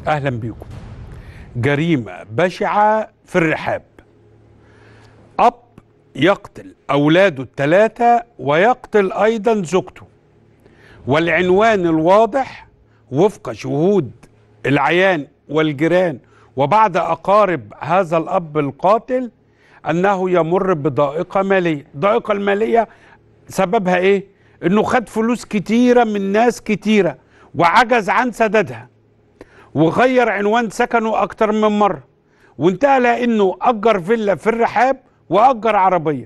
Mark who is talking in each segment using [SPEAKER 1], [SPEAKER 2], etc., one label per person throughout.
[SPEAKER 1] اهلا بيكم جريمه بشعه في الرحاب اب يقتل اولاده الثلاثه ويقتل ايضا زوجته والعنوان الواضح وفق شهود العيان والجيران وبعد اقارب هذا الاب القاتل انه يمر بضائقه ماليه الضائقه الماليه سببها ايه انه خد فلوس كتيره من ناس كتيره وعجز عن سددها وغير عنوان سكنه اكتر من مره وانتهى لانه اجر فيلا في الرحاب واجر عربيه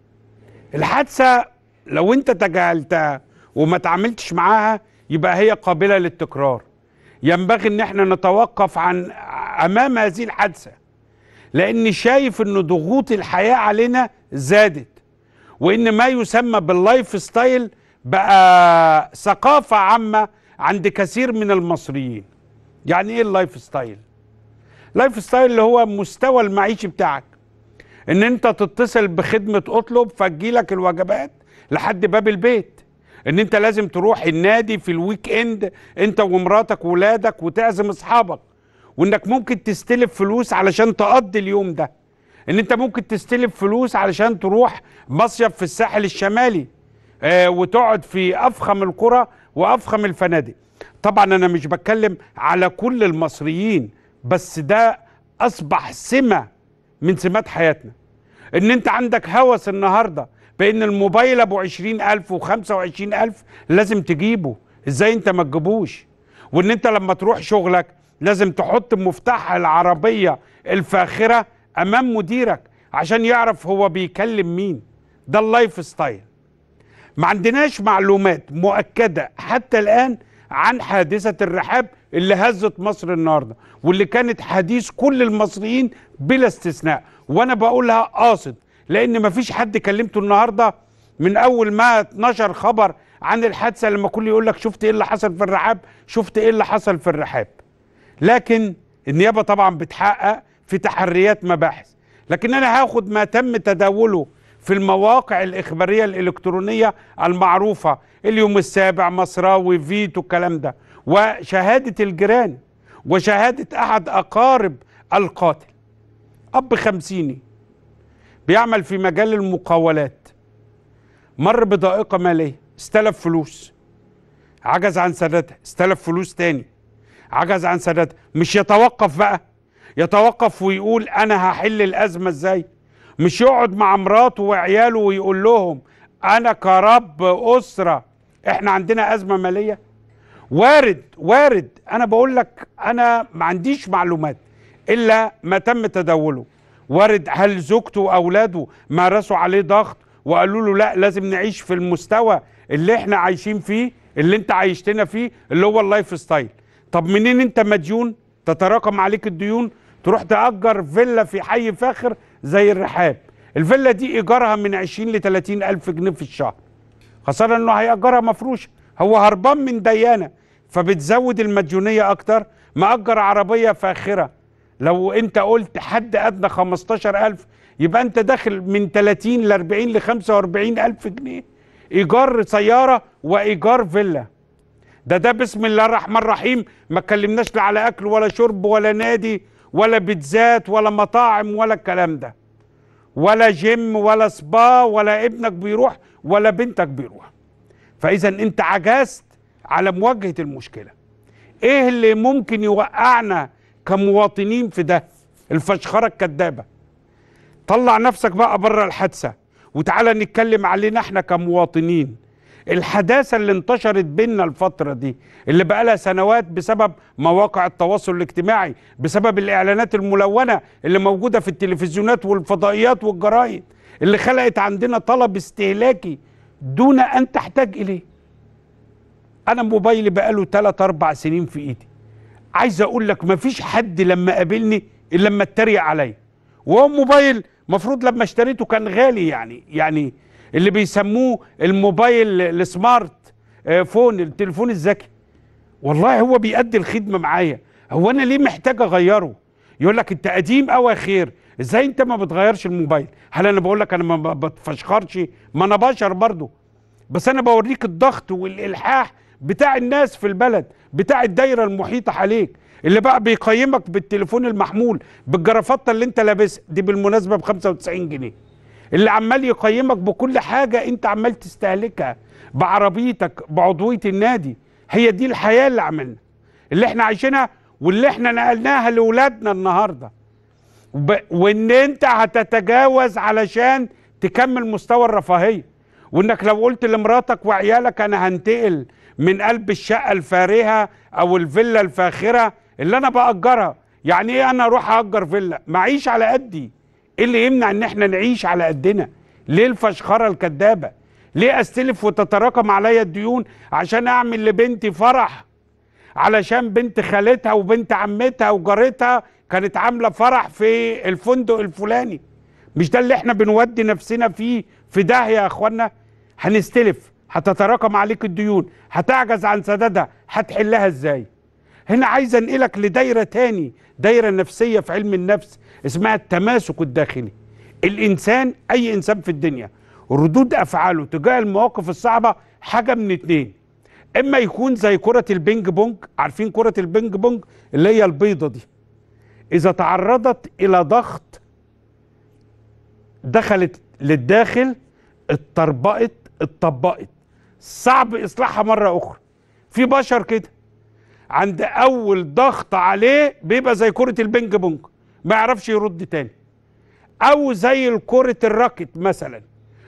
[SPEAKER 1] الحادثه لو انت تجاهلتها وما تعاملتش معاها يبقى هي قابله للتكرار ينبغي ان احنا نتوقف عن امام هذه الحادثه لاني شايف ان ضغوط الحياه علينا زادت وان ما يسمى باللايف ستايل بقى ثقافه عامه عند كثير من المصريين يعني ايه اللايف ستايل لايف ستايل اللي هو مستوى المعيشي بتاعك ان انت تتصل بخدمه اطلب فتجيلك الوجبات لحد باب البيت ان انت لازم تروح النادي في الويك اند انت ومراتك وولادك وتعزم اصحابك وانك ممكن تستلف فلوس علشان تقضي اليوم ده ان انت ممكن تستلف فلوس علشان تروح مصيف في الساحل الشمالي آه وتقعد في افخم القرى وافخم الفنادق طبعا انا مش بتكلم على كل المصريين بس ده اصبح سمه من سمات حياتنا ان انت عندك هوس النهارده بان الموبايل ابو 20000 و25000 لازم تجيبه ازاي انت ما تجيبوش وان انت لما تروح شغلك لازم تحط مفتاح العربيه الفاخره امام مديرك عشان يعرف هو بيكلم مين ده اللايف ستايل ما عندناش معلومات مؤكده حتى الان عن حادثه الرحاب اللي هزت مصر النهارده واللي كانت حديث كل المصريين بلا استثناء وانا بقولها قاصد لان مفيش حد كلمته النهارده من اول ما اتنشر خبر عن الحادثه لما كل يقول لك شفت ايه اللي حصل في الرحاب شفت ايه اللي حصل في الرحاب لكن النيابه طبعا بتحقق في تحريات مباحث لكن انا هاخد ما تم تداوله في المواقع الاخباريه الالكترونيه المعروفه اليوم السابع مصراوي فيتو الكلام ده وشهاده الجيران وشهاده احد اقارب القاتل اب خمسيني بيعمل في مجال المقاولات مر بضائقه ماليه استلف فلوس عجز عن سدادها استلف فلوس تاني عجز عن سدادها مش يتوقف بقى يتوقف ويقول انا هحل الازمه ازاي مش يقعد مع مراته وعياله ويقول لهم انا كرب اسره احنا عندنا ازمه ماليه وارد وارد انا بقول لك انا ما عنديش معلومات الا ما تم تداوله وارد هل زوجته واولاده مارسوا عليه ضغط وقالوا له لا لازم نعيش في المستوى اللي احنا عايشين فيه اللي انت عايشتنا فيه اللي هو اللايف ستايل طب منين انت مديون تتراكم عليك الديون تروح تأجر فيلا في حي فاخر زي الرحاب الفيلا دي ايجارها من 20 ل 30 الف جنيه في الشهر خاصة انه هيأجرها مفروشة هو هربان من ديانة فبتزود المديونية اكتر مأجر عربية فاخرة لو انت قلت حد ادنى 15000 يبقى انت داخل من 30 ل 40 ل 45 الف جنيه ايجار سيارة وايجار فيلا ده ده بسم الله الرحمن الرحيم ما اتكلمناش لا على اكل ولا شرب ولا نادي ولا بيتزات ولا مطاعم ولا الكلام ده ولا جيم ولا سبا ولا ابنك بيروح ولا بنتك بيروح فاذا انت عجزت على مواجهه المشكله ايه اللي ممكن يوقعنا كمواطنين في ده الفشخره الكدابه طلع نفسك بقى بره الحادثه وتعالى نتكلم علينا احنا كمواطنين الحداثه اللي انتشرت بينا الفتره دي اللي بقى لها سنوات بسبب مواقع التواصل الاجتماعي بسبب الاعلانات الملونه اللي موجوده في التلفزيونات والفضائيات والجرايد اللي خلقت عندنا طلب استهلاكي دون ان تحتاج اليه انا موبايلي بقاله 3 4 سنين في ايدي عايز اقول لك مفيش حد لما قابلني الا لما اتريق عليا وهو موبايل مفروض لما اشتريته كان غالي يعني يعني اللي بيسموه الموبايل السمارت فون التليفون الذكي والله هو بيأدي الخدمه معايا هو انا ليه محتاج اغيره يقول لك انت قديم قوي يا خير ازاي انت ما بتغيرش الموبايل هل انا بقول لك انا ما بتفشخرش ما انا بشر برضه بس انا بوريك الضغط والالحاح بتاع الناس في البلد بتاع الدايره المحيطه عليك اللي بقى بيقيمك بالتليفون المحمول بالجرافطه اللي انت لابسها دي بالمناسبه ب 95 جنيه اللي عمال يقيمك بكل حاجه انت عمال تستهلكها بعربيتك بعضويه النادي هي دي الحياه اللي عملنا اللي احنا عايشينها واللي احنا نقلناها لاولادنا النهارده وب... وان انت هتتجاوز علشان تكمل مستوى الرفاهيه وانك لو قلت لمراتك وعيالك انا هنتقل من قلب الشقه الفارهه او الفيلا الفاخره اللي انا باجرها يعني ايه انا اروح اجر فيلا معيش على قدي ايه اللي يمنع ان احنا نعيش على قدنا ليه الفشخره الكدابه ليه استلف وتتراكم عليا الديون عشان اعمل لبنتي فرح علشان بنت خالتها وبنت عمتها وجارتها كانت عامله فرح في الفندق الفلاني مش ده اللي احنا بنودي نفسنا فيه في داهيه يا اخوانا هنستلف هتتراكم عليك الديون هتعجز عن سدادها هتحلها ازاي هنا عايز انقلك لدايره تاني دايره نفسيه في علم النفس اسمها التماسك الداخلي الانسان اي انسان في الدنيا ردود افعاله تجاه المواقف الصعبه حاجه من اتنين اما يكون زي كره البينج بونج عارفين كره البينج بونج اللي هي البيضه دي اذا تعرضت الى ضغط دخلت للداخل اتطربقت اتطبقت صعب اصلاحها مره اخرى في بشر كده عند اول ضغط عليه بيبقى زي كره البينج بونج ما يعرفش يرد تاني او زي كره الراكت مثلا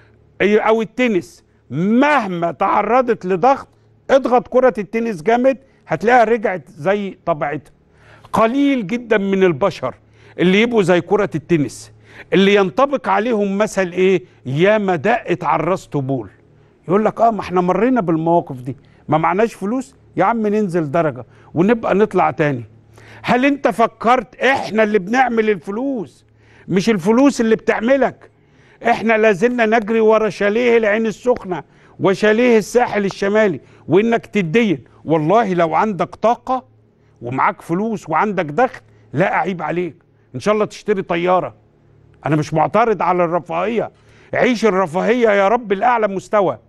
[SPEAKER 1] او التنس مهما تعرضت لضغط اضغط كره التنس جامد هتلاقيها رجعت زي طبيعتها قليل جدا من البشر اللي يبقوا زي كره التنس اللي ينطبق عليهم مثل ايه يا ما دقت على الراس طبول يقول لك اه ما احنا مرينا بالمواقف دي ما معناش فلوس يا عم ننزل درجه ونبقى نطلع تاني هل انت فكرت احنا اللي بنعمل الفلوس مش الفلوس اللي بتعملك احنا لازلنا نجري ورا شاليه العين السخنه وشاليه الساحل الشمالي وانك تدين والله لو عندك طاقه ومعاك فلوس وعندك دخل لا اعيب عليك ان شاء الله تشتري طياره انا مش معترض على الرفاهيه عيش الرفاهيه يا رب لاعلى مستوى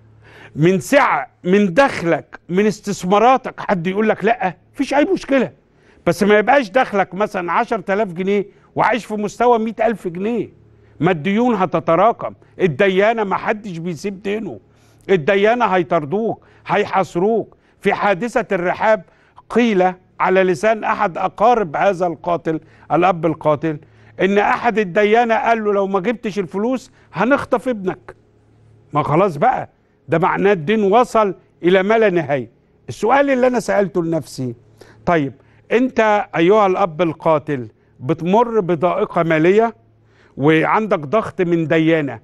[SPEAKER 1] من سعه من دخلك من استثماراتك حد يقول لك لا مفيش اي مشكله بس ما يبقاش دخلك مثلا 10000 جنيه وعايش في مستوى 100000 جنيه ما الديون هتتراكم الديانه ما حدش بيسيب دينه الديانه هيطردوك هيحاصروك في حادثه الرحاب قيل على لسان احد اقارب هذا القاتل الاب القاتل ان احد الديانه قال له لو ما جبتش الفلوس هنخطف ابنك ما خلاص بقى ده معناه الدين وصل الى ما لا نهايه السؤال اللي انا سالته لنفسي طيب انت ايها الاب القاتل بتمر بضائقه ماليه وعندك ضغط من ديانه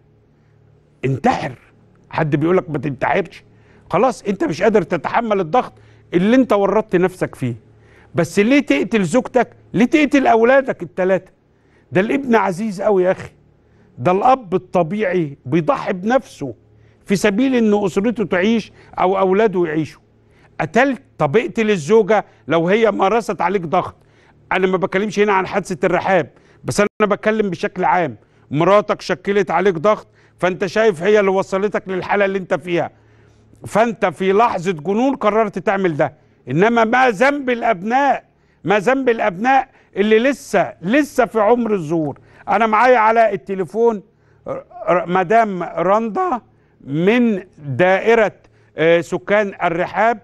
[SPEAKER 1] انتحر حد بيقول لك ما تنتحرش خلاص انت مش قادر تتحمل الضغط اللي انت ورطت نفسك فيه بس ليه تقتل زوجتك ليه تقتل اولادك الثلاثه ده الابن عزيز قوي يا اخي ده الاب الطبيعي بيضحي بنفسه في سبيل ان اسرته تعيش او اولاده يعيشوا قتلت طب اقتل الزوجه لو هي مارست عليك ضغط انا ما بكلمش هنا عن حادثه الرحاب بس انا بتكلم بشكل عام مراتك شكلت عليك ضغط فانت شايف هي اللي وصلتك للحاله اللي انت فيها فانت في لحظه جنون قررت تعمل ده انما ما ذنب الابناء ما ذنب الابناء اللي لسه لسه في عمر الظهور انا معايا على التليفون مدام رندا من دائره سكان الرحاب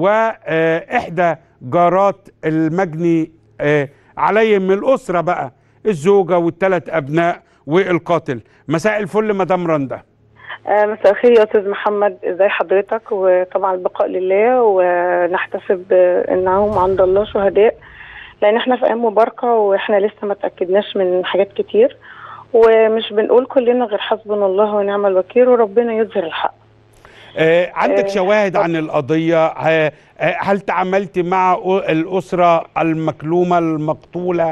[SPEAKER 1] واحدى جارات المجني عليهم من الاسره بقى الزوجه والثلاث ابناء والقاتل مساء الفل مدام رندا
[SPEAKER 2] مساء الخير يا استاذ محمد ازي حضرتك وطبعا البقاء لله ونحتسب انهم عند الله شهداء لان احنا في ايام مباركه واحنا لسه ما تاكدناش من حاجات كتير ومش بنقول كلنا غير حسبنا الله ونعم الوكيل وربنا يظهر الحق
[SPEAKER 1] آه عندك آه شواهد عن القضيه آه هل تعاملت مع الاسره المكلومه المقتوله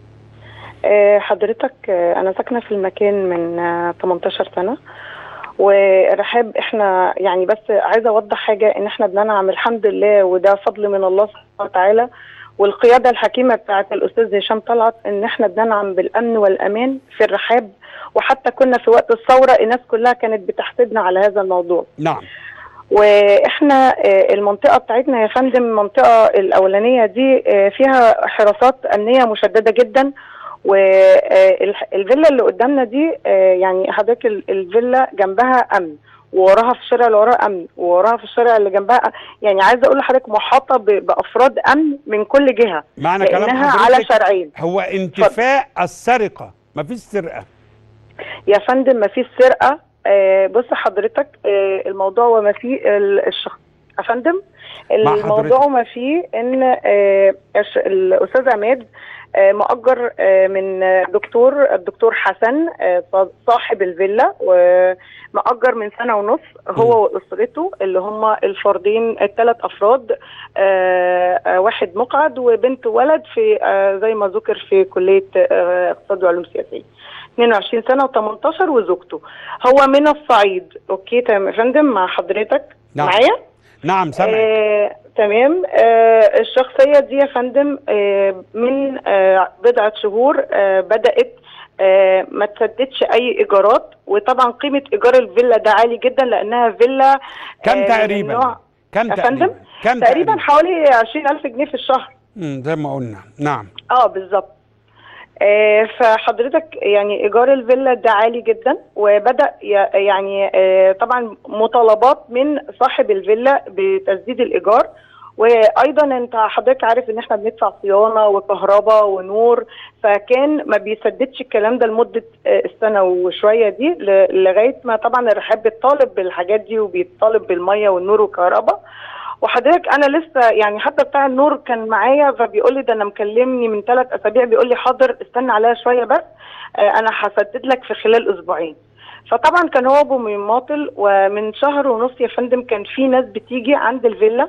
[SPEAKER 2] آه حضرتك آه انا ساكنه في المكان من آه 18 سنه والرحاب احنا يعني بس عايزه اوضح حاجه ان احنا بننعم الحمد لله وده فضل من الله سبحانه وتعالى والقياده الحكيمه بتاعه الاستاذ هشام طلعت ان احنا بننعم بالامن والامان في الرحاب وحتى كنا في وقت الثوره الناس كلها كانت بتحسدنا على هذا الموضوع
[SPEAKER 1] نعم
[SPEAKER 2] واحنا آه، المنطقه بتاعتنا يا فندم المنطقه الاولانيه دي آه، فيها حراسات امنيه مشدده جدا والفيلا اللي قدامنا دي آه، يعني حضرتك ال- الفيلا جنبها امن ووراها في الشارع اللي وراها امن ووراها في الشارع اللي جنبها يعني عايزه اقول لحضرتك محاطه ب- بافراد امن من كل جهه
[SPEAKER 1] معنى كلام
[SPEAKER 2] لانها على
[SPEAKER 1] حضرتك
[SPEAKER 2] شارعين
[SPEAKER 1] هو انتفاء السرقه مفيش سرقه
[SPEAKER 2] يا فندم ما فيش سرقه آه بص حضرتك آه الموضوع وما فيه ال- الشخص يا فندم
[SPEAKER 1] مع
[SPEAKER 2] الموضوع
[SPEAKER 1] حضرتك.
[SPEAKER 2] وما فيه ان آه الش- الاستاذ عماد آه مؤجر آه من آه، دكتور الدكتور حسن آه صا- صاحب الفيلا ومؤجر من سنه ونص هو واسرته اللي هم الفردين الثلاث افراد آه آه واحد مقعد وبنت وولد في آه زي ما ذكر في كليه آه اقتصاد وعلوم سياسيه 22 سنه و18 وزوجته هو من الصعيد اوكي تمام يا فندم مع حضرتك
[SPEAKER 1] نعم.
[SPEAKER 2] معايا
[SPEAKER 1] نعم سامعك
[SPEAKER 2] آه، تمام آه الشخصية دي يا فندم آه من آه بضعة شهور آه بدأت آه ما تسددش أي إيجارات وطبعا قيمة إيجار الفيلا ده عالي جدا لأنها فيلا
[SPEAKER 1] كم
[SPEAKER 2] آه، من
[SPEAKER 1] تقريبا
[SPEAKER 2] النوع-
[SPEAKER 1] كم
[SPEAKER 2] يا فندم
[SPEAKER 1] تقريبا كم
[SPEAKER 2] تقريبا حوالي 20000 جنيه في الشهر
[SPEAKER 1] مم، زي ما قلنا نعم
[SPEAKER 2] اه بالظبط آه، فحضرتك يعني ايجار الفيلا ده عالي جدا وبدا ي- يعني آه، طبعا مطالبات من صاحب الفيلا بتسديد الايجار وايضا انت حضرتك عارف ان احنا بندفع صيانه وكهرباء ونور فكان ما بيسددش الكلام ده لمده آه، السنه وشويه دي ل- لغايه ما طبعا الرحاب بيطالب بالحاجات دي وبيطالب بالميه والنور والكهرباء وحضرتك انا لسه يعني حتى بتاع النور كان معايا فبيقول لي ده انا مكلمني من ثلاث اسابيع بيقول لي حاضر استنى عليا شويه بس آه، انا هسدد لك في خلال اسبوعين فطبعا كان هو ابو مماطل ومن شهر ونص يا فندم كان في ناس بتيجي عند الفيلا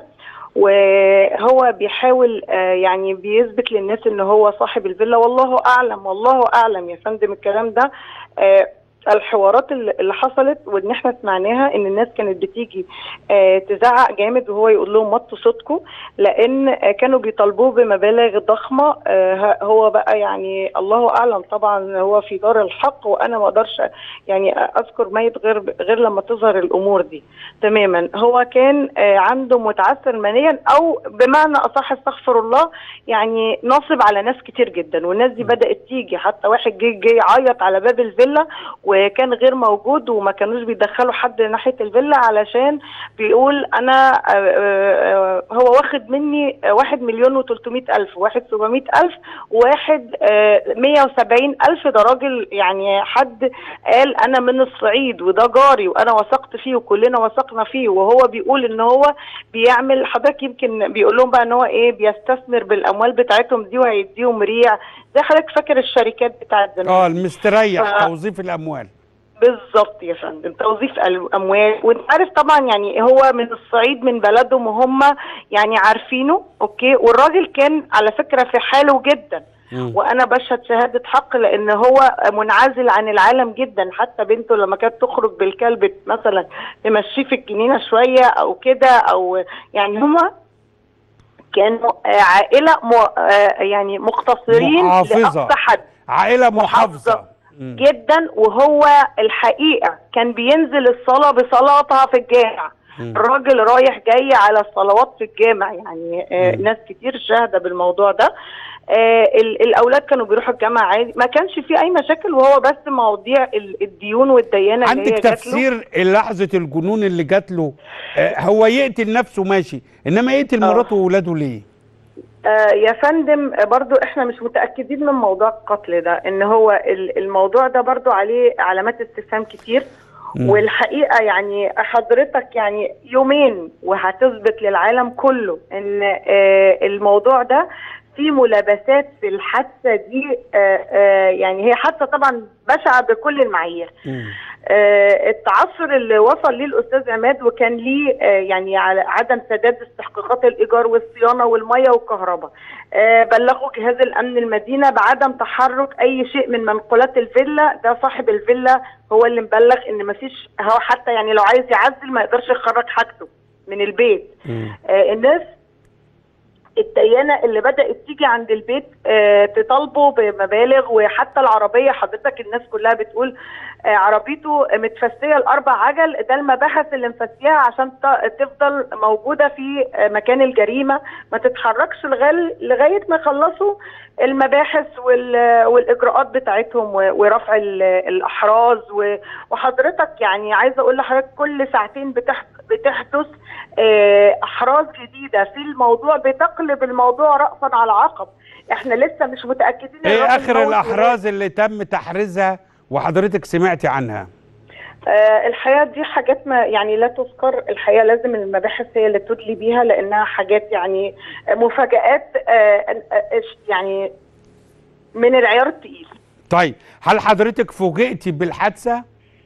[SPEAKER 2] وهو بيحاول آه، يعني بيثبت للناس ان هو صاحب الفيلا والله اعلم والله اعلم يا فندم الكلام ده آه، الحوارات اللي اللي حصلت وان احنا سمعناها ان الناس كانت بتيجي آه تزعق جامد وهو يقول لهم مطوا صوتكم لان آه كانوا بيطالبوه بمبالغ ضخمه آه هو بقى يعني الله اعلم طبعا هو في دار الحق وانا ما اقدرش يعني اذكر ميت غير غير لما تظهر الامور دي تماما هو كان آه عنده متعثر ماليا او بمعنى اصح استغفر الله يعني ناصب على ناس كتير جدا والناس دي بدات تيجي حتى واحد جه جه يعيط على باب الفيلا وكان غير موجود وما كانوش بيدخلوا حد ناحيه الفيلا علشان بيقول انا آه، آه، هو واخد مني واحد مليون و300 الف واحد 700 الف واحد آه، 170 الف ده راجل يعني حد قال انا من الصعيد وده جاري وانا وثقت فيه وكلنا وثقنا فيه وهو بيقول ان هو بيعمل حضرتك يمكن بيقول لهم بقى ان هو ايه بيستثمر بالاموال بتاعتهم دي وهيديهم ريع زي حضرتك فاكر الشركات بتاعت زمان
[SPEAKER 1] اه المستريح
[SPEAKER 2] ف-
[SPEAKER 1] توظيف الاموال
[SPEAKER 2] بالظبط يا فندم توظيف الاموال وانت عارف طبعا يعني هو من الصعيد من بلدهم وهم يعني عارفينه اوكي والراجل كان على فكره في حاله جدا
[SPEAKER 1] مم.
[SPEAKER 2] وانا بشهد شهاده حق لان هو منعزل عن العالم جدا حتى بنته لما كانت تخرج بالكلب مثلا تمشيه في الجنينه شويه او كده او يعني هما كانوا آه، عائله م... آه، يعني مقتصرين
[SPEAKER 1] محافظة.
[SPEAKER 2] لاقصى حد
[SPEAKER 1] عائله محافظه
[SPEAKER 2] محافظة.
[SPEAKER 1] مم.
[SPEAKER 2] جدا وهو الحقيقه كان بينزل الصلاه بصلاتها في الجامع
[SPEAKER 1] مم.
[SPEAKER 2] الراجل رايح جاي على الصلوات في الجامع يعني آه
[SPEAKER 1] مم.
[SPEAKER 2] ناس كتير شاهده بالموضوع ده آه ال- الاولاد كانوا بيروحوا الجامعه عادي ما كانش في اي مشاكل وهو بس مواضيع ال- الديون والديانه اللي هي
[SPEAKER 1] عندك
[SPEAKER 2] جات له.
[SPEAKER 1] تفسير لحظه الجنون اللي جات له آه، هو يقتل نفسه ماشي انما يقتل
[SPEAKER 2] آه.
[SPEAKER 1] مراته واولاده ليه
[SPEAKER 2] آه يا فندم آه، برضو احنا مش متأكدين من موضوع القتل ده ان هو ال- الموضوع ده برضو عليه علامات استفهام كتير
[SPEAKER 1] مم.
[SPEAKER 2] والحقيقة يعني حضرتك يعني يومين وهتثبت للعالم كله ان آه الموضوع ده في ملابسات في الحادثة دي آه آه يعني هي حادثة طبعا بشعة بكل المعايير
[SPEAKER 1] مم.
[SPEAKER 2] آه، التعثر اللي وصل ليه الاستاذ عماد وكان ليه آه، يعني على عدم سداد استحقاقات الايجار والصيانه والميه والكهرباء آه، بلغوا جهاز الامن المدينه بعدم تحرك اي شيء من منقولات الفيلا ده صاحب الفيلا هو اللي مبلغ ان مفيش هو حتى يعني لو عايز يعزل ما يقدرش يخرج حاجته من البيت
[SPEAKER 1] مم.
[SPEAKER 2] آه، الناس الديانه اللي بدات تيجي عند البيت آه، تطالبه بمبالغ وحتى العربيه حضرتك الناس كلها بتقول آه، عربيته متفسيه الاربع عجل ده المباحث اللي مفسيها عشان ت- تفضل موجوده في آه، مكان الجريمه ما تتحركش لغايه لغايه ما يخلصوا المباحث وال- والاجراءات بتاعتهم و- ورفع ال- الاحراز و- وحضرتك يعني عايزه اقول لحضرتك كل ساعتين بتحت بتحدث آه، احراز جديده في الموضوع بتقلب الموضوع راسا على عقب احنا لسه مش متاكدين
[SPEAKER 1] ايه
[SPEAKER 2] الراجل
[SPEAKER 1] اخر
[SPEAKER 2] موت
[SPEAKER 1] الاحراز اللي تم تحريزها وحضرتك سمعتي عنها
[SPEAKER 2] آه، الحقيقه دي حاجات ما يعني لا تذكر الحقيقه لازم المباحث هي اللي تدلي بيها لانها حاجات يعني مفاجات آه، آه، يعني من العيار التقيل
[SPEAKER 1] طيب هل حضرتك فوجئتي بالحادثه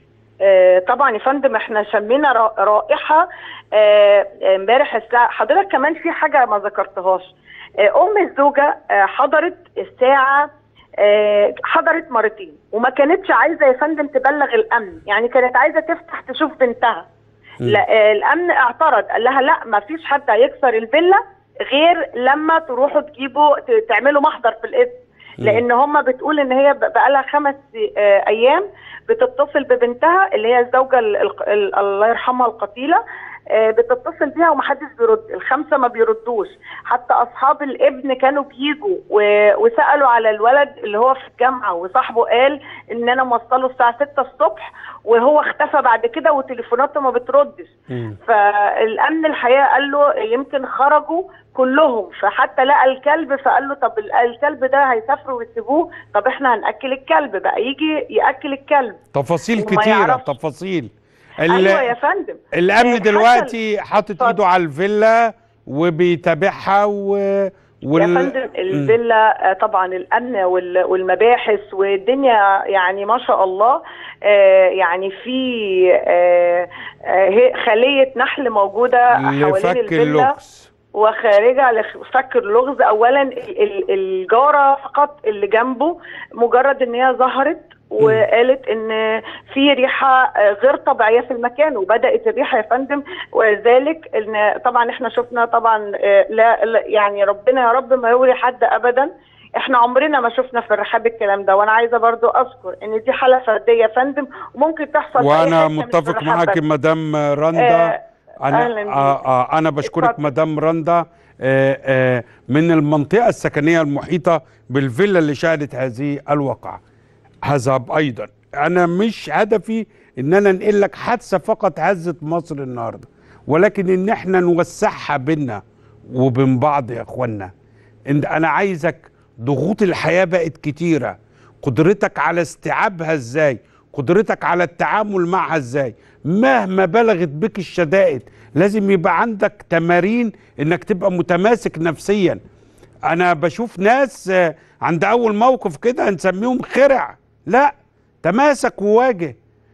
[SPEAKER 2] آه، طبعا يا فندم احنا شمينا را- رائحه آه، امبارح الساعه حضرتك كمان في حاجه ما ذكرتهاش آه، ام الزوجه آه، حضرت الساعه آه، حضرت مرتين وما كانتش عايزه يا فندم تبلغ الامن يعني كانت عايزه تفتح تشوف بنتها لا آه، الامن اعترض قال لها لا ما فيش حد هيكسر الفيلا غير لما تروحوا تجيبوا ت- تعملوا محضر في الاسم لان هم بتقول ان هي بقى لها خمس آه، ايام بتتصل ببنتها اللي هي الزوجه ال- ال- ال- الله يرحمها القتيله آه، بتتصل بيها ومحدش بيرد الخمسه ما بيردوش حتى اصحاب الابن كانوا بيجوا و- وسالوا على الولد اللي هو في الجامعه وصاحبه قال ان انا موصله الساعه 6 الصبح وهو اختفى بعد كده وتليفوناته ما بتردش
[SPEAKER 1] مم.
[SPEAKER 2] فالامن الحقيقه قال له يمكن خرجوا كلهم فحتى لقى الكلب فقال له طب ال- الكلب ده هيسافروا ويسيبوه طب احنا هناكل الكلب بقى يجي ياكل الكلب
[SPEAKER 1] تفاصيل
[SPEAKER 2] وما
[SPEAKER 1] كتيره
[SPEAKER 2] يعرفش.
[SPEAKER 1] تفاصيل ال-
[SPEAKER 2] ايوه يا فندم
[SPEAKER 1] الامن
[SPEAKER 2] حتى
[SPEAKER 1] دلوقتي حاطط
[SPEAKER 2] اتفضل.
[SPEAKER 1] ايده على الفيلا وبيتابعها و...
[SPEAKER 2] يا فندم الفيلا آه، طبعا الامن وال- والمباحث والدنيا يعني ما شاء الله آه، يعني في آه، آه، هي- خليه نحل موجوده حوالين
[SPEAKER 1] لفك
[SPEAKER 2] الفيلا
[SPEAKER 1] اللغز
[SPEAKER 2] وخارجه لفك اللغز اولا ال- ال- الجاره فقط اللي جنبه مجرد ان هي ظهرت وقالت ان في ريحه آه، غير طبيعيه في المكان وبدات الريحه يا فندم وذلك ان طبعا احنا شفنا طبعا آه، لا لا- يعني ربنا يا رب ما يوري حد ابدا احنا عمرنا ما شفنا في الرحاب الكلام ده وانا عايزه برضو اذكر ان دي حاله فرديه يا فندم وممكن تحصل في أي
[SPEAKER 1] وانا
[SPEAKER 2] حتة مش في
[SPEAKER 1] متفق
[SPEAKER 2] الرحاب
[SPEAKER 1] معاك
[SPEAKER 2] بس.
[SPEAKER 1] مدام رندا
[SPEAKER 2] آه،
[SPEAKER 1] انا
[SPEAKER 2] أهلاً بيك.
[SPEAKER 1] آه آه انا بشكرك
[SPEAKER 2] اتفضل.
[SPEAKER 1] مدام رندا آه آه من المنطقه السكنيه المحيطه بالفيلا اللي شهدت هذه الواقعه هذا ايضا انا مش هدفي ان انا انقل لك حادثه فقط هزت مصر النهارده ولكن ان احنا نوسعها بينا وبين بعض يا اخوانا إن انا عايزك ضغوط الحياه بقت كتيره قدرتك على استيعابها ازاي قدرتك على التعامل معها ازاي مهما بلغت بك الشدائد لازم يبقى عندك تمارين انك تبقى متماسك نفسيا انا بشوف ناس آه، عند اول موقف كده هنسميهم خرع لا تماسك وواجه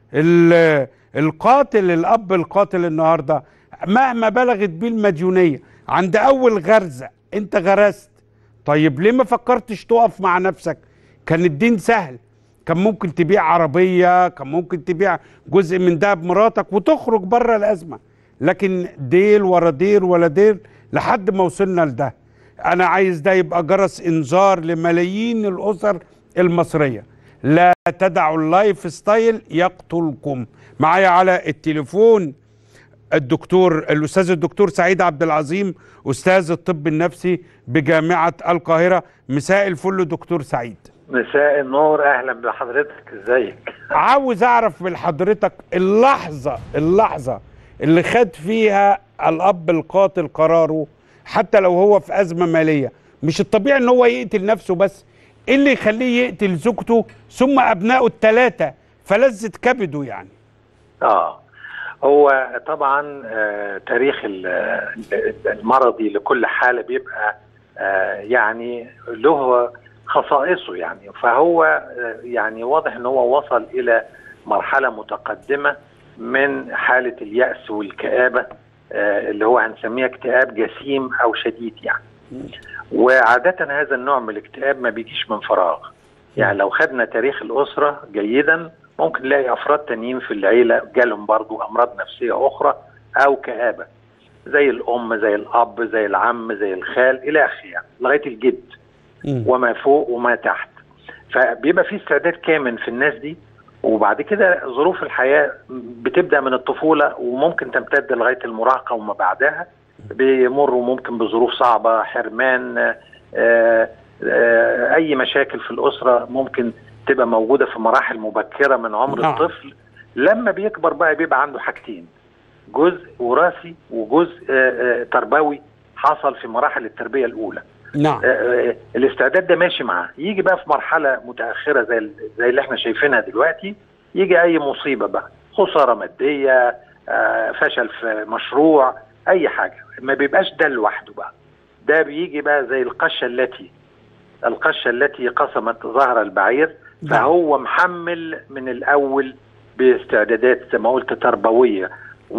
[SPEAKER 1] ال- القاتل الاب القاتل النهارده مهما بلغت بيه المديونيه عند اول غرزه انت غرست طيب ليه ما فكرتش تقف مع نفسك كان الدين سهل كان ممكن تبيع عربيه كان ممكن تبيع جزء من دهب مراتك وتخرج بره الازمه لكن ديل ورا دير ولا دير لحد ما وصلنا لده انا عايز ده يبقى جرس انذار لملايين الاسر المصريه لا تدعوا اللايف ستايل يقتلكم معايا على التليفون الدكتور الاستاذ الدكتور سعيد عبد العظيم استاذ الطب النفسي بجامعه القاهره مساء الفل دكتور سعيد
[SPEAKER 3] مساء النور اهلا بحضرتك ازيك
[SPEAKER 1] عاوز اعرف من حضرتك اللحظه اللحظه اللي خد فيها الاب القاتل قراره حتى لو هو في ازمه ماليه مش الطبيعي ان هو يقتل نفسه بس ايه اللي يخليه يقتل زوجته ثم ابنائه الثلاثه فلذة كبده يعني
[SPEAKER 3] اه هو طبعا آه تاريخ ال- ال- المرضي لكل حاله بيبقى آه يعني له خصائصه يعني فهو آه يعني واضح ان هو وصل الى مرحله متقدمه من حاله الياس والكابه آه اللي هو هنسميها اكتئاب جسيم او شديد يعني وعاده هذا النوع من الاكتئاب ما بيجيش من فراغ يعني لو خدنا تاريخ الاسره جيدا ممكن نلاقي افراد تانيين في العيله جالهم برضو امراض نفسيه اخرى او كابه زي الام زي الاب زي العم زي الخال الى اخره يعني لغايه الجد
[SPEAKER 1] مم.
[SPEAKER 3] وما فوق وما تحت فبيبقى في استعداد كامل في الناس دي وبعد كده ظروف الحياه بتبدا من الطفوله وممكن تمتد لغايه المراهقه وما بعدها بيمروا ممكن بظروف صعبه حرمان آه، آه، اي مشاكل في الاسره ممكن تبقى موجوده في مراحل مبكره من عمر
[SPEAKER 1] نعم.
[SPEAKER 3] الطفل لما بيكبر بقى بيبقى عنده حاجتين جزء وراثي وجزء آه، آه، تربوي حصل في مراحل التربيه الاولى
[SPEAKER 1] نعم
[SPEAKER 3] آه، آه، الاستعداد ده ماشي معاه يجي بقى في مرحله متاخره زي ال- زي اللي احنا شايفينها دلوقتي يجي اي مصيبه بقى خساره ماديه آه، فشل في مشروع اي حاجه ما بيبقاش ده لوحده بقى ده بيجي بقى زي القشه التي القشه التي قسمت ظهر البعير
[SPEAKER 1] نعم.
[SPEAKER 3] فهو محمل من الاول باستعدادات زي ما قلت تربويه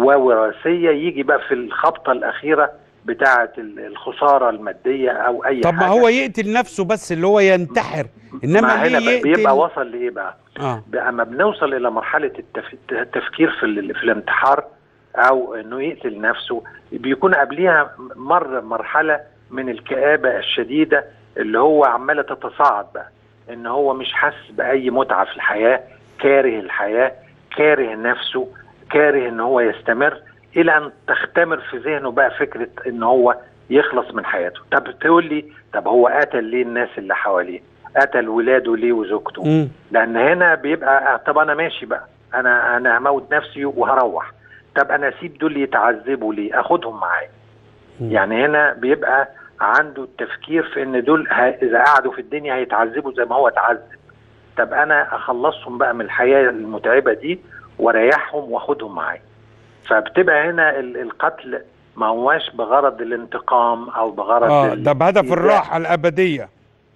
[SPEAKER 3] ووراثيه يجي بقى في الخبطه الاخيره بتاعه ال- الخساره الماديه او اي
[SPEAKER 1] طب ما
[SPEAKER 3] حاجه
[SPEAKER 1] هو يقتل نفسه بس اللي هو ينتحر انما
[SPEAKER 3] ما هنا
[SPEAKER 1] ليه
[SPEAKER 3] بقى بيبقى
[SPEAKER 1] يقتل
[SPEAKER 3] وصل لايه بقى؟
[SPEAKER 1] اه
[SPEAKER 3] بقى اما بنوصل الى مرحله التف... التفكير في ال... في الانتحار او انه يقتل نفسه بيكون قبليها مر مرحله من الكآبه الشديده اللي هو عماله تتصاعد بقى ان هو مش حاسس باي متعه في الحياه كاره الحياه كاره نفسه كاره ان هو يستمر الى ان تختمر في ذهنه بقى فكره ان هو يخلص من حياته طب تقول لي طب هو قتل ليه الناس اللي حواليه قتل ولاده ليه وزوجته
[SPEAKER 1] مم.
[SPEAKER 3] لان هنا بيبقى آه، طب انا ماشي بقى انا انا هموت نفسي وهروح طب انا اسيب دول يتعذبوا ليه اخدهم معايا
[SPEAKER 1] مم.
[SPEAKER 3] يعني هنا بيبقى عنده التفكير في ان دول ه- اذا قعدوا في الدنيا هيتعذبوا زي ما هو اتعذب طب انا اخلصهم بقى من الحياه المتعبه دي واريحهم واخدهم معايا فبتبقى هنا ال- القتل ما هواش بغرض الانتقام او بغرض
[SPEAKER 1] اه
[SPEAKER 3] ال-
[SPEAKER 1] ده بهدف
[SPEAKER 3] الإيذاء.
[SPEAKER 1] الراحه الابديه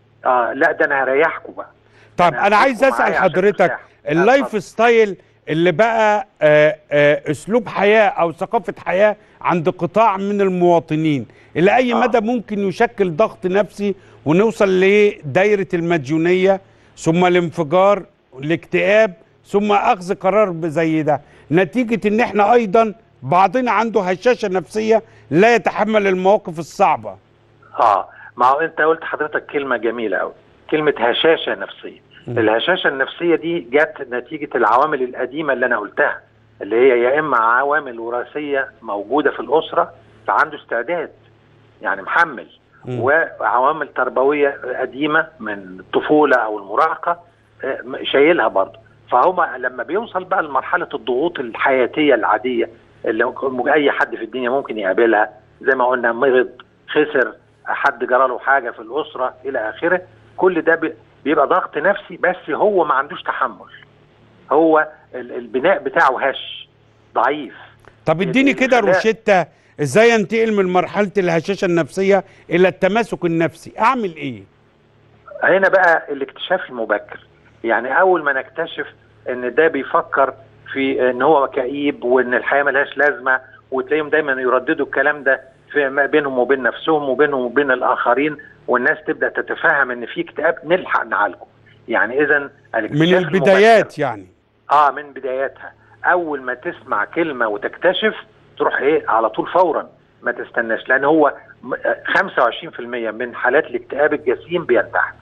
[SPEAKER 3] اه لا ده انا هريحكم بقى
[SPEAKER 1] طب
[SPEAKER 3] أنا
[SPEAKER 1] انا عايز
[SPEAKER 3] هاخدكم
[SPEAKER 1] اسال
[SPEAKER 3] معايا عشان
[SPEAKER 1] حضرتك
[SPEAKER 3] ترتاحوا. آه،
[SPEAKER 1] اللايف
[SPEAKER 3] اتفضل.
[SPEAKER 1] ستايل اللي بقى آه، آه، اسلوب حياه او ثقافه حياه عند قطاع من المواطنين الى اي
[SPEAKER 3] آه.
[SPEAKER 1] مدى ممكن يشكل ضغط نفسي ونوصل لدايره المديونيه ثم الانفجار الاكتئاب ثم اخذ قرار زي ده نتيجه ان احنا ايضا بعضنا عنده هشاشه نفسيه لا يتحمل المواقف الصعبه
[SPEAKER 3] اه ما هو انت قلت حضرتك كلمه جميله قوي كلمه هشاشه نفسيه
[SPEAKER 1] مم.
[SPEAKER 3] الهشاشه النفسيه دي جت نتيجه العوامل القديمه اللي انا قلتها اللي هي يا اما عوامل وراثيه موجوده في الاسره فعنده استعداد يعني محمل
[SPEAKER 1] مم.
[SPEAKER 3] وعوامل تربويه قديمه من الطفوله او المراهقه آه، شايلها برضه فهم لما بيوصل بقى لمرحله الضغوط الحياتيه العاديه اللي اي حد في الدنيا ممكن يقابلها زي ما قلنا مرض خسر حد جرى له حاجه في الاسره الى اخره كل ده بي- بيبقى ضغط نفسي بس هو ما عندوش تحمل هو ال- البناء بتاعه هش ضعيف
[SPEAKER 1] طب اديني كده
[SPEAKER 3] الخلاء-
[SPEAKER 1] روشتة ازاي انتقل من مرحلة الهشاشة النفسية الى التماسك النفسي اعمل ايه
[SPEAKER 3] هنا بقى الاكتشاف المبكر يعني اول ما نكتشف ان ده بيفكر في ان هو كئيب وان الحياه ملهاش لازمه وتلاقيهم دايما يرددوا الكلام ده في ما بينهم وبين نفسهم وبينهم وبين الاخرين والناس تبدا تتفهم ان في اكتئاب نلحق نعالجه يعني اذا
[SPEAKER 1] من البدايات يعني
[SPEAKER 3] اه من بداياتها اول ما تسمع كلمه وتكتشف تروح ايه على طول فورا ما تستناش لان هو م- آه، 25% من حالات الاكتئاب الجسيم بينتحر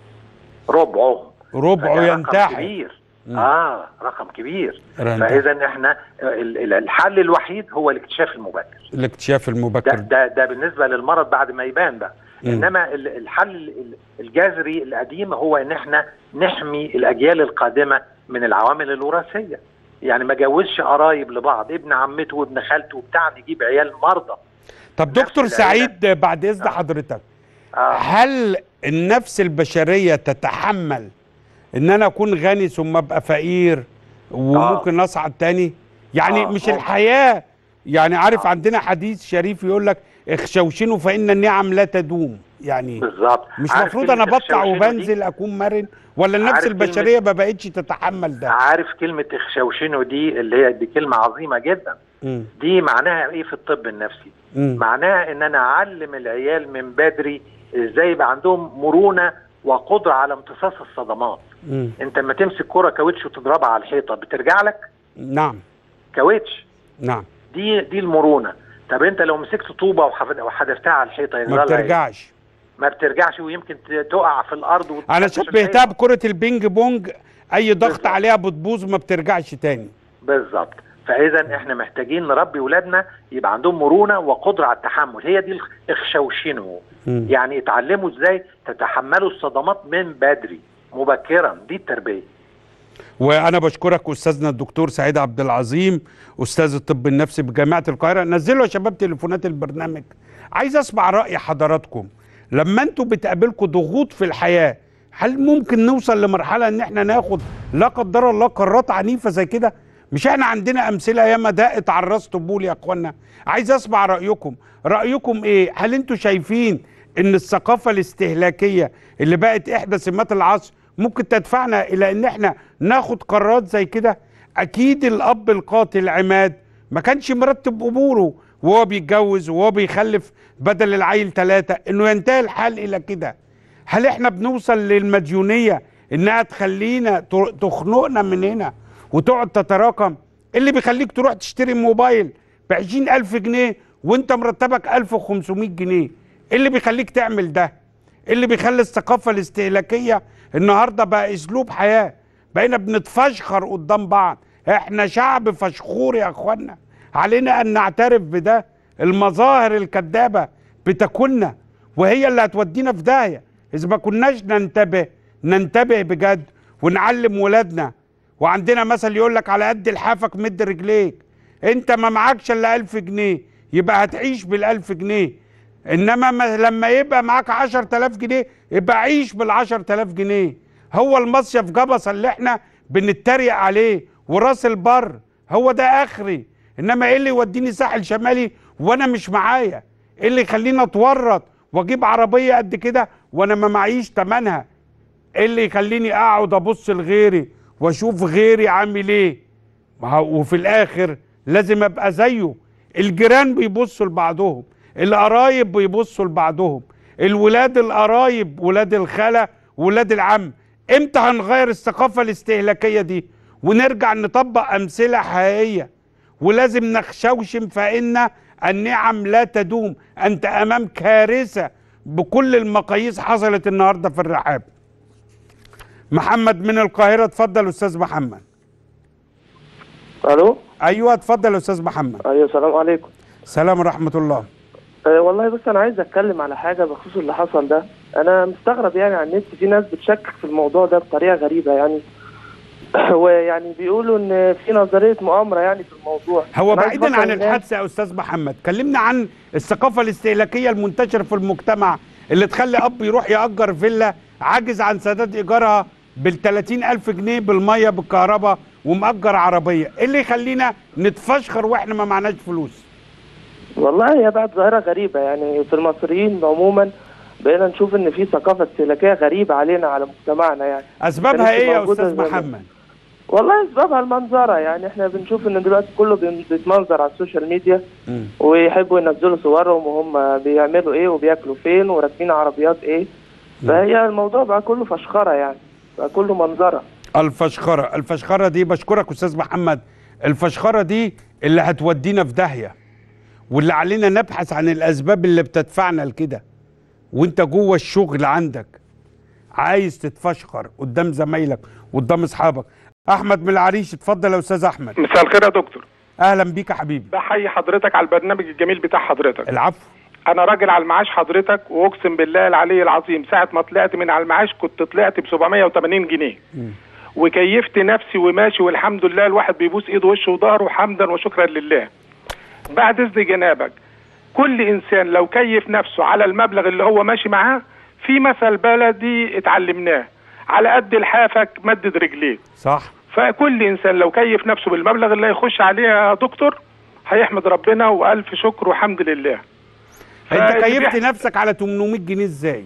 [SPEAKER 3] ربعهم
[SPEAKER 1] ربعه
[SPEAKER 3] فده رقم
[SPEAKER 1] ينتحر
[SPEAKER 3] كبير
[SPEAKER 1] مم.
[SPEAKER 3] اه رقم كبير
[SPEAKER 1] ينتحر.
[SPEAKER 3] فاذا احنا ال- ال- الحل الوحيد هو الاكتشاف المبكر
[SPEAKER 1] الاكتشاف
[SPEAKER 3] ده
[SPEAKER 1] المبكر
[SPEAKER 3] ده ده بالنسبه للمرض بعد ما يبان بقى
[SPEAKER 1] مم.
[SPEAKER 3] انما ال- الحل ال- الجذري القديم هو ان احنا نحمي الاجيال القادمه من العوامل الوراثيه يعني ما جوزش قرايب لبعض ابن عمته وابن خالته وبتاع نجيب عيال مرضى
[SPEAKER 1] طب دكتور
[SPEAKER 3] العيلة.
[SPEAKER 1] سعيد بعد اذن
[SPEAKER 3] آه.
[SPEAKER 1] حضرتك
[SPEAKER 3] آه.
[SPEAKER 1] هل النفس البشرية تتحمل ان انا اكون غني ثم ابقى فقير وممكن اصعد تاني يعني
[SPEAKER 3] آه،
[SPEAKER 1] مش
[SPEAKER 3] ممكن.
[SPEAKER 1] الحياة يعني عارف
[SPEAKER 3] آه.
[SPEAKER 1] عندنا حديث شريف يقول لك اخشوشنوا فان النعم لا تدوم يعني
[SPEAKER 3] بالظبط
[SPEAKER 1] مش
[SPEAKER 3] عارف
[SPEAKER 1] مفروض
[SPEAKER 3] كلمة
[SPEAKER 1] انا بطلع
[SPEAKER 3] اخشوشنوا دي؟
[SPEAKER 1] وبنزل اكون مرن ولا النفس
[SPEAKER 3] عارف كلمة-
[SPEAKER 1] البشريه ما بقتش تتحمل ده
[SPEAKER 3] عارف كلمه اخشوشنوا دي اللي هي دي كلمه عظيمه جدا
[SPEAKER 1] مم.
[SPEAKER 3] دي معناها ايه في الطب النفسي
[SPEAKER 1] مم.
[SPEAKER 3] معناها ان انا اعلم العيال من بدري ازاي يبقى عندهم مرونه وقدره على امتصاص الصدمات
[SPEAKER 1] مم.
[SPEAKER 3] انت لما تمسك كره كاوتش وتضربها على الحيطه بترجع لك
[SPEAKER 1] نعم
[SPEAKER 3] كاوتش
[SPEAKER 1] نعم
[SPEAKER 3] دي دي المرونه طب انت لو مسكت طوبه وحف- وحدفتها على الحيطه
[SPEAKER 1] ما
[SPEAKER 3] يجرى لها إيه؟
[SPEAKER 1] بترجعش
[SPEAKER 3] ما بترجعش ويمكن ت- تقع في الارض
[SPEAKER 1] انا
[SPEAKER 3] وتكسر
[SPEAKER 1] شبهتها
[SPEAKER 3] الحيطة.
[SPEAKER 1] بكره البينج بونج اي ضغط
[SPEAKER 3] بالظبط.
[SPEAKER 1] عليها بتبوظ ما بترجعش تاني
[SPEAKER 3] بالظبط فاذا احنا محتاجين نربي ولادنا يبقى عندهم مرونه وقدره على التحمل هي دي اخشوشنوا
[SPEAKER 1] مم.
[SPEAKER 3] يعني اتعلموا ازاي تتحملوا الصدمات من بدري مبكرا دي التربيه
[SPEAKER 1] وانا بشكرك استاذنا الدكتور سعيد عبد العظيم استاذ الطب النفسي بجامعه القاهره نزلوا يا شباب تليفونات البرنامج عايز اسمع راي حضراتكم لما انتوا بتقابلكم ضغوط في الحياه هل ممكن نوصل لمرحله ان احنا ناخد لا قدر الله قرارات عنيفه زي كده مش احنا عندنا امثله ياما دقت على الراس طبول يا اخوانا عايز اسمع رايكم رايكم ايه هل انتوا شايفين ان الثقافه الاستهلاكيه اللي بقت احدى سمات العصر ممكن تدفعنا الى ان احنا ناخد قرارات زي كده اكيد الاب القاتل عماد ما كانش مرتب اموره وهو بيتجوز وهو بيخلف بدل العيل ثلاثه انه ينتهي الحال الى كده هل احنا بنوصل للمديونيه انها تخلينا ت- تخنقنا من هنا وتقعد تتراكم إيه اللي بيخليك تروح تشتري موبايل ب ألف جنيه وانت مرتبك 1500 جنيه إيه اللي بيخليك تعمل ده إيه اللي بيخلي الثقافه الاستهلاكيه النهارده بقى اسلوب حياه بقينا بنتفشخر قدام بعض احنا شعب فشخور يا اخوانا علينا ان نعترف بده المظاهر الكذابه بتاكلنا وهي اللي هتودينا في داهيه اذا ما كناش ننتبه ننتبه بجد ونعلم ولادنا وعندنا مثل يقول لك على قد لحافك مد رجليك انت ما معكش الا ألف جنيه يبقى هتعيش بالألف جنيه انما ما لما يبقى معاك عشر تلاف جنيه يبقى عيش بالعشر تلاف جنيه هو المصيف جبص اللي احنا بنتريق عليه وراس البر هو ده اخري انما ايه اللي يوديني ساحل شمالي وانا مش معايا ايه اللي يخليني اتورط واجيب عربيه قد كده وانا ما معيش تمنها ايه اللي يخليني اقعد ابص لغيري واشوف غيري عامل ايه ما هو- وفي الاخر لازم ابقى زيه الجيران بيبصوا لبعضهم القرايب بيبصوا لبعضهم الولاد القرايب ولاد الخالة ولاد العم امتى هنغير الثقافة الاستهلاكية دي ونرجع نطبق امثلة حقيقية ولازم نخشوشم فإن النعم لا تدوم أنت أمام كارثة بكل المقاييس حصلت النهاردة في الرحاب محمد من القاهرة اتفضل أستاذ محمد
[SPEAKER 4] الو
[SPEAKER 1] أيوة اتفضل أستاذ محمد
[SPEAKER 4] ايوه السلام عليكم
[SPEAKER 1] سلام ورحمة الله
[SPEAKER 4] أه والله بس انا عايز اتكلم على حاجه بخصوص اللي حصل ده انا مستغرب يعني على النت في ناس بتشكك في الموضوع ده بطريقه غريبه يعني ويعني بيقولوا ان في نظريه مؤامره يعني في الموضوع
[SPEAKER 1] هو
[SPEAKER 4] أنا عايز
[SPEAKER 1] بعيدا عن
[SPEAKER 4] أفهم الناس-
[SPEAKER 1] الحادثة يا أستاذ محمد كلمنا عن الثقافة الاستهلاكية المنتشرة في المجتمع اللي تخلي أب يروح يأجر فيلا عاجز عن سداد إيجارها بال ألف جنيه بالمية بالكهرباء ومأجر عربية إيه اللي يخلينا نتفشخر وإحنا ما معناش فلوس
[SPEAKER 4] والله هي بقت ظاهره غريبه يعني في المصريين عموما بقينا نشوف ان في ثقافه استهلاكيه غريبه علينا على مجتمعنا يعني
[SPEAKER 1] أسبابها
[SPEAKER 4] كانتش
[SPEAKER 1] إيه يا
[SPEAKER 4] موجودة
[SPEAKER 1] أستاذ
[SPEAKER 4] زمان.
[SPEAKER 1] محمد
[SPEAKER 4] والله اسبابها المنظره يعني احنا بنشوف ان دلوقتي كله بين- بيتمنظر على السوشيال ميديا
[SPEAKER 1] مم.
[SPEAKER 4] ويحبوا ينزلوا صورهم وهم بيعملوا ايه وبياكلوا فين وراكبين عربيات ايه فهي الموضوع بقى كله فشخره يعني بقى كله منظره
[SPEAKER 1] الفشخرة الفشخرة دي بشكرك أستاذ محمد الفشخرة دي اللي هتودينا في داهية واللي علينا نبحث عن الأسباب اللي بتدفعنا لكده وانت جوه الشغل عندك عايز تتفشخر قدام زمايلك قدام اصحابك احمد من العريش اتفضل يا استاذ احمد
[SPEAKER 5] مساء الخير يا دكتور
[SPEAKER 1] اهلا بيك يا حبيبي
[SPEAKER 5] بحيي حضرتك على البرنامج الجميل بتاع حضرتك
[SPEAKER 1] العفو
[SPEAKER 5] انا راجل على المعاش حضرتك واقسم بالله العلي العظيم ساعه ما طلعت من على المعاش كنت طلعت ب 780 جنيه وكيفت نفسي وماشي والحمد لله الواحد بيبوس ايده وشه وظهره حمدا وشكرا لله بعد اذن جنابك كل انسان لو كيف نفسه على المبلغ اللي هو ماشي معاه في مثل بلدي اتعلمناه على قد لحافك مدد رجليك
[SPEAKER 1] صح
[SPEAKER 5] فكل انسان لو كيف نفسه بالمبلغ اللي هيخش عليه يا دكتور هيحمد ربنا والف شكر وحمد لله
[SPEAKER 1] انت
[SPEAKER 5] فاللي
[SPEAKER 1] كيفت
[SPEAKER 5] بيحصل-
[SPEAKER 1] نفسك على 800 جنيه ازاي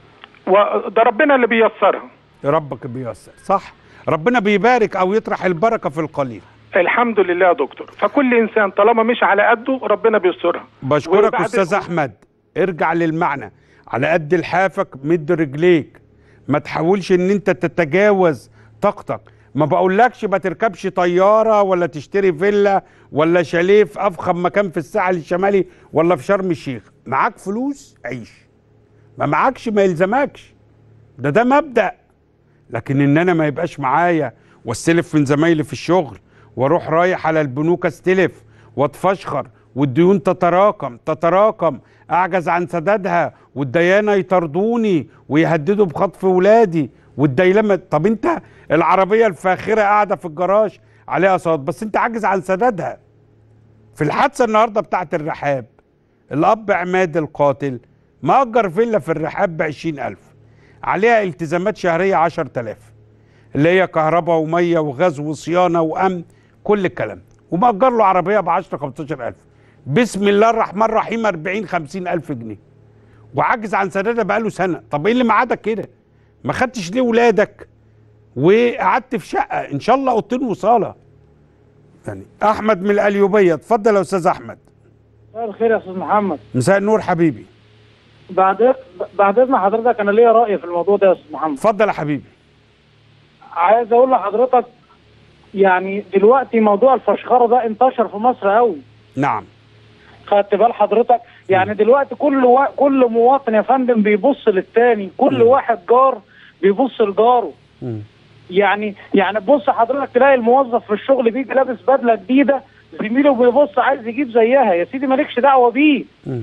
[SPEAKER 5] وده ربنا اللي بيسرها
[SPEAKER 1] ربك بيسر صح ربنا بيبارك او يطرح البركه في القليل
[SPEAKER 5] الحمد لله يا دكتور فكل انسان طالما مش على قده ربنا بيسترها
[SPEAKER 1] بشكرك
[SPEAKER 5] وبعد
[SPEAKER 1] استاذ
[SPEAKER 5] الخ-
[SPEAKER 1] احمد ارجع للمعنى على قد لحافك مد رجليك ما تحاولش ان انت تتجاوز طاقتك ما بقولكش ما تركبش طياره ولا تشتري فيلا ولا شاليه في افخم مكان في الساحل الشمالي ولا في شرم الشيخ معاك فلوس عيش ما معاكش ما يلزمكش ده ده مبدأ لكن ان انا ما يبقاش معايا واستلف من زمايلي في الشغل واروح رايح على البنوك استلف واتفشخر والديون تتراكم تتراكم اعجز عن سدادها والديانه يطردوني ويهددوا بخطف ولادي والديلمه طب انت العربيه الفاخره قاعده في الجراج عليها صوت بس انت عاجز عن سدادها في الحادثه النهارده بتاعت الرحاب الاب عماد القاتل مأجر فيلا في الرحاب ب 20000 عليها التزامات شهريه 10000 اللي هي كهرباء وميه وغاز وصيانه وامن كل الكلام ومأجر له عربيه ب 10 15000 بسم الله الرحمن الرحيم 40 50000 جنيه وعاجز عن سدادها بقاله سنه طب ايه اللي معادك كده ما خدتش ليه ولادك وقعدت في شقه ان شاء الله اوضتين وصاله يعني احمد من القليوبيه اتفضل يا استاذ احمد
[SPEAKER 6] مساء الخير يا استاذ محمد
[SPEAKER 1] مساء النور حبيبي
[SPEAKER 6] بعد بعد اذن حضرتك انا ليا راي في الموضوع ده يا استاذ محمد
[SPEAKER 1] اتفضل يا حبيبي
[SPEAKER 6] عايز اقول لحضرتك يعني دلوقتي موضوع الفشخره ده انتشر في مصر قوي
[SPEAKER 1] نعم
[SPEAKER 6] خدت بال حضرتك يعني دلوقتي كل و... كل مواطن يا فندم بيبص للتاني كل واحد جار بيبص لجاره
[SPEAKER 1] مم.
[SPEAKER 6] يعني يعني بص حضرتك تلاقي الموظف في الشغل بيجي لابس بدله جديده زميله بيبص عايز يجيب زيها يا سيدي مالكش دعوه بيه
[SPEAKER 1] مم.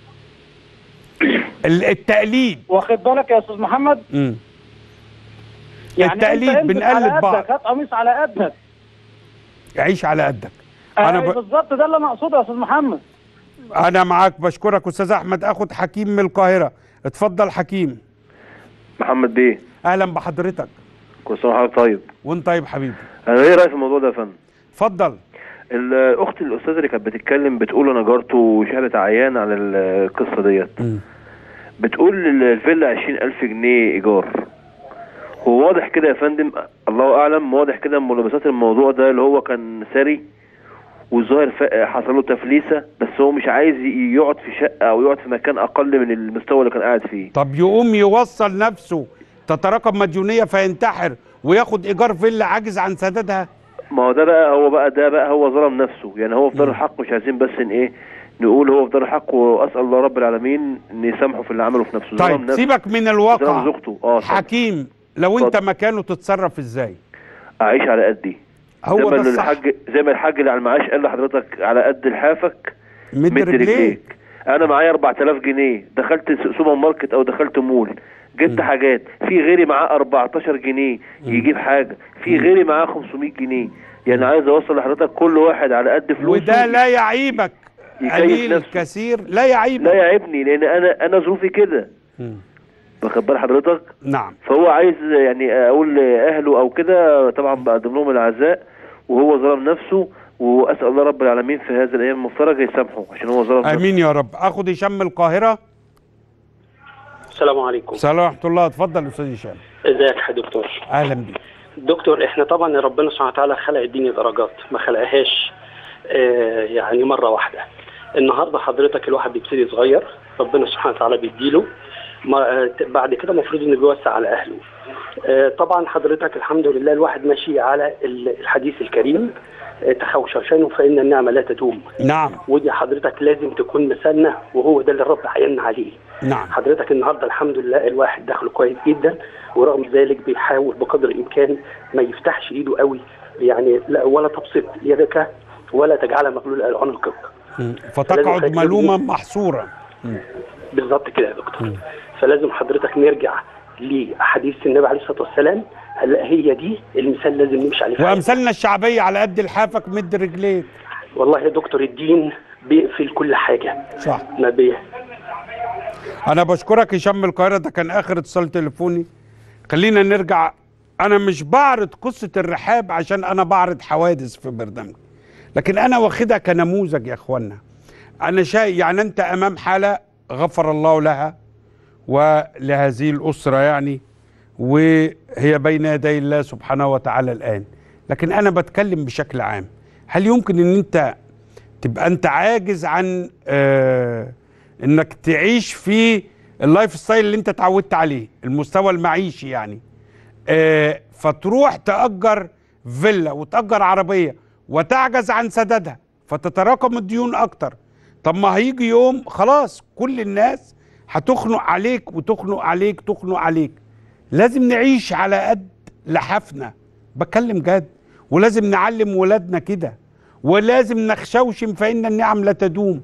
[SPEAKER 1] ال- التقليد
[SPEAKER 6] واخد بالك يا استاذ محمد
[SPEAKER 1] مم.
[SPEAKER 6] يعني
[SPEAKER 1] التقليد
[SPEAKER 6] انت البس
[SPEAKER 1] بنقلد
[SPEAKER 6] على
[SPEAKER 1] بعض.
[SPEAKER 6] قدك هات قميص على قدك
[SPEAKER 1] عيش على قدك
[SPEAKER 6] انا
[SPEAKER 1] انا ب...
[SPEAKER 6] بالظبط ده اللي انا اقصده يا استاذ محمد
[SPEAKER 1] انا معاك بشكرك استاذ احمد اخد حكيم من القاهره اتفضل حكيم
[SPEAKER 7] محمد بيه
[SPEAKER 1] اهلا بحضرتك
[SPEAKER 7] كل سنه وحضرتك طيب
[SPEAKER 1] وانت طيب حبيبي
[SPEAKER 7] انا ايه رايي في الموضوع ده يا فندم
[SPEAKER 1] اتفضل
[SPEAKER 7] الاخت الاستاذه اللي كانت بتتكلم بتقول انا جارته شهاده عيان على القصه ديت
[SPEAKER 1] مم.
[SPEAKER 7] بتقول الفيلا 20000 جنيه ايجار هو واضح كده يا فندم الله اعلم واضح كده من ملابسات الموضوع ده اللي هو كان ساري والظاهر ف- حصل له تفليسه بس هو مش عايز ي- يقعد في شقه او يقعد في مكان اقل من المستوى اللي كان قاعد فيه
[SPEAKER 1] طب يقوم يوصل نفسه تتراكم مديونيه فينتحر وياخد ايجار فيلا عاجز عن سدادها
[SPEAKER 7] ما هو ده بقى هو بقى ده بقى هو ظلم نفسه يعني هو في دار الحق مش عايزين بس ان ايه نقول هو في دار الحق واسال الله رب العالمين ان يسامحه في اللي عمله في نفسه ظلم
[SPEAKER 1] طيب
[SPEAKER 7] نفسه
[SPEAKER 1] سيبك من
[SPEAKER 7] ظلم
[SPEAKER 1] الواقع
[SPEAKER 7] زوجته اه طبعا.
[SPEAKER 1] حكيم لو انت
[SPEAKER 7] اتفضل.
[SPEAKER 1] مكانه تتصرف ازاي
[SPEAKER 7] اعيش على قدي زي
[SPEAKER 1] هو
[SPEAKER 7] ما
[SPEAKER 1] ده الصح
[SPEAKER 7] الحاج زي ما الحاج اللي على المعاش قال لحضرتك على قد لحافك
[SPEAKER 1] مد
[SPEAKER 7] مد
[SPEAKER 1] رجليك
[SPEAKER 7] رجليك انا معايا 4000 جنيه دخلت س- سوبر ماركت او دخلت مول جبت حاجات في غيري معاه 14 جنيه يجيب حاجه في غيري معاه 500 جنيه يعني عايز اوصل لحضرتك كل واحد على قد فلوسه
[SPEAKER 1] وده لا يعيبك
[SPEAKER 7] يكيف
[SPEAKER 1] قليل
[SPEAKER 7] نفسه.
[SPEAKER 1] كثير لا يعيبك
[SPEAKER 7] لا يعيبني لان انا انا ظروفي كده
[SPEAKER 1] مم.
[SPEAKER 7] واخد بال حضرتك
[SPEAKER 1] نعم
[SPEAKER 7] فهو عايز يعني اقول لاهله او كده طبعا بقدم لهم العزاء وهو ظلم نفسه واسال الله رب العالمين في هذه الايام المفترجه يسامحه عشان هو ظلم نفسه
[SPEAKER 1] امين يا رب اخد هشام من القاهره
[SPEAKER 8] السلام عليكم
[SPEAKER 1] السلام ورحمه الله اتفضل يا استاذ هشام
[SPEAKER 8] ازيك يا دكتور
[SPEAKER 1] اهلا بيك
[SPEAKER 8] دكتور احنا طبعا ربنا سبحانه وتعالى خلق الدنيا درجات ما خلقهاش آه يعني مره واحده النهارده حضرتك الواحد بيبتدي صغير ربنا سبحانه وتعالى بيديله ما آه بعد كده المفروض انه بيوسع على اهله آه طبعا حضرتك الحمد لله الواحد ماشي على ال- الحديث الكريم آه تخوششان فان النعمه لا تدوم
[SPEAKER 1] نعم
[SPEAKER 8] ودي حضرتك لازم تكون مثلنا وهو ده اللي الرب عيننا عليه
[SPEAKER 1] نعم
[SPEAKER 8] حضرتك النهارده الحمد لله الواحد دخله كويس جدا ورغم ذلك بيحاول بقدر الامكان ما يفتحش ايده قوي يعني لا ولا تبسط يدك ولا تجعلها مغلول عنقك
[SPEAKER 1] مم. فتقعد
[SPEAKER 8] لازم
[SPEAKER 1] ملوما
[SPEAKER 8] خليك-
[SPEAKER 1] محصورا
[SPEAKER 8] بالظبط كده يا دكتور فلازم حضرتك نرجع لاحاديث النبي عليه الصلاه والسلام هلا هي دي المثال لازم نمشي عليه في حياتنا.
[SPEAKER 1] وامثالنا الشعبيه على قد لحافك مد رجليك
[SPEAKER 8] والله يا دكتور الدين بيقفل كل حاجه
[SPEAKER 1] صح
[SPEAKER 8] ما بي
[SPEAKER 1] انا بشكرك هشام من القاهره ده كان اخر اتصال تليفوني خلينا نرجع انا مش بعرض قصه الرحاب عشان انا بعرض حوادث في برنامج لكن انا واخدها كنموذج يا اخوانا انا شايف يعني انت امام حاله غفر الله لها ولهذه الاسره يعني وهي بين يدي الله سبحانه وتعالى الان لكن انا بتكلم بشكل عام هل يمكن ان انت تبقى انت عاجز عن آه انك تعيش في اللايف ستايل اللي انت اتعودت عليه المستوى المعيشي يعني آه فتروح تأجر فيلا وتأجر عربية وتعجز عن سدادها فتتراكم الديون أكتر طب ما هيجي يوم خلاص كل الناس هتخنق عليك وتخنق عليك تخنق عليك لازم نعيش على قد لحافنا بتكلم جد ولازم نعلم ولادنا كده ولازم نخشوشم فإن النعم لا تدوم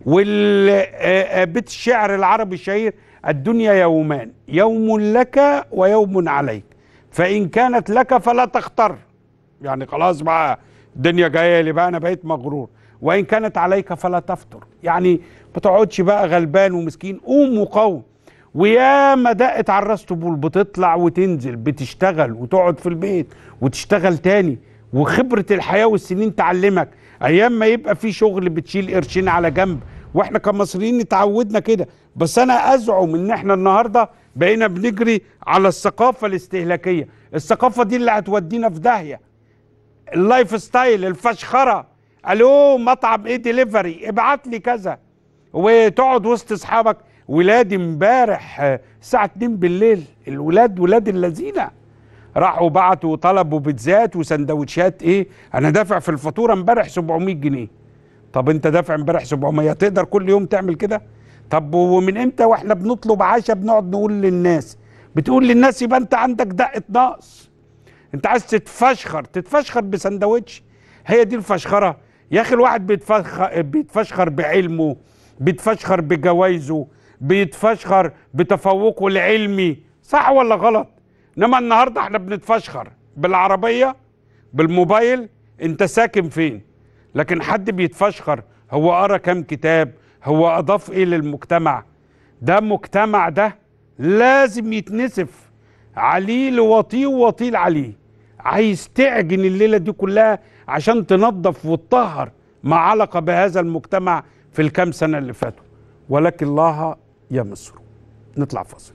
[SPEAKER 1] والبيت الشعر العربي الشهير الدنيا يومان يوم لك ويوم عليك فإن كانت لك فلا تختر يعني خلاص بقى الدنيا جايه لي بقى انا بقيت مغرور وان كانت عليك فلا تفطر يعني ما تقعدش بقى غلبان ومسكين قوم وقوم ويا ما دقت على الراس طبول بتطلع وتنزل بتشتغل وتقعد في البيت وتشتغل تاني وخبره الحياه والسنين تعلمك ايام ما يبقى في شغل بتشيل قرشين على جنب واحنا كمصريين اتعودنا كده بس انا ازعم ان احنا النهارده بقينا بنجري على الثقافه الاستهلاكيه الثقافه دي اللي هتودينا في داهيه اللايف ستايل الفشخره الو مطعم ايه ديليفري ابعت لي كذا وتقعد وسط اصحابك ولادي امبارح آه، الساعه 2 بالليل الولاد ولاد اللذينه راحوا بعتوا وطلبوا بيتزات وسندوتشات ايه انا دافع في الفاتوره امبارح 700 جنيه طب انت دافع امبارح 700 تقدر كل يوم تعمل كده طب ومن امتى واحنا بنطلب عشاء بنقعد نقول للناس بتقول للناس يبقى انت عندك دقه نقص انت عايز تتفشخر تتفشخر بسندوتش هي دي الفشخره يا اخي الواحد بيتفخر بيتفشخر بعلمه بيتفشخر بجوائزه بيتفشخر بتفوقه العلمي صح ولا غلط انما النهارده احنا بنتفشخر بالعربيه بالموبايل انت ساكن فين لكن حد بيتفشخر هو قرا كام كتاب هو اضاف ايه للمجتمع ده مجتمع ده لازم يتنسف عليه لوطيه ووطيل عليه عايز تعجن الليله دي كلها عشان تنظف وتطهر ما علق بهذا المجتمع في الكام سنه اللي فاتوا ولكن الله يمسر نطلع فاصل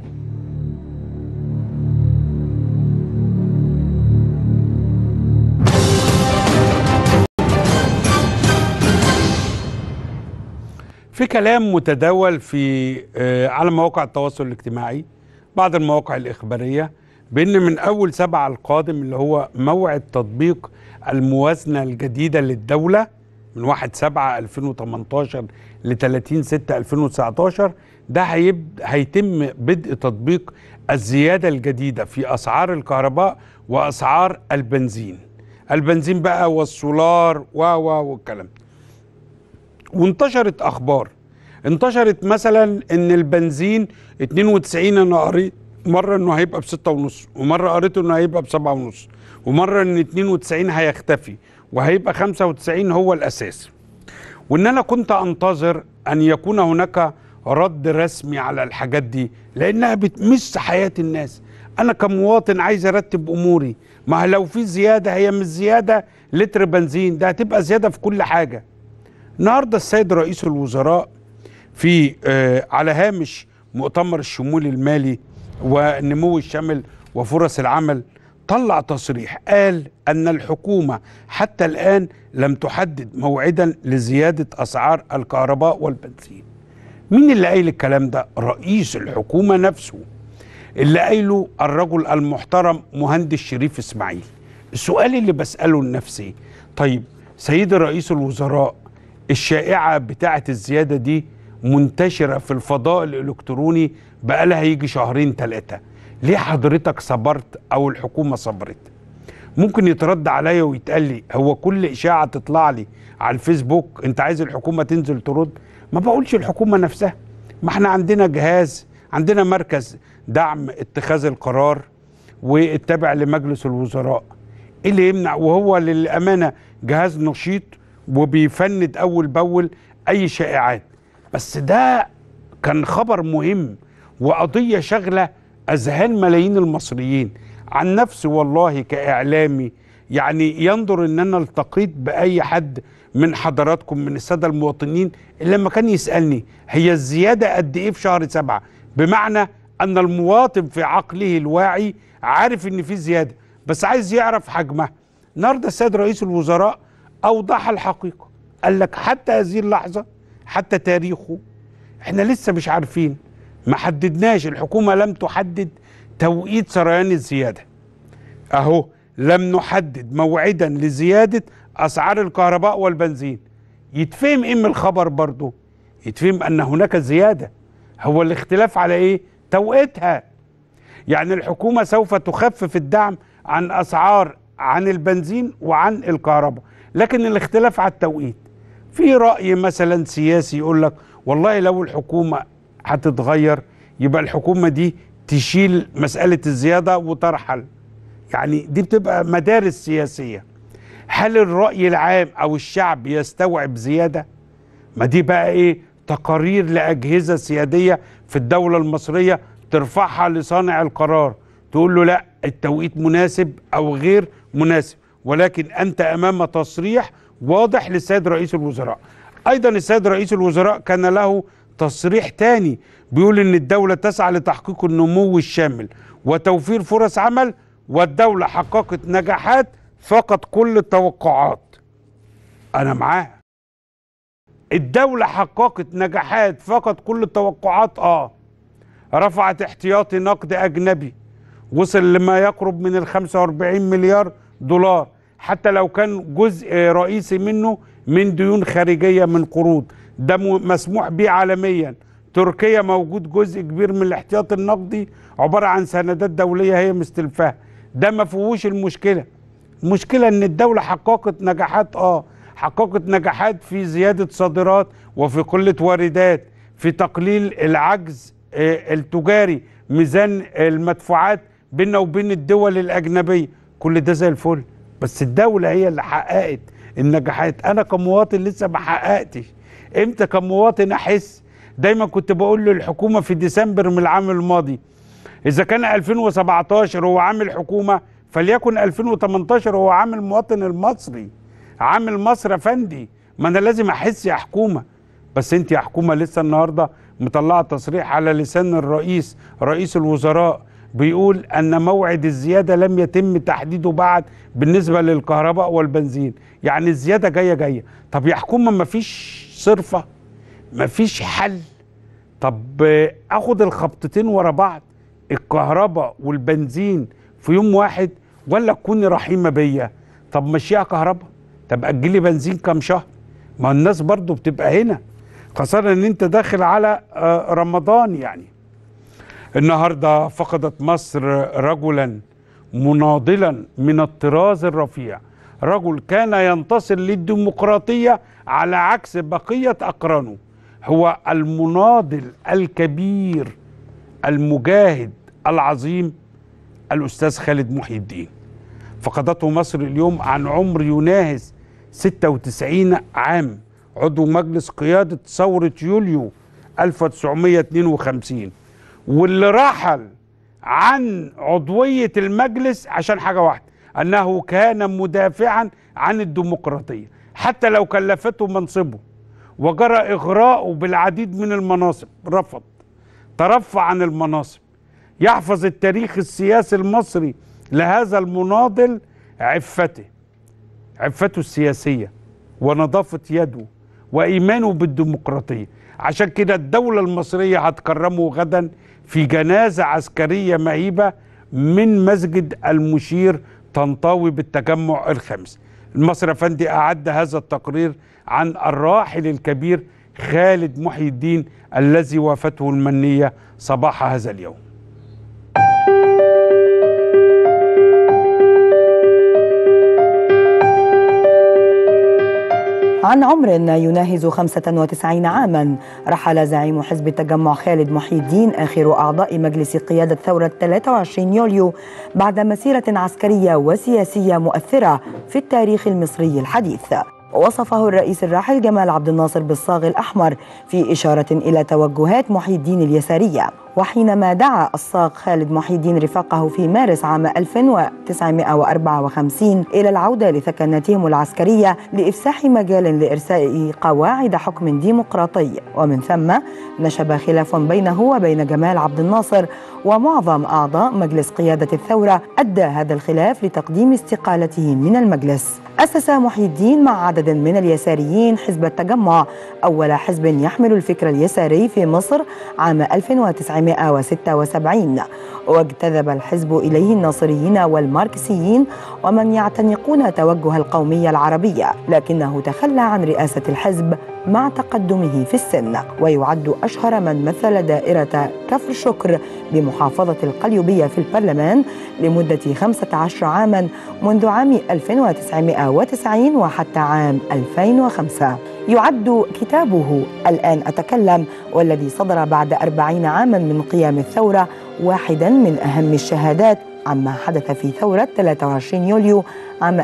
[SPEAKER 1] في كلام متداول في آه، على مواقع التواصل الاجتماعي بعض المواقع الإخبارية بأن من أول سبعة القادم اللي هو موعد تطبيق الموازنة الجديدة للدولة من 1 7 2018 ل 30 6 2019 ده هيب هيتم بدء تطبيق الزيادة الجديدة في أسعار الكهرباء وأسعار البنزين البنزين بقى والسولار و و والكلام ده. وانتشرت اخبار انتشرت مثلا ان البنزين 92 انا قريت مره انه هيبقى بستة ونص ومره قريت انه هيبقى بسبعة ونص ومره ان 92 هيختفي وهيبقى 95 هو الاساس وان انا كنت انتظر ان يكون هناك رد رسمي على الحاجات دي لانها بتمس حياه الناس انا كمواطن عايز ارتب اموري ما لو في زياده هي مش زياده لتر بنزين ده هتبقى زياده في كل حاجه النهارده السيد رئيس الوزراء في آه على هامش مؤتمر الشمول المالي والنمو الشامل وفرص العمل طلع تصريح قال ان الحكومه حتى الان لم تحدد موعدا لزياده اسعار الكهرباء والبنزين. مين اللي قايل الكلام ده؟ رئيس الحكومه نفسه. اللي قايله الرجل المحترم مهندس شريف اسماعيل. السؤال اللي بساله لنفسي طيب سيدي رئيس الوزراء الشائعه بتاعه الزياده دي منتشره في الفضاء الالكتروني بقالها يجي شهرين ثلاثه ليه حضرتك صبرت او الحكومه صبرت ممكن يترد عليا ويتقال لي هو كل اشاعه تطلع لي على الفيسبوك انت عايز الحكومه تنزل ترد ما بقولش الحكومه نفسها ما احنا عندنا جهاز عندنا مركز دعم اتخاذ القرار والتابع لمجلس الوزراء ايه اللي يمنع وهو للامانه جهاز نشيط وبيفند اول باول اي شائعات بس ده كان خبر مهم وقضيه شغله اذهان ملايين المصريين عن نفسي والله كاعلامي يعني ينظر ان انا التقيت باي حد من حضراتكم من الساده المواطنين اللي لما كان يسالني هي الزياده قد ايه في شهر سبعه بمعنى ان المواطن في عقله الواعي عارف ان في زياده بس عايز يعرف حجمها النهارده السيد رئيس الوزراء اوضح الحقيقه قال لك حتى هذه اللحظه حتى تاريخه احنا لسه مش عارفين ما حددناش الحكومه لم تحدد توقيت سريان الزياده اهو لم نحدد موعدا لزياده اسعار الكهرباء والبنزين يتفهم ايه من الخبر برضه يتفهم ان هناك زياده هو الاختلاف على ايه توقيتها يعني الحكومه سوف تخفف الدعم عن اسعار عن البنزين وعن الكهرباء لكن الاختلاف على التوقيت في راي مثلا سياسي يقول لك والله لو الحكومه هتتغير يبقى الحكومه دي تشيل مساله الزياده وترحل يعني دي بتبقى مدارس سياسيه هل الراي العام او الشعب يستوعب زياده ما دي بقى ايه تقارير لاجهزه سياديه في الدوله المصريه ترفعها لصانع القرار تقول له لا التوقيت مناسب او غير مناسب ولكن انت امام تصريح واضح للسيد رئيس الوزراء ايضا السيد رئيس الوزراء كان له تصريح تاني بيقول ان الدوله تسعى لتحقيق النمو الشامل وتوفير فرص عمل والدوله حققت نجاحات فقط كل التوقعات انا معاها الدولة حققت نجاحات فقط كل التوقعات اه رفعت احتياطي نقد اجنبي وصل لما يقرب من ال 45 مليار دولار حتى لو كان جزء رئيسي منه من ديون خارجية من قروض ده م- مسموح به عالميا تركيا موجود جزء كبير من الاحتياط النقدي عبارة عن سندات دولية هي مستلفاها ده ما فيهوش المشكلة المشكلة ان الدولة حققت نجاحات اه حققت نجاحات في زيادة صادرات وفي قلة واردات في تقليل العجز آه، التجاري ميزان المدفوعات بيننا وبين الدول الأجنبية كل ده زي الفل بس الدولة هي اللي حققت النجاحات أنا كمواطن لسه ما حققتش إمتى كمواطن أحس دايما كنت بقول للحكومة في ديسمبر من العام الماضي إذا كان 2017 هو عام الحكومة فليكن 2018 هو عام المواطن المصري عام المصري فندي ما أنا لازم أحس يا حكومة بس أنت يا حكومة لسه النهاردة مطلعة تصريح على لسان الرئيس رئيس الوزراء بيقول أن موعد الزيادة لم يتم تحديده بعد بالنسبة للكهرباء والبنزين يعني الزيادة جاية جاية طب يا حكومة مفيش صرفة مفيش حل طب آه، اخد الخبطتين ورا بعض الكهرباء والبنزين في يوم واحد ولا تكوني رحيمه بيا طب مشيها كهرباء طب اجلي بنزين كام شهر ما الناس برضو بتبقى هنا خاصة ان انت داخل على آه، رمضان يعني النهارده فقدت مصر رجلا مناضلا من الطراز الرفيع رجل كان ينتصر للديمقراطية على عكس بقية أقرانه هو المناضل الكبير المجاهد العظيم الأستاذ خالد محي الدين فقدته مصر اليوم عن عمر يناهز 96 عام عضو مجلس قيادة ثورة يوليو 1952 واللي رحل عن عضوية المجلس عشان حاجة واحدة أنه كان مدافعا عن الديمقراطية حتى لو كلفته منصبه وجرى إغراءه بالعديد من المناصب رفض ترفع عن المناصب يحفظ التاريخ السياسي المصري لهذا المناضل عفته عفته السياسية ونظافة يده وإيمانه بالديمقراطية عشان كده الدولة المصرية هتكرمه غدا في جنازة عسكرية مهيبة من مسجد المشير طنطاوي بالتجمع الخامس المصري أفندي أعد هذا التقرير عن الراحل الكبير خالد محي الدين الذي وافته المنية صباح هذا اليوم
[SPEAKER 9] عن عمر يناهز 95 عاما رحل زعيم حزب التجمع خالد محي الدين آخر أعضاء مجلس قيادة ثورة 23 يوليو بعد مسيرة عسكرية وسياسية مؤثرة في التاريخ المصري الحديث وصفه الرئيس الراحل جمال عبد الناصر بالصاغ الأحمر في إشارة إلى توجهات محي الدين اليسارية وحينما دعا الصاغ خالد محي الدين رفاقه في مارس عام 1954 إلى العودة لثكناتهم العسكرية لإفساح مجال لإرساء قواعد حكم ديمقراطي ومن ثم نشب خلاف بينه وبين جمال عبد الناصر ومعظم أعضاء مجلس قيادة الثورة أدى هذا الخلاف لتقديم استقالته من المجلس أسس محي الدين مع عدد من اليساريين حزب التجمع أول حزب يحمل الفكر اليساري في مصر عام 1900 1976 واجتذب الحزب إليه الناصريين والماركسيين ومن يعتنقون توجه القومية العربية لكنه تخلى عن رئاسة الحزب مع تقدمه في السن ويعد أشهر من مثل دائرة كفر شكر بمحافظة القليوبية في البرلمان لمدة 15 عاما منذ عام 1990 وحتى عام 2005 يعد كتابه الآن أتكلم والذي صدر بعد أربعين عاما من قيام الثورة واحدا من أهم الشهادات عما حدث في ثورة 23 يوليو عام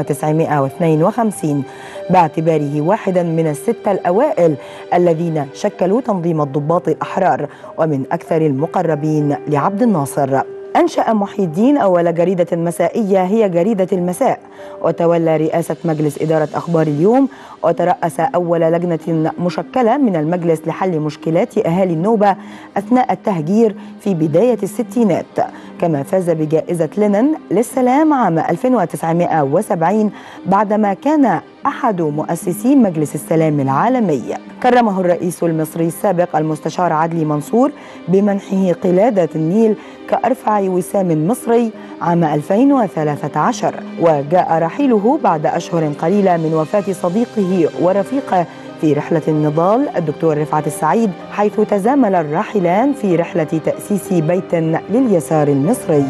[SPEAKER 9] 1952 باعتباره واحدا من الستة الأوائل الذين شكلوا تنظيم الضباط الأحرار ومن أكثر المقربين لعبد الناصر أنشأ محي الدين أول جريدة مسائية هي جريدة المساء وتولى رئاسة مجلس إدارة أخبار اليوم وترأس أول لجنة مشكلة من المجلس لحل مشكلات أهالي النوبة أثناء التهجير في بداية الستينات كما فاز بجائزة لينن للسلام عام 1970 بعدما كان أحد مؤسسي مجلس السلام العالمي كرمه الرئيس المصري السابق المستشار عدلي منصور بمنحه قلادة النيل كأرفع وسام مصري عام 2013 وجاء رحيله بعد أشهر قليلة من وفاة صديقه ورفيقه في رحلة النضال الدكتور رفعت السعيد حيث تزامل الراحلان في رحلة تأسيس بيت لليسار المصري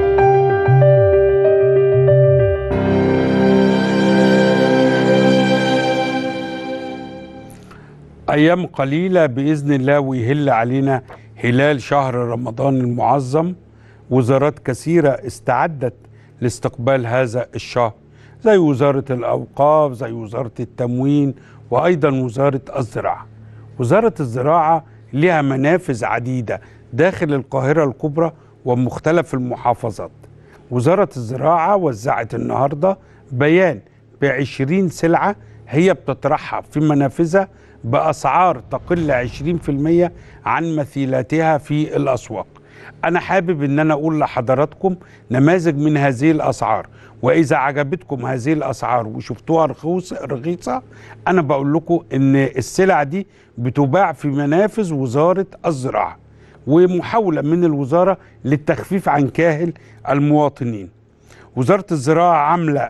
[SPEAKER 1] أيام قليلة بإذن الله ويهل علينا هلال شهر رمضان المعظم وزارات كثيرة استعدت لاستقبال هذا الشهر زي وزارة الأوقاف زي وزارة التموين وأيضا وزارة الزراعة وزارة الزراعة لها منافذ عديدة داخل القاهرة الكبرى ومختلف المحافظات وزارة الزراعة وزعت النهاردة بيان بعشرين سلعة هي بتطرحها في منافذها بأسعار تقل 20% عن مثيلاتها في الأسواق أنا حابب أن أنا أقول لحضراتكم نماذج من هذه الأسعار وإذا عجبتكم هذه الأسعار وشفتوها رخيص رخيصة أنا بقول لكم أن السلع دي بتباع في منافذ وزارة الزراعة ومحاولة من الوزارة للتخفيف عن كاهل المواطنين وزارة الزراعة عاملة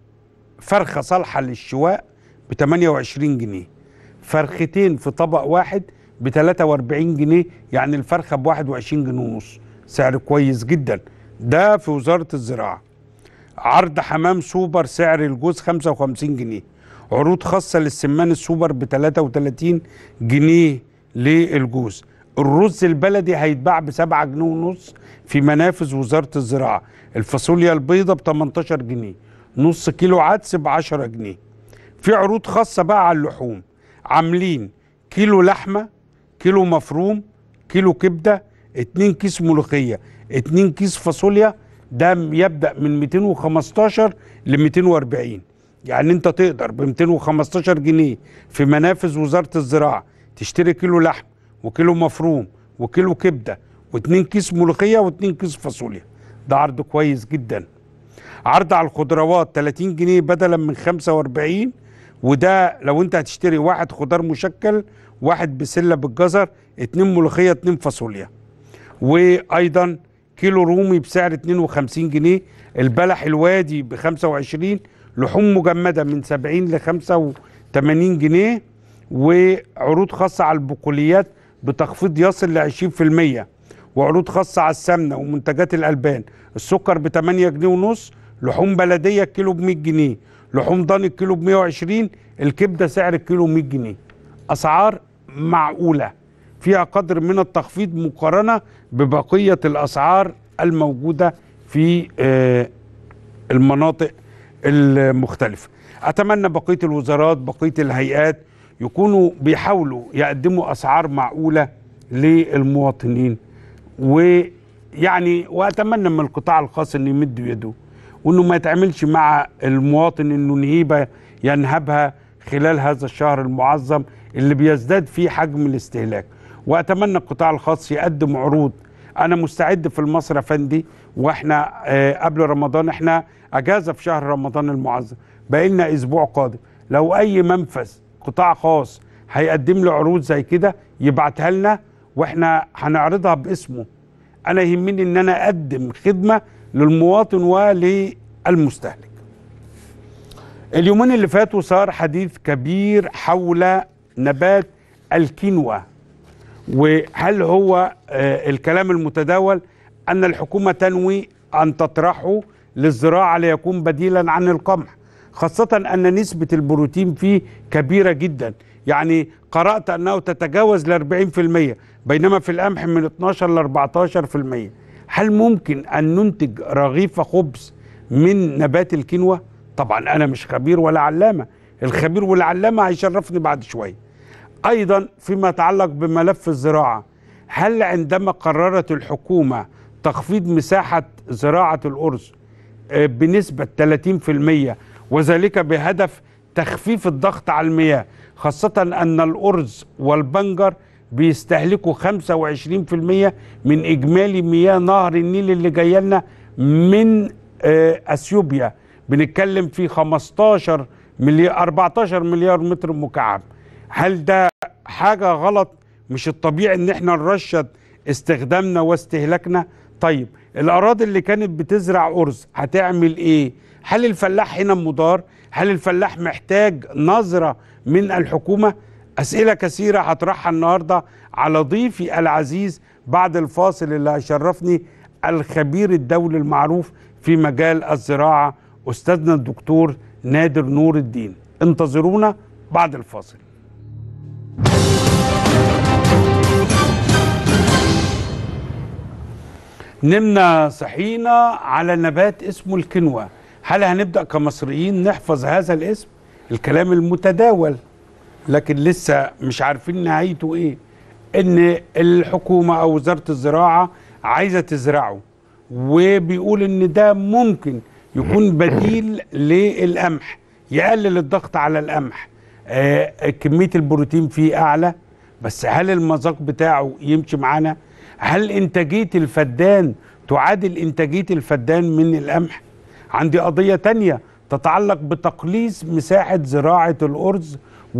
[SPEAKER 1] فرخة صالحة للشواء ب 28 جنيه فرختين في طبق واحد ب 43 جنيه يعني الفرخه ب 21 جنيه ونص سعر كويس جدا ده في وزاره الزراعه عرض حمام سوبر سعر الجوز 55 جنيه عروض خاصه للسمان السوبر ب 33 جنيه للجوز الرز البلدي هيتباع ب 7 جنيه ونص في منافذ وزاره الزراعه الفاصوليا البيضاء ب 18 جنيه نص كيلو عدس ب 10 جنيه في عروض خاصه بقى على اللحوم عاملين كيلو لحمه كيلو مفروم كيلو كبده اتنين كيس ملوخيه اتنين كيس فاصوليا ده يبدا من 215 ل 240 يعني انت تقدر ب 215 جنيه في منافذ وزاره الزراعه تشتري كيلو لحم وكيلو مفروم وكيلو كبده واتنين كيس ملوخيه واتنين كيس فاصوليا ده عرض كويس جدا عرض على الخضروات 30 جنيه بدلا من 45 وده لو انت هتشتري واحد خضار مشكل واحد بسله بالجزر اتنين ملوخيه اتنين فاصوليا وايضا كيلو رومي بسعر 52 جنيه البلح الوادي ب 25 لحوم مجمده من 70 ل 85 جنيه وعروض خاصه على البقوليات بتخفيض يصل ل 20% وعروض خاصه على السمنه ومنتجات الالبان السكر ب 8 جنيه ونص لحوم بلديه الكيلو ب 100 جنيه لحوم ضاني الكيلو ب 120 الكبده سعر الكيلو 100 جنيه اسعار معقوله فيها قدر من التخفيض مقارنه ببقيه الاسعار الموجوده في آه، المناطق المختلفه اتمنى بقيه الوزارات بقيه الهيئات يكونوا بيحاولوا يقدموا اسعار معقوله للمواطنين ويعني واتمنى من القطاع الخاص انه يمد يده وانه ما يتعاملش مع المواطن انه نهيبه ينهبها خلال هذا الشهر المعظم اللي بيزداد فيه حجم الاستهلاك واتمنى القطاع الخاص يقدم عروض انا مستعد في المصري يا فندي واحنا آه قبل رمضان احنا اجازه في شهر رمضان المعظم بقى لنا اسبوع قادم لو اي منفذ قطاع خاص هيقدم لي عروض زي كده يبعتها لنا واحنا هنعرضها باسمه انا يهمني ان انا اقدم خدمه للمواطن وللمستهلك اليومين اللي فاتوا صار حديث كبير حول نبات الكينوا وهل هو آه، الكلام المتداول ان الحكومه تنوي ان تطرحه للزراعه ليكون بديلا عن القمح خاصه ان نسبه البروتين فيه كبيره جدا يعني قرات انه تتجاوز ل 40% بينما في القمح من 12 ل 14% هل ممكن ان ننتج رغيف خبز من نبات الكينوا طبعا انا مش خبير ولا علامه الخبير والعلامه هيشرفني بعد شويه ايضا فيما يتعلق بملف الزراعه هل عندما قررت الحكومه تخفيض مساحه زراعه الارز آه، بنسبه 30% وذلك بهدف تخفيف الضغط على المياه خاصه ان الارز والبنجر بيستهلكوا 25% من اجمالي مياه نهر النيل اللي جايه لنا من آه، اثيوبيا بنتكلم في 15 مليار 14 مليار متر مكعب هل ده حاجة غلط مش الطبيعي ان احنا نرشد استخدامنا واستهلاكنا طيب الاراضي اللي كانت بتزرع ارز هتعمل ايه هل الفلاح هنا مضار هل الفلاح محتاج نظرة من الحكومة اسئلة كثيرة هطرحها النهاردة على ضيفي العزيز بعد الفاصل اللي هيشرفني الخبير الدولي المعروف في مجال الزراعة استاذنا الدكتور نادر نور الدين انتظرونا بعد الفاصل نمنا صحينا على نبات اسمه الكنوة هل هنبدأ كمصريين نحفظ هذا الاسم الكلام المتداول لكن لسه مش عارفين نهايته ايه ان الحكومة او وزارة الزراعة عايزة تزرعه وبيقول ان ده ممكن يكون بديل للقمح يقلل الضغط على القمح آه كمية البروتين فيه اعلى بس هل المذاق بتاعه يمشي معانا هل انتاجية الفدان تعادل انتاجية الفدان من القمح عندي قضية تانية تتعلق بتقليص مساحة زراعة الأرز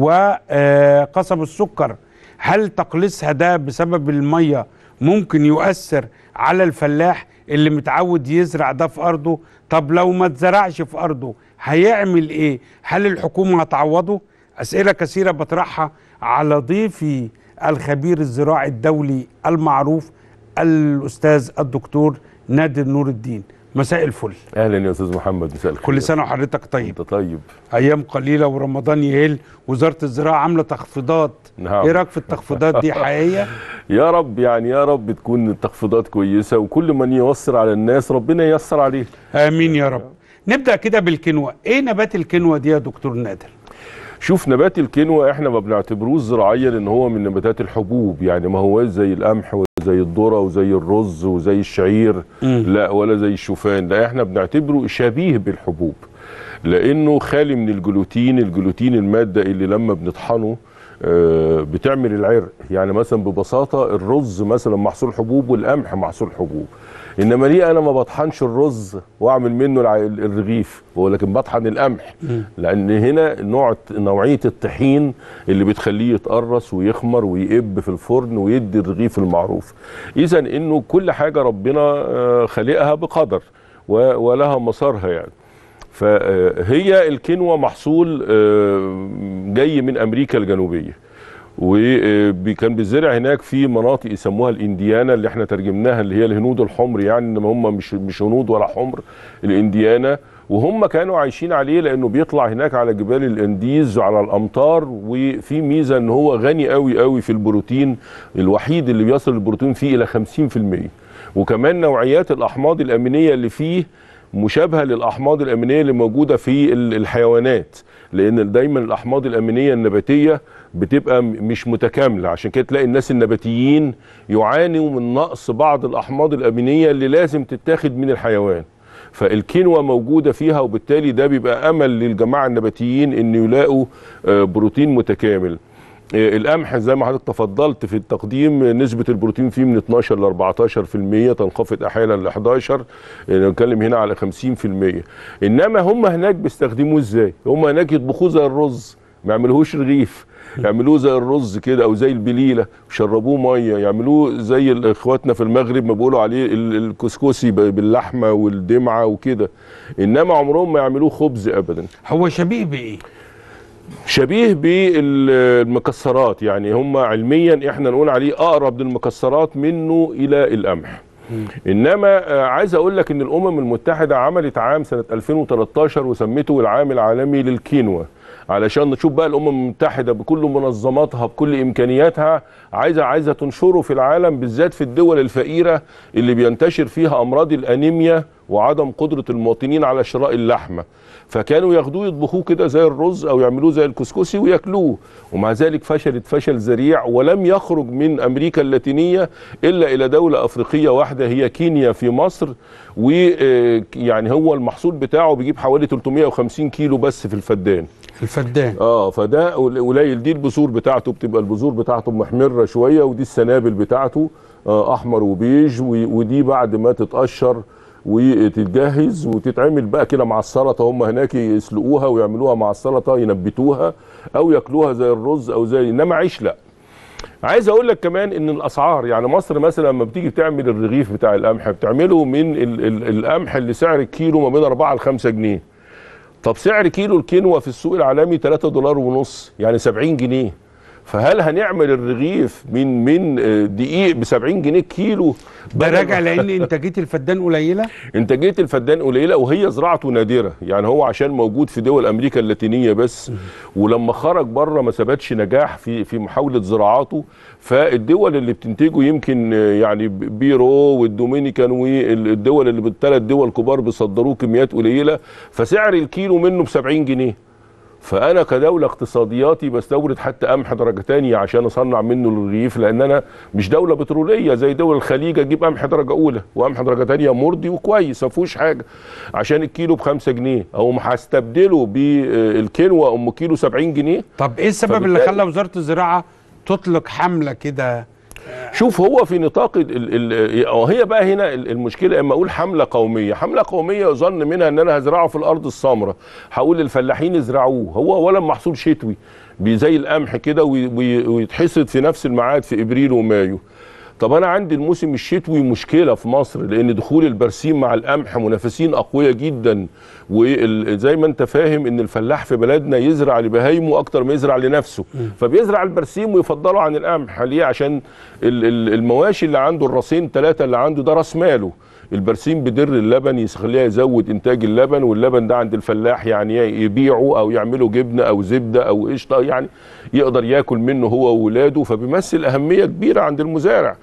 [SPEAKER 1] وقصب السكر هل تقليصها ده بسبب المية ممكن يؤثر على الفلاح اللي متعود يزرع ده في أرضه طب لو ما تزرعش في أرضه هيعمل إيه هل الحكومة هتعوضه أسئلة كثيرة بطرحها على ضيفي الخبير الزراعي الدولي المعروف الأستاذ الدكتور نادر نور الدين مساء الفل
[SPEAKER 10] اهلا يا استاذ محمد مساء الخير
[SPEAKER 1] كل سنة وحضرتك طيب
[SPEAKER 10] انت طيب
[SPEAKER 1] ايام قليله ورمضان يهل وزاره الزراعه عامله تخفيضات
[SPEAKER 10] نعم.
[SPEAKER 1] ايه رايك في التخفيضات دي حقيقيه
[SPEAKER 10] يا رب يعني يا رب تكون التخفيضات كويسه وكل من ييسر على الناس ربنا ييسر عليه
[SPEAKER 1] امين يا رب نبدا كده بالكنوه ايه نبات الكنوه دي يا دكتور نادر
[SPEAKER 10] شوف نبات الكينوا احنا ما بنعتبروش زراعيا ان هو من نباتات الحبوب يعني ما هواش زي القمح وزي الذره وزي الرز وزي الشعير
[SPEAKER 1] مم.
[SPEAKER 10] لا ولا زي الشوفان لا احنا بنعتبره شبيه بالحبوب لانه خالي من الجلوتين الجلوتين الماده اللي لما بنطحنه آه، بتعمل العرق يعني مثلا ببساطه الرز مثلا محصول حبوب والقمح محصول حبوب انما ليه انا ما بطحنش الرز واعمل منه الع- الرغيف ولكن بطحن القمح لان هنا نوع نوعيه الطحين اللي بتخليه يتقرص ويخمر ويقب في الفرن ويدي الرغيف المعروف اذا انه كل حاجه ربنا آه، خالقها بقدر و- ولها مسارها يعني فهي الكينوا محصول آه، جاي من امريكا الجنوبيه وكان بيزرع هناك في مناطق يسموها الانديانا اللي احنا ترجمناها اللي هي الهنود الحمر يعني انما هم مش مش هنود ولا حمر الانديانا وهم كانوا عايشين عليه لانه بيطلع هناك على جبال الانديز وعلى الامطار وفي ميزه ان هو غني قوي قوي في البروتين الوحيد اللي بيصل البروتين فيه الى 50% وكمان نوعيات الاحماض الامينيه اللي فيه مشابهه للاحماض الامينيه اللي موجوده في ال- الحيوانات لان دايما الاحماض الامينيه النباتيه بتبقى م- مش متكامله عشان كده تلاقي الناس النباتيين يعانوا من نقص بعض الاحماض الامينيه اللي لازم تتاخد من الحيوان فالكينوا موجوده فيها وبالتالي ده بيبقى امل للجماعه النباتيين ان يلاقوا آه، بروتين متكامل آه، القمح زي ما حضرتك تفضلت في التقديم نسبة البروتين فيه من 12 ل 14% تنخفض أحيانا ل 11 يعني نتكلم هنا على 50% إنما هم هناك بيستخدموه إزاي؟ هم هناك يطبخوه زي الرز ما يعملوهوش رغيف يعملوه زي الرز كده او زي البليله يشربوه ميه يعملوه زي ال- اخواتنا في المغرب ما بيقولوا عليه ال- الكسكسي ب- باللحمه والدمعه وكده انما عمرهم ما يعملوه خبز ابدا
[SPEAKER 1] هو شبيه بايه
[SPEAKER 10] شبيه بالمكسرات يعني هم علميا احنا نقول عليه اقرب للمكسرات منه الى القمح انما آه، عايز اقول لك ان الامم المتحده عملت عام سنه 2013 وسمته العام العالمي للكينوا علشان نشوف بقى الامم المتحده بكل منظماتها بكل امكانياتها عايزه عايزه تنشره في العالم بالذات في الدول الفقيره اللي بينتشر فيها امراض الانيميا وعدم قدره المواطنين على شراء اللحمه فكانوا ياخدوه يطبخوه كده زي الرز او يعملوه زي الكسكسي وياكلوه ومع ذلك فشلت فشل ذريع ولم يخرج من امريكا اللاتينيه الا الى دوله افريقيه واحده هي كينيا في مصر ويعني هو المحصول بتاعه بيجيب حوالي 350 كيلو بس في الفدان
[SPEAKER 1] الفدان
[SPEAKER 10] اه فده قليل دي البذور بتاعته بتبقى البذور بتاعته محمره شويه ودي السنابل بتاعته آه احمر وبيج و- ودي بعد ما تتقشر وتتجهز وتتعمل بقى كده مع السلطه هم هناك يسلقوها ويعملوها مع السلطه ينبتوها او ياكلوها زي الرز او زي انما عيش لا عايز اقول لك كمان ان الاسعار يعني مصر مثلا لما بتيجي تعمل الرغيف بتاع القمح بتعمله من ال ال القمح اللي سعر الكيلو ما بين 4 ل 5 جنيه طب سعر كيلو الكينوا في السوق العالمي 3 دولار ونص يعني 70 جنيه فهل هنعمل الرغيف من من آه، دقيق ب 70 جنيه كيلو
[SPEAKER 1] ده
[SPEAKER 10] بدل-
[SPEAKER 1] راجع لان انتاجيه الفدان قليله
[SPEAKER 10] انتاجيه الفدان قليله وهي زراعته نادره يعني هو عشان موجود في دول امريكا اللاتينيه بس ولما خرج بره ما ثبتش نجاح في في محاوله زراعته فالدول اللي بتنتجه يمكن آه، يعني بيرو والدومينيكان والدول اللي بالثلاث دول كبار بيصدروه كميات قليله فسعر الكيلو منه ب 70 جنيه فانا كدوله اقتصادياتي بستورد حتى قمح درجه تانية عشان اصنع منه الرغيف لان انا مش دوله بتروليه زي دول الخليج اجيب قمح درجه اولى وقمح درجه تانية مرضي وكويس ما فيهوش حاجه عشان الكيلو ب 5 جنيه او هستبدله بالكينوا ام كيلو 70 جنيه
[SPEAKER 1] طب ايه السبب اللي
[SPEAKER 10] فبالتالي-
[SPEAKER 1] خلى وزاره الزراعه تطلق حمله كده
[SPEAKER 10] شوف هو في نطاق ال ال وهي بقى هنا ال- المشكله اما اقول حمله قوميه حمله قوميه يظن منها ان انا هزرعه في الارض السمراء هقول للفلاحين ازرعوه هو اولا محصول شتوي بي- زي القمح كده وي- وي- ويتحصد في نفس الميعاد في ابريل ومايو طب انا عندي الموسم الشتوي مشكله في مصر لان دخول البرسيم مع القمح منافسين اقوياء جدا وزي ما انت فاهم ان الفلاح في بلدنا يزرع لبهايمه اكتر ما يزرع لنفسه فبيزرع البرسيم ويفضله عن القمح ليه عشان ال- ال- المواشي اللي عنده الراسين ثلاثه اللي عنده ده راس ماله البرسيم بيدر اللبن يخليها يزود انتاج اللبن واللبن ده عند الفلاح يعني يبيعه او يعمله جبنه او زبده او قشطه يعني يقدر ياكل منه هو واولاده فبيمثل اهميه كبيره عند المزارع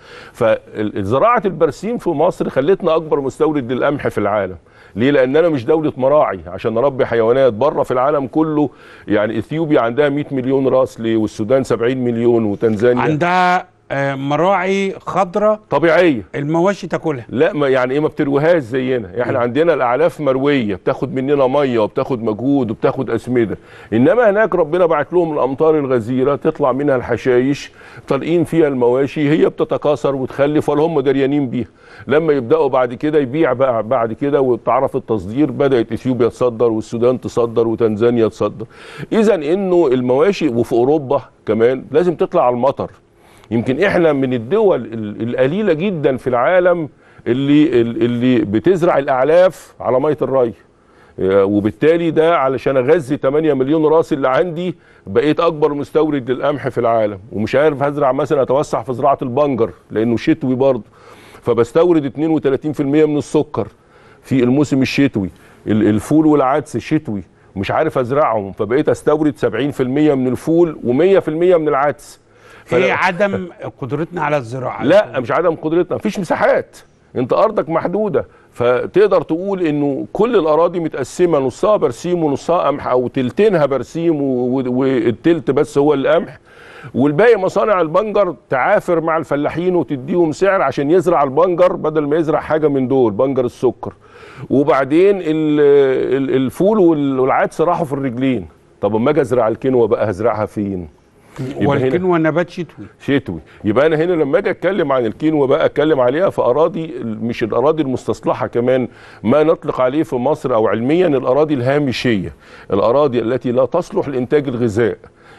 [SPEAKER 10] فزراعه البرسيم في مصر خلتنا اكبر مستورد للقمح في العالم ليه؟ لان انا مش دوله مراعي عشان نربي حيوانات بره في العالم كله يعني اثيوبيا عندها 100 مليون راس ليه والسودان 70 مليون وتنزانيا
[SPEAKER 1] عندها آه، مراعي خضراء
[SPEAKER 10] طبيعيه
[SPEAKER 1] المواشي تاكلها
[SPEAKER 10] لا ما يعني ايه ما بترويهاش زينا احنا عندنا الاعلاف مرويه بتاخد مننا ميه وبتاخد مجهود وبتاخد اسمده انما هناك ربنا بعت لهم الامطار الغزيره تطلع منها الحشايش طالقين فيها المواشي هي بتتكاثر وتخلف ولا هم دريانين بيها لما يبداوا بعد كده يبيع بقى بعد كده وتعرف التصدير بدات اثيوبيا تصدر والسودان تصدر وتنزانيا تصدر اذا انه المواشي وفي اوروبا كمان لازم تطلع على المطر يمكن احنا من الدول ال- القليله جدا في العالم اللي اللي بتزرع الاعلاف على ميه الري آه، وبالتالي ده علشان اغذي 8 مليون راس اللي عندي بقيت اكبر مستورد للقمح في العالم ومش عارف هزرع مثلا اتوسع في زراعه البنجر لانه شتوي برضه فبستورد 32% من السكر في الموسم الشتوي ال- الفول والعدس شتوي مش عارف ازرعهم فبقيت استورد 70% من الفول و100% من العدس فلا-
[SPEAKER 1] ايه عدم قدرتنا على الزراعه
[SPEAKER 10] لا مش عدم قدرتنا مفيش مساحات انت ارضك محدوده فتقدر تقول انه كل الاراضي متقسمه نصها برسيم ونصها قمح او تلتينها برسيم و- و- والتلت بس هو القمح والباقي مصانع البنجر تعافر مع الفلاحين وتديهم سعر عشان يزرع البنجر بدل ما يزرع حاجه من دول بنجر السكر وبعدين ال- ال- الفول وال- والعدس راحوا في الرجلين طب اما اجي ازرع الكنوه بقى هزرعها فين يبقى هنا-
[SPEAKER 1] والكنوة نبات شتوي
[SPEAKER 10] شتوي يبقى انا هنا لما اجي اتكلم عن الكينوا بقى اتكلم عليها في اراضي مش الاراضي المستصلحه كمان ما نطلق عليه في مصر او علميا الاراضي الهامشيه الاراضي التي لا تصلح لانتاج الغذاء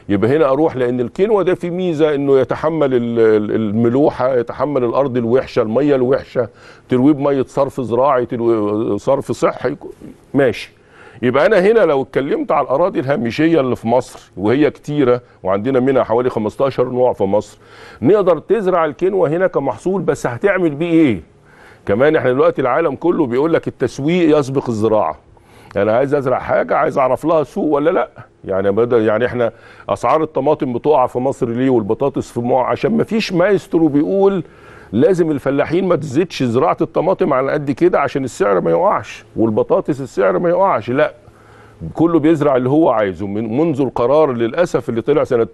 [SPEAKER 10] يبقى هنا اروح لان الكينوا ده فيه ميزه انه يتحمل ال- ال- الملوحه يتحمل الارض الوحشه الميه الوحشه ترويه بميه صرف زراعي ترويه صرف صحي ماشي يبقى انا هنا لو اتكلمت على الاراضي الهامشيه اللي في مصر وهي كتيره وعندنا منها حوالي 15 نوع في مصر نقدر تزرع الكينوا هنا كمحصول بس هتعمل بيه ايه كمان احنا دلوقتي العالم كله بيقول لك التسويق يسبق الزراعه انا عايز ازرع حاجه عايز اعرف لها سوق ولا لا يعني بدل يعني احنا اسعار الطماطم بتقع في مصر ليه والبطاطس في مع عشان ما فيش مايسترو بيقول لازم الفلاحين ما تزيدش زراعه الطماطم على قد كده عشان السعر ما يقعش والبطاطس السعر ما يقعش لا كله بيزرع اللي هو عايزه من منذ القرار للاسف اللي طلع سنه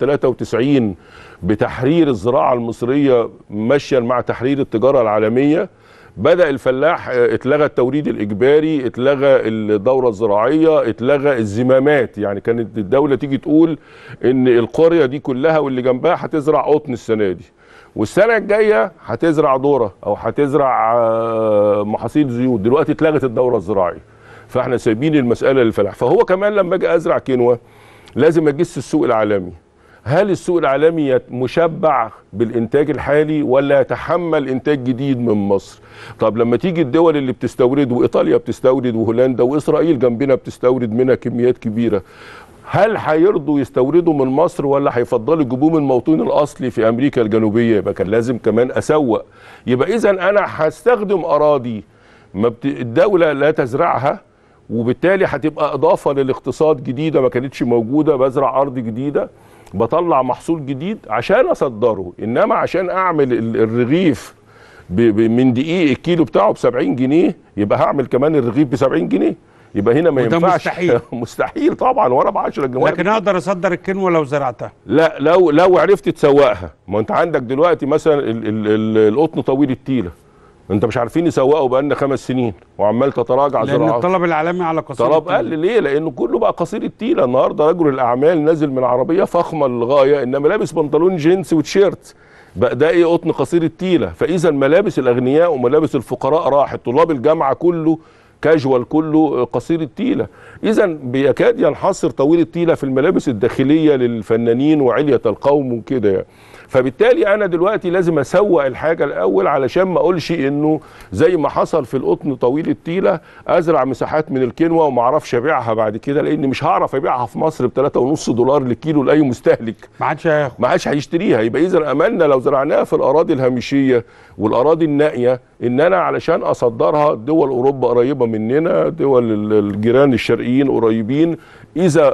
[SPEAKER 10] 93 بتحرير الزراعه المصريه ماشيا مع تحرير التجاره العالميه بدا الفلاح آه، اتلغى التوريد الاجباري اتلغى الدوره الزراعيه اتلغى الزمامات يعني كانت الدوله تيجي تقول ان القريه دي كلها واللي جنبها هتزرع قطن السنه دي والسنه الجايه هتزرع ذره او هتزرع آه، محاصيل زيوت دلوقتي اتلغت الدوره الزراعيه فاحنا سايبين المساله للفلاح فهو كمان لما اجي ازرع كينوا لازم اجس السوق العالمي هل السوق العالمي يت- مشبع بالانتاج الحالي ولا يتحمل انتاج جديد من مصر طب لما تيجي الدول اللي بتستورد وايطاليا بتستورد وهولندا واسرائيل جنبنا بتستورد منها كميات كبيره هل هيرضوا يستوردوا من مصر ولا هيفضلوا يجيبوه من الموطن الاصلي في امريكا الجنوبيه يبقى كان لازم كمان اسوق يبقى اذا انا هستخدم اراضي ما بت... الدوله لا تزرعها وبالتالي هتبقى اضافه للاقتصاد جديده ما كانتش موجوده بزرع ارض جديده بطلع محصول جديد عشان اصدره انما عشان اعمل ال- الرغيف ب... ب... من دقيق الكيلو بتاعه ب 70 جنيه يبقى هعمل كمان الرغيف ب 70 جنيه يبقى هنا ما
[SPEAKER 1] وده
[SPEAKER 10] ينفعش
[SPEAKER 1] مستحيل.
[SPEAKER 10] مستحيل طبعا ولا ب 10 جنيه ولا
[SPEAKER 1] لكن اقدر اصدر الكنوه لو زرعتها
[SPEAKER 10] لا لو لو عرفت تسوقها ما انت عندك دلوقتي مثلا ال ال ال القطن طويل التيله انت مش عارفين يسوقوا بقالنا خمس سنين وعمال تتراجع
[SPEAKER 1] لان
[SPEAKER 10] زراعات
[SPEAKER 1] الطلب العالمي على قصير
[SPEAKER 10] طلب
[SPEAKER 1] التيل.
[SPEAKER 10] قل ليه؟ لانه كله بقى قصير التيله النهارده رجل الاعمال نازل من عربيه فخمه للغايه انما لابس بنطلون جينز وتيشيرت بقى ده ايه قطن قصير التيله فاذا ملابس الاغنياء وملابس الفقراء راحت طلاب الجامعه كله كاجوال كله قصير التيله اذا بيكاد ينحصر طويل التيله في الملابس الداخليه للفنانين وعليه القوم وكده يعني فبالتالي انا دلوقتي لازم اسوق الحاجه الاول علشان ما اقولش انه زي ما حصل في القطن طويل التيله ازرع مساحات من الكنوه وما اعرفش ابيعها بعد كده لان مش هعرف ابيعها في مصر ب 3.5 دولار للكيلو لاي مستهلك
[SPEAKER 1] ما عادش هياخد
[SPEAKER 10] ما عادش هيشتريها يبقى اذا املنا لو زرعناها في الاراضي الهامشيه والاراضي النائيه ان انا علشان اصدرها دول اوروبا قريبه مننا دول ال- الجيران الشرقيين قريبين اذا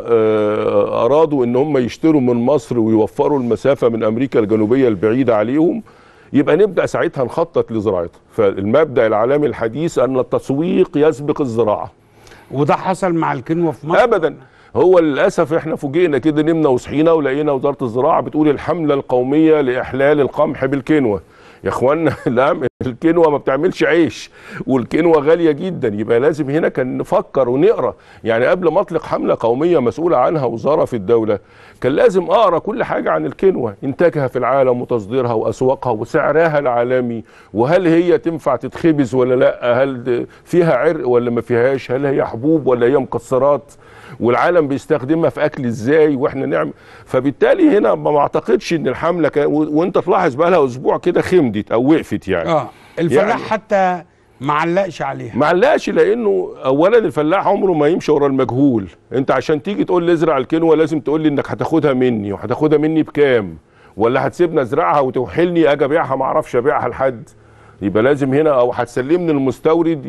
[SPEAKER 10] آه، ارادوا ان هم يشتروا من مصر ويوفروا المسافه من امريكا الجنوبيه البعيده عليهم يبقى نبدا ساعتها نخطط لزراعتها فالمبدا العالمي الحديث ان التسويق يسبق الزراعه
[SPEAKER 1] وده حصل مع الكنوه في مصر
[SPEAKER 10] ابدا هو للاسف احنا فوجئنا كده نمنا وصحينا ولقينا وزاره الزراعه بتقول الحمله القوميه لاحلال القمح بالكنوه يا اخوانا لا الكنوه ما بتعملش عيش والكنوه غاليه جدا يبقى لازم هنا كان نفكر ونقرا يعني قبل ما اطلق حمله قوميه مسؤوله عنها وزاره في الدوله كان لازم اقرا كل حاجه عن الكنوه انتاجها في العالم وتصديرها واسواقها وسعرها العالمي وهل هي تنفع تتخبز ولا لا هل د- فيها عرق ولا ما فيهاش هل هي حبوب ولا هي مكسرات والعالم بيستخدمها في اكل ازاي واحنا نعمل فبالتالي هنا ما اعتقدش ان الحمله كان و- وانت تلاحظ بقى لها اسبوع كده خمدت او وقفت يعني
[SPEAKER 1] اه الفلاح
[SPEAKER 10] يعني-
[SPEAKER 1] حتى ما علقش عليها
[SPEAKER 10] ما علقش لانه اولا الفلاح عمره ما يمشي ورا المجهول انت عشان تيجي تقول لي ازرع الكنوه لازم تقول لي انك هتاخدها مني وهتاخدها مني بكام ولا هتسيبني ازرعها وتوحلني اجي ابيعها ما اعرفش ابيعها لحد يبقى لازم هنا او هتسلمني المستورد ي-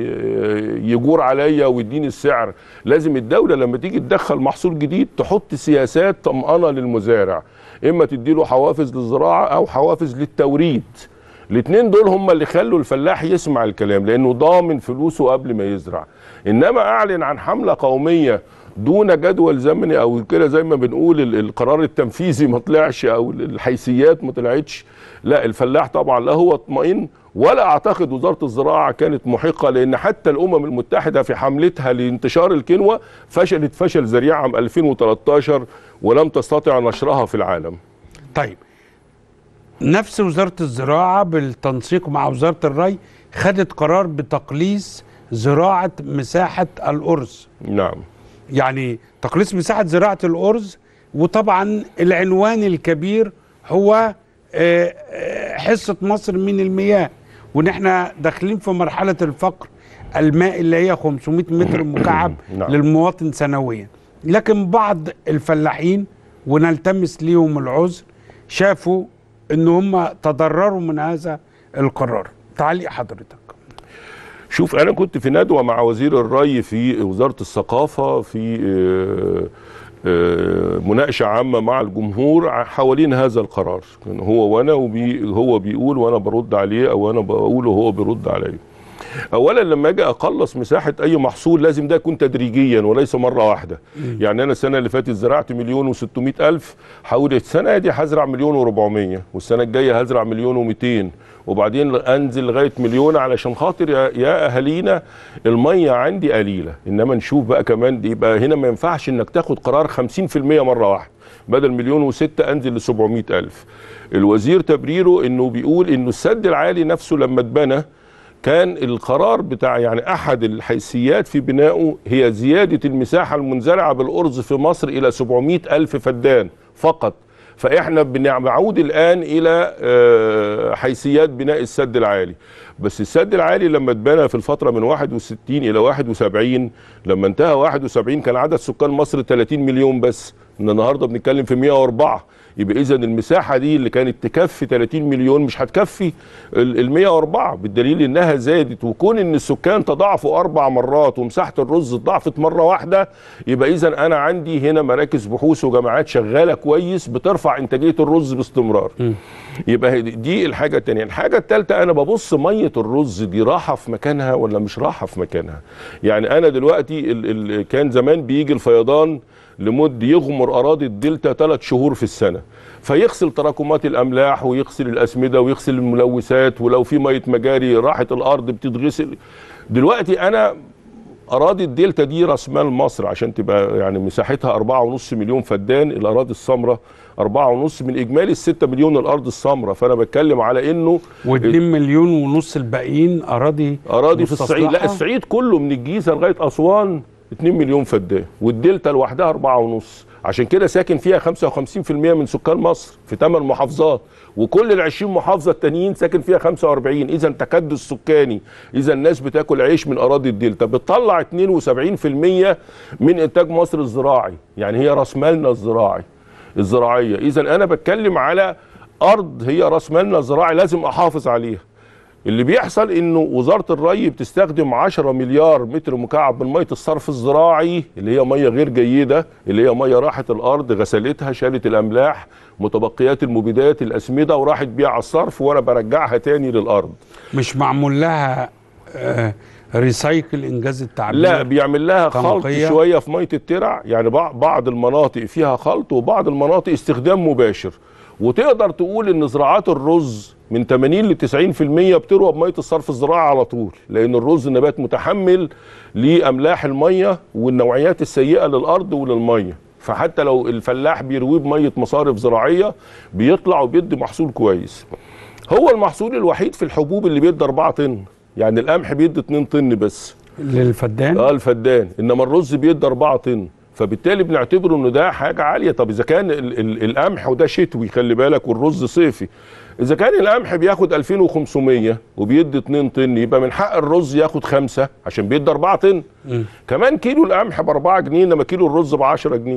[SPEAKER 10] ي- يجور عليا ويديني السعر لازم الدوله لما تيجي تدخل محصول جديد تحط سياسات طمأنه للمزارع اما تديله حوافز للزراعه او حوافز للتوريد الاثنين دول هم اللي خلوا الفلاح يسمع الكلام لانه ضامن فلوسه قبل ما يزرع انما اعلن عن حمله قوميه دون جدول زمني او كده زي ما بنقول ال- القرار التنفيذي ما طلعش او ال- الحيثيات ما طلعتش لا الفلاح طبعا لا هو اطمئن ولا اعتقد وزاره الزراعه كانت محقه لان حتى الامم المتحده في حملتها لانتشار الكنوه فشلت فشل ذريع عام 2013 ولم تستطع نشرها في العالم
[SPEAKER 1] طيب نفس وزاره الزراعه بالتنسيق مع وزاره الري خدت قرار بتقليص زراعه مساحه الارز
[SPEAKER 10] نعم
[SPEAKER 1] يعني تقليص مساحه زراعه الارز وطبعا العنوان الكبير هو آه، آه، حصة مصر من المياه وان احنا داخلين في مرحلة الفقر الماء اللي هي 500 متر مكعب
[SPEAKER 10] نعم.
[SPEAKER 1] للمواطن سنويا لكن بعض الفلاحين ونلتمس ليهم العذر شافوا ان هم تضرروا من هذا القرار تعليق حضرتك
[SPEAKER 10] شوف انا كنت في ندوه مع وزير الري في وزاره الثقافه في آه، آه، مناقشه عامه مع الجمهور ع- حوالين هذا القرار كان هو وانا وبي هو بيقول وانا برد عليه او انا بقول وهو بيرد عليا اولا لما اجي اقلص مساحه اي محصول لازم ده يكون تدريجيا وليس مره واحده يعني انا السنه اللي فاتت زرعت مليون و600 الف حاول السنه دي هزرع مليون و400 والسنه الجايه هزرع مليون و200 وبعدين انزل لغايه مليون علشان خاطر يا, يا اهالينا الميه عندي قليله انما نشوف بقى كمان دي يبقى هنا ما ينفعش انك تاخد قرار 50% مره واحده بدل مليون وستة انزل ل 700 الف الوزير تبريره انه بيقول انه السد العالي نفسه لما اتبنى كان القرار بتاع يعني احد الحيثيات في بنائه هي زياده المساحه المنزرعه بالارز في مصر الى 700 الف فدان فقط فاحنا بنعود الان الى آه، حيثيات بناء السد العالي بس السد العالي لما اتبنى في الفتره من 61 الى 71 لما انتهى 71 كان عدد سكان مصر 30 مليون بس ان النهارده بنتكلم في 104 يبقى اذا المساحه دي اللي كانت تكفي 30 مليون مش هتكفي ال ال 104 بالدليل انها زادت وكون ان السكان تضاعفوا اربع مرات ومساحه الرز اتضاعفت مره واحده يبقى اذا انا عندي هنا مراكز بحوث وجامعات شغاله كويس بترفع انتاجيه الرز باستمرار يبقى هي دي- دي الحاجه الثانيه الحاجه الثالثه انا ببص ميه الرز دي راحه في مكانها ولا مش راحه في مكانها يعني انا دلوقتي ال ال كان زمان بيجي الفيضان لمد يغمر اراضي الدلتا ثلاث شهور في السنه فيغسل تراكمات الاملاح ويغسل الاسمده ويغسل الملوثات ولو في ميه مجاري راحت الارض بتتغسل دلوقتي انا اراضي الدلتا دي راس مال مصر عشان تبقى يعني مساحتها 4.5 مليون فدان الاراضي السمراء 4.5 من اجمالي ال 6 مليون الارض السمراء فانا بتكلم على انه
[SPEAKER 1] و2 مليون ونص الباقيين اراضي
[SPEAKER 10] اراضي في الصعيد لا
[SPEAKER 1] مستصلحة.
[SPEAKER 10] الصعيد كله من الجيزه لغايه اسوان 2 مليون فدان والدلتا لوحدها 4.5 عشان كده ساكن فيها 55% من سكان مصر في 8 محافظات وكل ال 20 محافظه التانيين ساكن فيها 45 اذا تكدس سكاني اذا الناس بتاكل عيش من اراضي الدلتا بتطلع 72% من انتاج مصر الزراعي يعني هي راس مالنا الزراعي الزراعيه اذا انا بتكلم على ارض هي راس مالنا الزراعي لازم احافظ عليها اللي بيحصل انه وزاره الري بتستخدم 10 مليار متر مكعب من ميه الصرف الزراعي اللي هي ميه غير جيده اللي هي ميه راحت الارض غسلتها شالت الاملاح متبقيات المبيدات الاسمده وراحت بيها على الصرف وانا برجعها تاني للارض
[SPEAKER 1] مش معمول لها آه ريسايكل انجاز التعبير
[SPEAKER 10] لا بيعمل لها خلط
[SPEAKER 1] طبقية.
[SPEAKER 10] شويه في ميه الترع يعني بع- بعض المناطق فيها خلط وبعض المناطق استخدام مباشر وتقدر تقول ان زراعات الرز من 80 ل 90% بتروى بميه الصرف الزراعي على طول لان الرز نبات متحمل لاملاح الميه والنوعيات السيئه للارض وللميه فحتى لو الفلاح بيرويه بميه مصارف زراعيه بيطلع وبيدي محصول كويس هو المحصول الوحيد في الحبوب اللي بيدي 4 طن يعني القمح بيدي 2 طن بس
[SPEAKER 1] للفدان
[SPEAKER 10] اه الفدان انما الرز بيدي 4 طن فبالتالي بنعتبره انه ده حاجه عاليه طب اذا كان ال ال القمح وده شتوي خلي بالك والرز صيفي اذا كان القمح بياخد 2500 وبيدي 2 طن يبقى من حق الرز ياخد خمسة عشان بيدي 4 طن كمان كيلو القمح ب 4 جنيه انما كيلو الرز ب 10 جنيه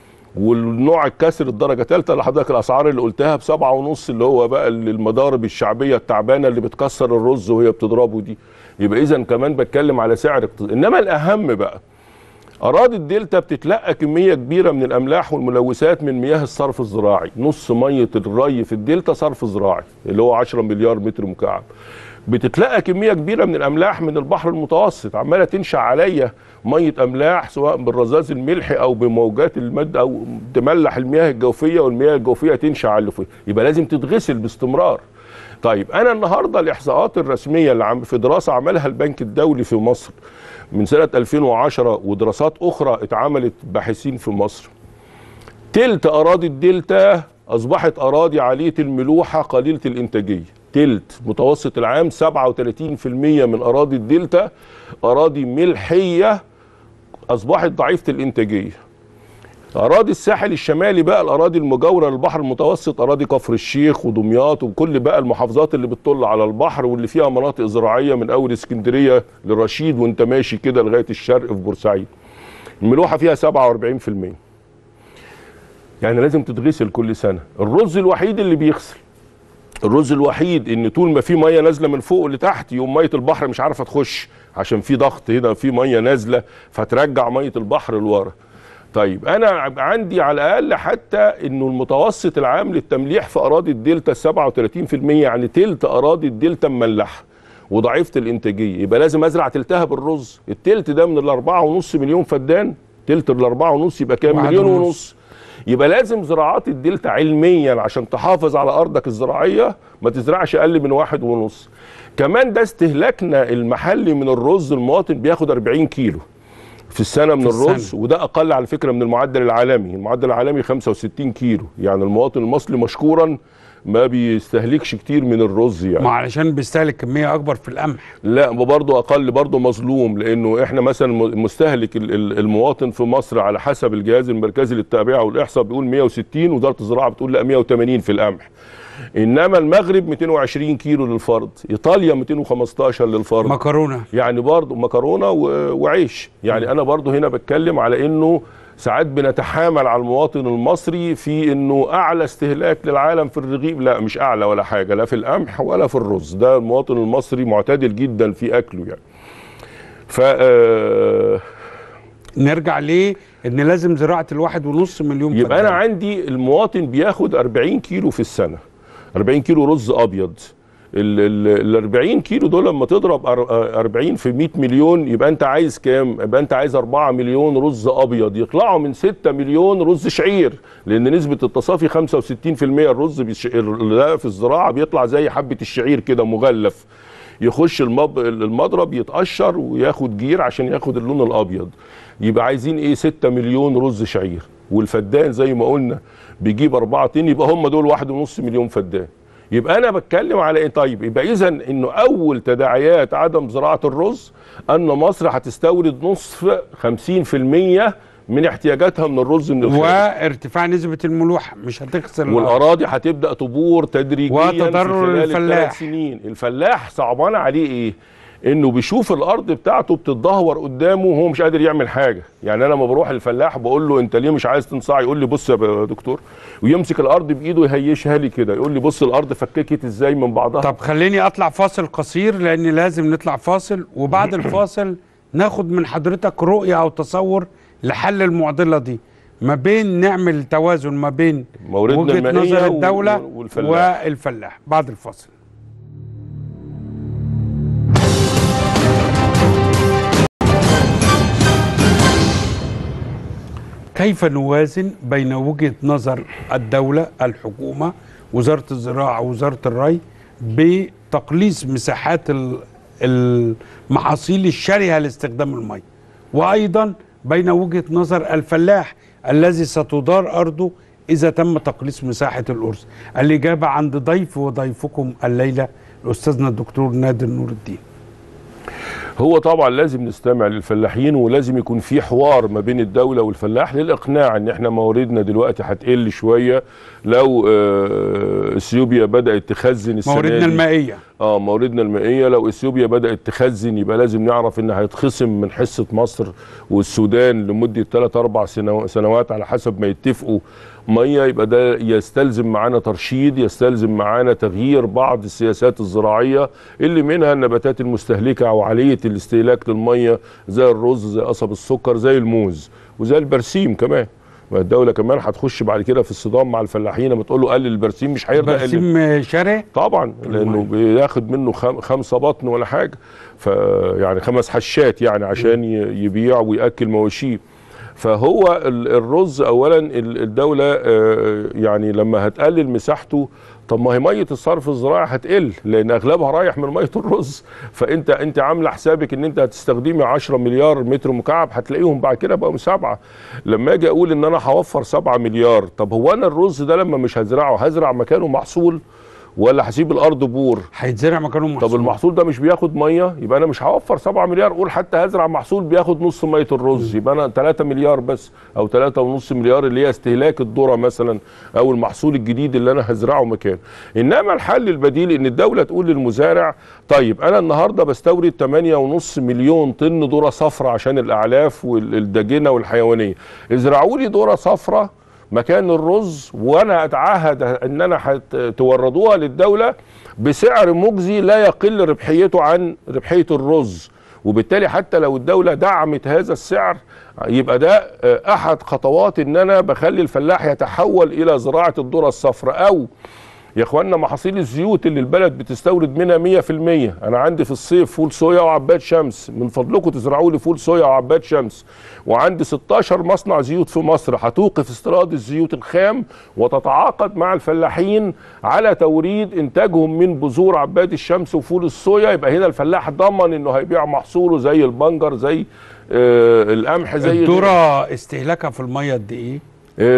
[SPEAKER 10] والنوع الكسر الدرجه ثالثه اللي حضرتك الاسعار اللي قلتها بسبعة ونص اللي هو بقى المضارب الشعبيه التعبانه اللي بتكسر الرز وهي بتضربه دي يبقى اذا كمان بتكلم على سعر اقتصادي انما الاهم بقى اراضي الدلتا بتتلقى كميه كبيره من الاملاح والملوثات من مياه الصرف الزراعي نص ميه الري في الدلتا صرف زراعي اللي هو 10 مليار متر مكعب بتتلقى كميه كبيره من الاملاح من البحر المتوسط عماله تنشا عليا ميه املاح سواء بالرذاذ الملحي او بموجات الماده او تملح المياه الجوفيه والمياه الجوفيه تنشا على اللي فوق يبقى لازم تتغسل باستمرار طيب انا النهارده الاحصاءات الرسميه اللي عم في دراسه عملها البنك الدولي في مصر من سنه 2010 ودراسات اخرى اتعملت باحثين في مصر تلت اراضي الدلتا اصبحت اراضي عاليه الملوحه قليله الانتاجيه تلت متوسط العام 37% من اراضي الدلتا اراضي ملحيه اصبحت ضعيفه الانتاجيه اراضي الساحل الشمالي بقى الاراضي المجاوره للبحر المتوسط اراضي كفر الشيخ ودمياط وكل بقى المحافظات اللي بتطل على البحر واللي فيها مناطق زراعيه من اول اسكندريه لرشيد وانت ماشي كده لغايه الشرق في بورسعيد الملوحه فيها 47% يعني لازم تتغسل كل سنه الرز الوحيد اللي بيغسل الرز الوحيد ان طول ما في ميه نازله من فوق لتحت يوم ميه البحر مش عارفه تخش عشان في ضغط هنا في ميه نازله فترجع ميه البحر لورا طيب انا عندي على الاقل حتى انه المتوسط العام للتمليح في اراضي الدلتا 37% يعني تلت اراضي الدلتا مملحه وضعيفه الانتاجيه يبقى لازم ازرع تلتها بالرز التلت ده من الأربعة ونص مليون فدان تلت الأربعة ونص يبقى كام
[SPEAKER 1] واحد
[SPEAKER 10] مليون
[SPEAKER 1] ونص.
[SPEAKER 10] ونص يبقى لازم زراعات الدلتا علميا عشان تحافظ على ارضك الزراعيه ما تزرعش اقل من واحد ونص كمان ده استهلاكنا المحلي من الرز المواطن بياخد 40 كيلو في السنه من
[SPEAKER 1] في
[SPEAKER 10] الرز
[SPEAKER 1] السنة.
[SPEAKER 10] وده اقل على فكره من المعدل العالمي المعدل العالمي 65 كيلو يعني المواطن المصري مشكورا ما بيستهلكش كتير من الرز يعني
[SPEAKER 1] ما علشان بيستهلك كميه اكبر في القمح
[SPEAKER 10] لا برضه اقل برضه مظلوم لانه احنا مثلا م- مستهلك ال- ال- المواطن في مصر على حسب الجهاز المركزي للتابعه والاحصاء بيقول 160 وزاره الزراعه بتقول لا 180 في القمح انما المغرب 220 كيلو للفرد ايطاليا 215 للفرد
[SPEAKER 1] مكرونه
[SPEAKER 10] يعني برضه مكرونه و- وعيش يعني انا برضه هنا بتكلم على انه ساعات بنتحامل على المواطن المصري في انه اعلى استهلاك للعالم في الرغيف لا مش اعلى ولا حاجه لا في القمح ولا في الرز ده المواطن المصري معتدل جدا في اكله يعني ف آه،
[SPEAKER 1] نرجع ليه ان لازم زراعه الواحد ونص مليون
[SPEAKER 10] يبقى انا
[SPEAKER 1] فدان.
[SPEAKER 10] عندي المواطن بياخد 40 كيلو في السنه 40 كيلو رز ابيض ال 40 كيلو دول لما تضرب أر- 40 في 100 مليون يبقى انت عايز كام؟ يبقى انت عايز 4 مليون رز ابيض يطلعوا من 6 مليون رز شعير لان نسبه التصافي 65% الرز بيش... ده في الزراعه بيطلع زي حبه الشعير كده مغلف يخش المب... المضرب يتقشر وياخد جير عشان ياخد اللون الابيض يبقى عايزين ايه 6 مليون رز شعير والفدان زي ما قلنا بيجيب 4 طن يبقى هم دول واحد ونص مليون فدان يبقى انا بتكلم على ايه طيب يبقى اذا انه اول تداعيات عدم زراعه الرز ان مصر هتستورد نصف 50% من احتياجاتها من الرز من الخارج
[SPEAKER 1] وارتفاع نسبه الملوحه مش هتغسل الأرض.
[SPEAKER 10] والاراضي هتبدا تبور تدريجيا
[SPEAKER 1] وتضرر
[SPEAKER 10] في خلال
[SPEAKER 1] الفلاح.
[SPEAKER 10] الثلاث سنين الفلاح صعبان عليه ايه انه بيشوف الارض بتاعته بتتدهور قدامه وهو مش قادر يعمل حاجه يعني انا لما بروح الفلاح بقول له انت ليه مش عايز تنصاع يقول لي بص يا دكتور ويمسك الارض بايده يهيشها لي كده يقول لي بص الارض فككت ازاي من بعضها
[SPEAKER 1] طب خليني اطلع فاصل قصير لان لازم نطلع فاصل وبعد الفاصل ناخد من حضرتك رؤيه او تصور لحل المعضله دي ما بين نعمل توازن ما بين
[SPEAKER 10] موردنا
[SPEAKER 1] وجهه
[SPEAKER 10] المائية
[SPEAKER 1] نظر
[SPEAKER 10] و-
[SPEAKER 1] الدوله
[SPEAKER 10] والفلاح.
[SPEAKER 1] والفلاح بعد الفاصل كيف نوازن بين وجهة نظر الدولة الحكومة وزارة الزراعة وزارة الري بتقليص مساحات ال- المحاصيل الشرهة لاستخدام المياه وأيضا بين وجهة نظر الفلاح الذي ستدار أرضه إذا تم تقليص مساحة الأرز الإجابة عند ضيف وضيفكم الليلة الأستاذنا الدكتور نادر نور الدين
[SPEAKER 10] هو طبعا لازم نستمع للفلاحين ولازم يكون في حوار ما بين الدولة والفلاح للإقناع إن إحنا مواردنا دلوقتي هتقل شوية لو آه، إثيوبيا بدأت تخزن السنة
[SPEAKER 1] مواردنا
[SPEAKER 10] دي.
[SPEAKER 1] المائية
[SPEAKER 10] اه مواردنا المائيه لو اثيوبيا بدات تخزن يبقى لازم نعرف ان هيتخصم من حصه مصر والسودان لمده 3 4 سنوات على حسب ما يتفقوا ميه يبقى ده يستلزم معانا ترشيد يستلزم معانا تغيير بعض السياسات الزراعيه اللي منها النباتات المستهلكه او عاليه الاستهلاك للميه زي الرز زي قصب السكر زي الموز وزي البرسيم كمان ما الدولة كمان هتخش بعد كده في الصدام مع الفلاحين لما تقول له قلل البرسيم مش هيرضى يقلل.
[SPEAKER 1] برسيم شره
[SPEAKER 10] طبعا لانه بياخد منه خم- خمسه بطن ولا حاجه ف يعني خمس حشات يعني عشان ي- يبيع وياكل مواشيه فهو ال- الرز اولا ال- الدوله آه، يعني لما هتقلل مساحته طب ما هي ميه الصرف الزراعي هتقل لان اغلبها رايح من ميه الرز فانت انت عامله حسابك ان انت هتستخدمي 10 مليار متر مكعب هتلاقيهم بعد كده بقوا سبعه لما اجي اقول ان انا هوفر 7 مليار طب هو انا الرز ده لما مش هزرعه هزرع مكانه محصول ولا هسيب الارض بور
[SPEAKER 1] هيتزرع مكانه محصول
[SPEAKER 10] طب المحصول ده مش بياخد ميه يبقى انا مش هوفر 7 مليار قول حتى هزرع محصول بياخد نص ميه الرز يبقى انا 3 مليار بس او 3.5 مليار اللي هي استهلاك الذره مثلا او المحصول الجديد اللي انا هزرعه مكانه انما الحل البديل ان الدوله تقول للمزارع طيب انا النهارده بستورد 8.5 مليون طن ذره صفراء عشان الاعلاف والدجنه والحيوانيه ازرعوا لي ذره صفراء مكان الرز وانا اتعهد ان انا هتوردوها للدوله بسعر مجزي لا يقل ربحيته عن ربحيه الرز وبالتالي حتى لو الدوله دعمت هذا السعر يبقى ده آه، احد خطوات ان انا بخلي الفلاح يتحول الى زراعه الذره الصفراء او يا اخوانا محاصيل الزيوت اللي البلد بتستورد منها 100% انا عندي في الصيف فول صويا وعباد شمس من فضلكم تزرعوا لي فول صويا وعباد شمس وعندي 16 مصنع زيوت في مصر هتوقف استيراد الزيوت الخام وتتعاقد مع الفلاحين على توريد انتاجهم من بذور عباد الشمس وفول الصويا يبقى هنا الفلاح ضمن انه هيبيع محصوله زي البنجر زي آه القمح زي
[SPEAKER 1] الذره استهلاكها في الميه قد ايه؟
[SPEAKER 10] آه،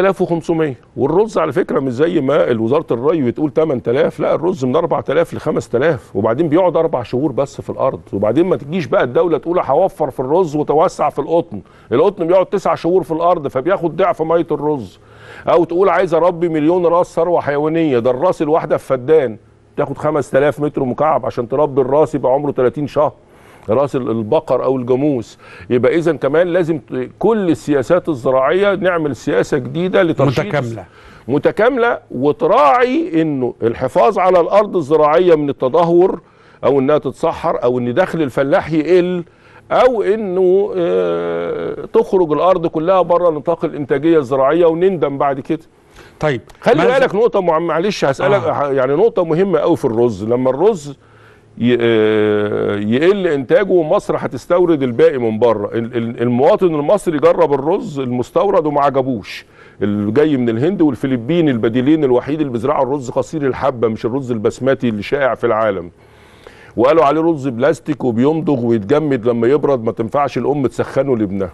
[SPEAKER 10] 3500 والرز على فكره مش زي ما وزاره الري بتقول 8000 لا الرز من 4000 ل 5000 وبعدين بيقعد اربع شهور بس في الارض وبعدين ما تجيش بقى الدوله تقول هوفر في الرز وتوسع في القطن القطن بيقعد تسع شهور في الارض فبياخد ضعف ميه الرز او تقول عايز اربي مليون راس ثروه حيوانيه ده الراس الواحده في فدان تاخد 5000 متر مكعب عشان تربي الراس يبقى عمره 30 شهر راس ال- البقر او الجاموس يبقى اذا كمان لازم ت- كل السياسات الزراعيه نعمل سياسه جديده لترشيد
[SPEAKER 1] متكامله
[SPEAKER 10] متكامله وتراعي انه الحفاظ على الارض الزراعيه من التدهور او انها تتصحر او ان دخل الفلاح يقل او انه آه، تخرج الارض كلها بره نطاق الانتاجيه الزراعيه ونندم بعد كده
[SPEAKER 1] طيب
[SPEAKER 10] خلي
[SPEAKER 1] ماذا-
[SPEAKER 10] بالك نقطه مع- معلش هسالك
[SPEAKER 1] آه.
[SPEAKER 10] آه. يعني نقطه مهمه قوي في الرز لما الرز ي- آه، يقل انتاجه ومصر هتستورد الباقي من بره ال- ال- المواطن المصري جرب الرز المستورد وما عجبوش اللي جاي من الهند والفلبين البديلين الوحيد اللي بيزرعوا الرز قصير الحبه مش الرز البسمتي اللي شائع في العالم وقالوا عليه رز بلاستيك وبيمضغ ويتجمد لما يبرد ما تنفعش الام تسخنه لابنها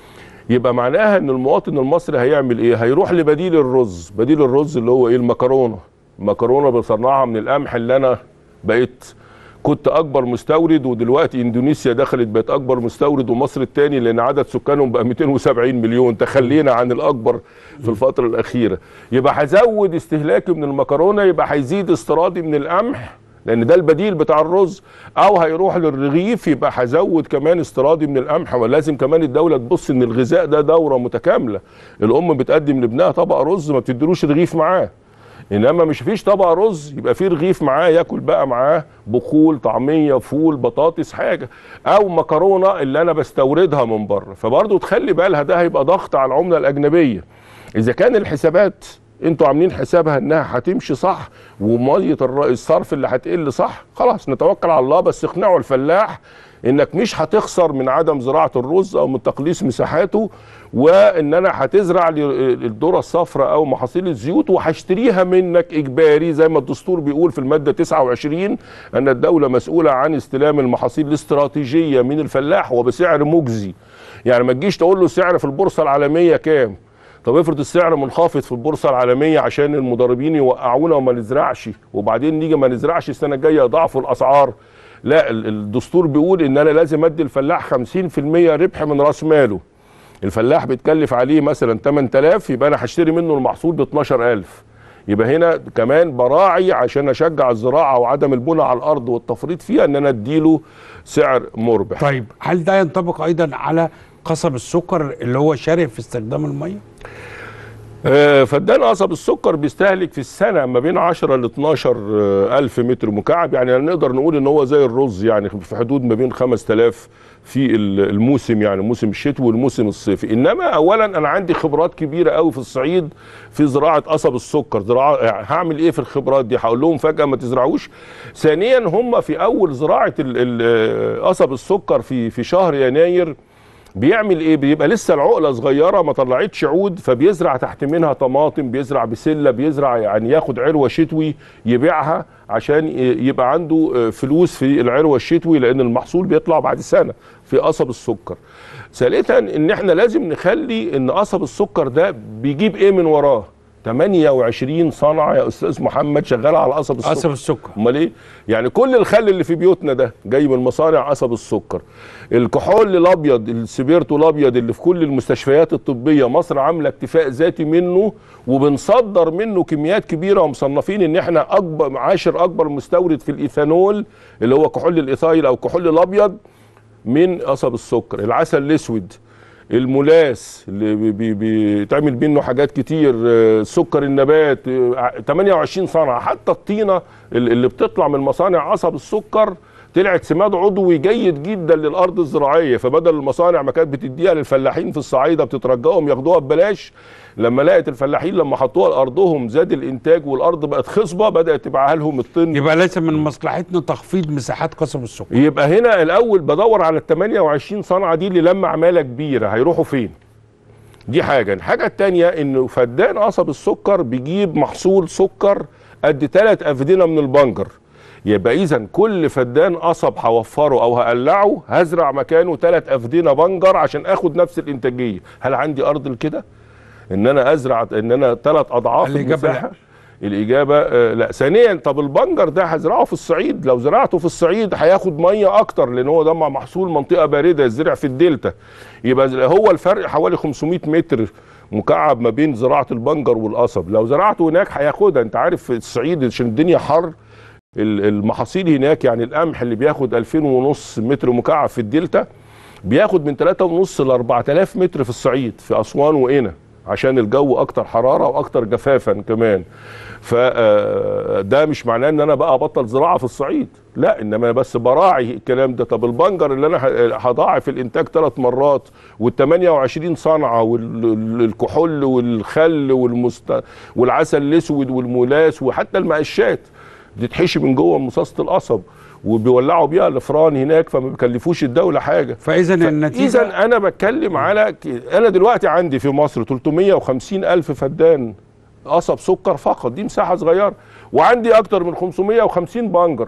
[SPEAKER 10] يبقى معناها ان المواطن المصري هيعمل ايه هيروح لبديل الرز بديل الرز اللي هو ايه المكرونه المكرونه بصنعها من القمح اللي انا بقيت كنت اكبر مستورد ودلوقتي اندونيسيا دخلت بقت اكبر مستورد ومصر الثاني لان عدد سكانهم بقى 270 مليون تخلينا عن الاكبر في الفتره الاخيره يبقى هزود استهلاكي من المكرونه يبقى هيزيد استيرادي من القمح لان ده البديل بتاع الرز او هيروح للرغيف يبقى هزود كمان استيرادي من القمح ولازم كمان الدوله تبص ان الغذاء ده دوره متكامله الام بتقدم لابنها طبق رز ما بتديلوش رغيف معاه انما مش فيش طبق رز يبقى فيه رغيف معاه ياكل بقى معاه بقول طعميه فول بطاطس حاجه او مكرونه اللي انا بستوردها من بره فبرضه تخلي بالها ده هيبقى ضغط على العمله الاجنبيه اذا كان الحسابات انتوا عاملين حسابها انها هتمشي صح وميه الر- الصرف اللي هتقل صح خلاص نتوكل على الله بس اقنعوا الفلاح انك مش هتخسر من عدم زراعه الرز او من تقليص مساحاته وان انا هتزرع لي الذره الصفراء او محاصيل الزيوت وهشتريها منك اجباري زي ما الدستور بيقول في الماده 29 ان الدوله مسؤوله عن استلام المحاصيل الاستراتيجيه من الفلاح وبسعر مجزي يعني ما تجيش تقول له السعر في البورصه العالميه كام طب افرض السعر منخفض في البورصه العالميه عشان المضاربين يوقعونا وما نزرعش وبعدين نيجي ما نزرعش السنه الجايه يضاعفوا الاسعار لا ال- الدستور بيقول ان انا لازم ادي الفلاح 50% ربح من راس ماله الفلاح بيتكلف عليه مثلا 8000 يبقى انا هشتري منه المحصول ب 12000 يبقى هنا كمان براعي عشان اشجع الزراعه وعدم البنى على الارض والتفريط فيها ان انا اديله سعر مربح
[SPEAKER 1] طيب هل ده ينطبق ايضا على قصب السكر اللي هو شره في استخدام الميه؟
[SPEAKER 10] آه، فدان قصب السكر بيستهلك في السنه ما بين 10 ل 12 آه، الف متر مكعب يعني نقدر نقول ان هو زي الرز يعني في حدود ما بين 5000 في ال- الموسم يعني موسم الشتوي والموسم الصيفي انما اولا انا عندي خبرات كبيره قوي في الصعيد في زراعه قصب السكر زراعه يعني هعمل ايه في الخبرات دي هقول لهم فجاه ما تزرعوش ثانيا هم في اول زراعه ال- ال- قصب السكر في في شهر يناير بيعمل ايه بيبقى لسه العقله صغيره ما طلعتش عود فبيزرع تحت منها طماطم بيزرع بسله بيزرع يعني ياخد عروه شتوي يبيعها عشان ي- يبقى عنده آه، فلوس في العروه الشتوي لان المحصول بيطلع بعد سنه في قصب السكر ثالثا ان احنا لازم نخلي ان قصب السكر ده بيجيب ايه من وراه 28 صنعه يا استاذ محمد شغاله على قصب السكر
[SPEAKER 1] قصب السكر
[SPEAKER 10] امال ايه يعني كل الخل اللي في بيوتنا ده جاي من مصانع قصب السكر الكحول الابيض السبيرتو الابيض اللي في كل المستشفيات الطبيه مصر عامله اكتفاء ذاتي منه وبنصدر منه كميات كبيره ومصنفين ان احنا اكبر عاشر اكبر مستورد في الايثانول اللي هو كحول الايثايل او الكحول الابيض من قصب السكر العسل الاسود الملاس اللي بي- بي- بيتعمل منه حاجات كتير آه، سكر النبات آه، 28 صنعه حتى الطينه اللي اللي بتطلع من مصانع قصب السكر طلعت سماد عضوي جيد جدا للارض الزراعيه فبدل المصانع ما كانت بتديها للفلاحين في الصعيده بتترجاهم ياخدوها ببلاش لما لقت الفلاحين لما حطوها لارضهم زاد الانتاج والارض بقت خصبه بدات تبيعها لهم الطن
[SPEAKER 1] يبقى ليس من مصلحتنا تخفيض مساحات قصب السكر
[SPEAKER 10] يبقى هنا الاول بدور على ال 28 صنعه دي اللي لما عماله كبيره هيروحوا فين دي حاجه الحاجه الثانيه انه فدان قصب السكر بيجيب محصول سكر قد ثلاث افدنه من البنجر يبقى اذا كل فدان قصب هوفره او هقلعه هزرع مكانه ثلاث افدنه بنجر عشان اخد نفس الانتاجيه هل عندي ارض لكده ان انا ازرع ان انا ثلاث اضعاف
[SPEAKER 1] الإجابة لا.
[SPEAKER 10] المساحه الاجابه آه لا ثانيا طب البنجر ده هزرعه في الصعيد لو زرعته في الصعيد هياخد ميه اكتر لان هو ده مع محصول منطقه بارده يزرع في الدلتا يبقى هو الفرق حوالي 500 متر مكعب ما بين زراعه البنجر والقصب لو زرعته هناك هياخدها انت عارف في الصعيد عشان الدنيا حر ال- المحاصيل هناك يعني القمح اللي بياخد 2000 ونص متر مكعب في الدلتا بياخد من 3 ونص ل 4000 متر في الصعيد في اسوان وقنا عشان الجو اكتر حراره واكتر جفافا كمان فده مش معناه ان انا بقى ابطل زراعه في الصعيد لا انما انا بس براعي الكلام ده طب البنجر اللي انا ه- هضاعف الانتاج ثلاث مرات وال 28 صنعه والكحول والخل والمست... والعسل الاسود والملاس وحتى المقشات بتتحشي من جوه مصاصه القصب وبيولعوا بيها الافران هناك فما بيكلفوش الدوله حاجه
[SPEAKER 1] فاذا النتيجه
[SPEAKER 10] اذا انا بتكلم على ك- انا دلوقتي عندي في مصر 350 الف فدان قصب سكر فقط دي مساحه صغيره وعندي اكتر من 550 بنجر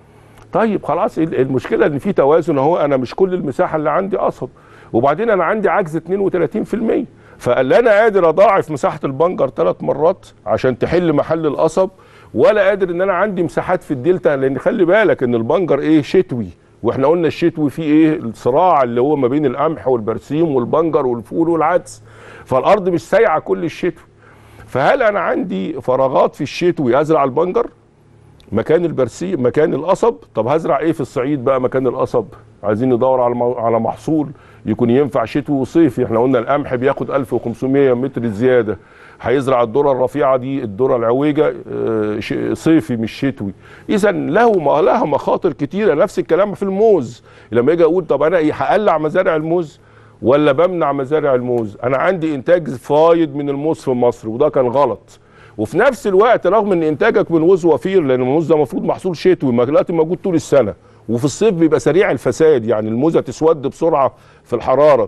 [SPEAKER 10] طيب خلاص ال- المشكله ان في توازن اهو انا مش كل المساحه اللي عندي قصب وبعدين انا عندي عجز 32% فلا انا قادر اضاعف مساحه البنجر ثلاث مرات عشان تحل محل القصب ولا قادر ان انا عندي مساحات في الدلتا لان خلي بالك ان البنجر ايه شتوي واحنا قلنا الشتوي فيه ايه الصراع اللي هو ما بين القمح والبرسيم والبنجر والفول والعدس فالارض مش سايعه كل الشتوي فهل انا عندي فراغات في الشتوي ازرع البنجر مكان البرسيم مكان القصب طب هزرع ايه في الصعيد بقى مكان القصب عايزين ندور على مو- على محصول يكون ينفع شتوي وصيفي احنا قلنا القمح بياخد 1500 متر زياده هيزرع الذره الرفيعه دي الذره العويجه آه، ش- صيفي مش شتوي اذا له ما لها مخاطر كتيره نفس الكلام في الموز لما اجي اقول طب انا ايه هقلع مزارع الموز ولا بمنع مزارع الموز انا عندي انتاج فايض من الموز في مصر وده كان غلط وفي نفس الوقت رغم ان انتاجك من موز وفير لان الموز ده المفروض محصول شتوي ما دلوقتي موجود طول السنه وفي الصيف بيبقى سريع الفساد يعني الموزه تسود بسرعه في الحراره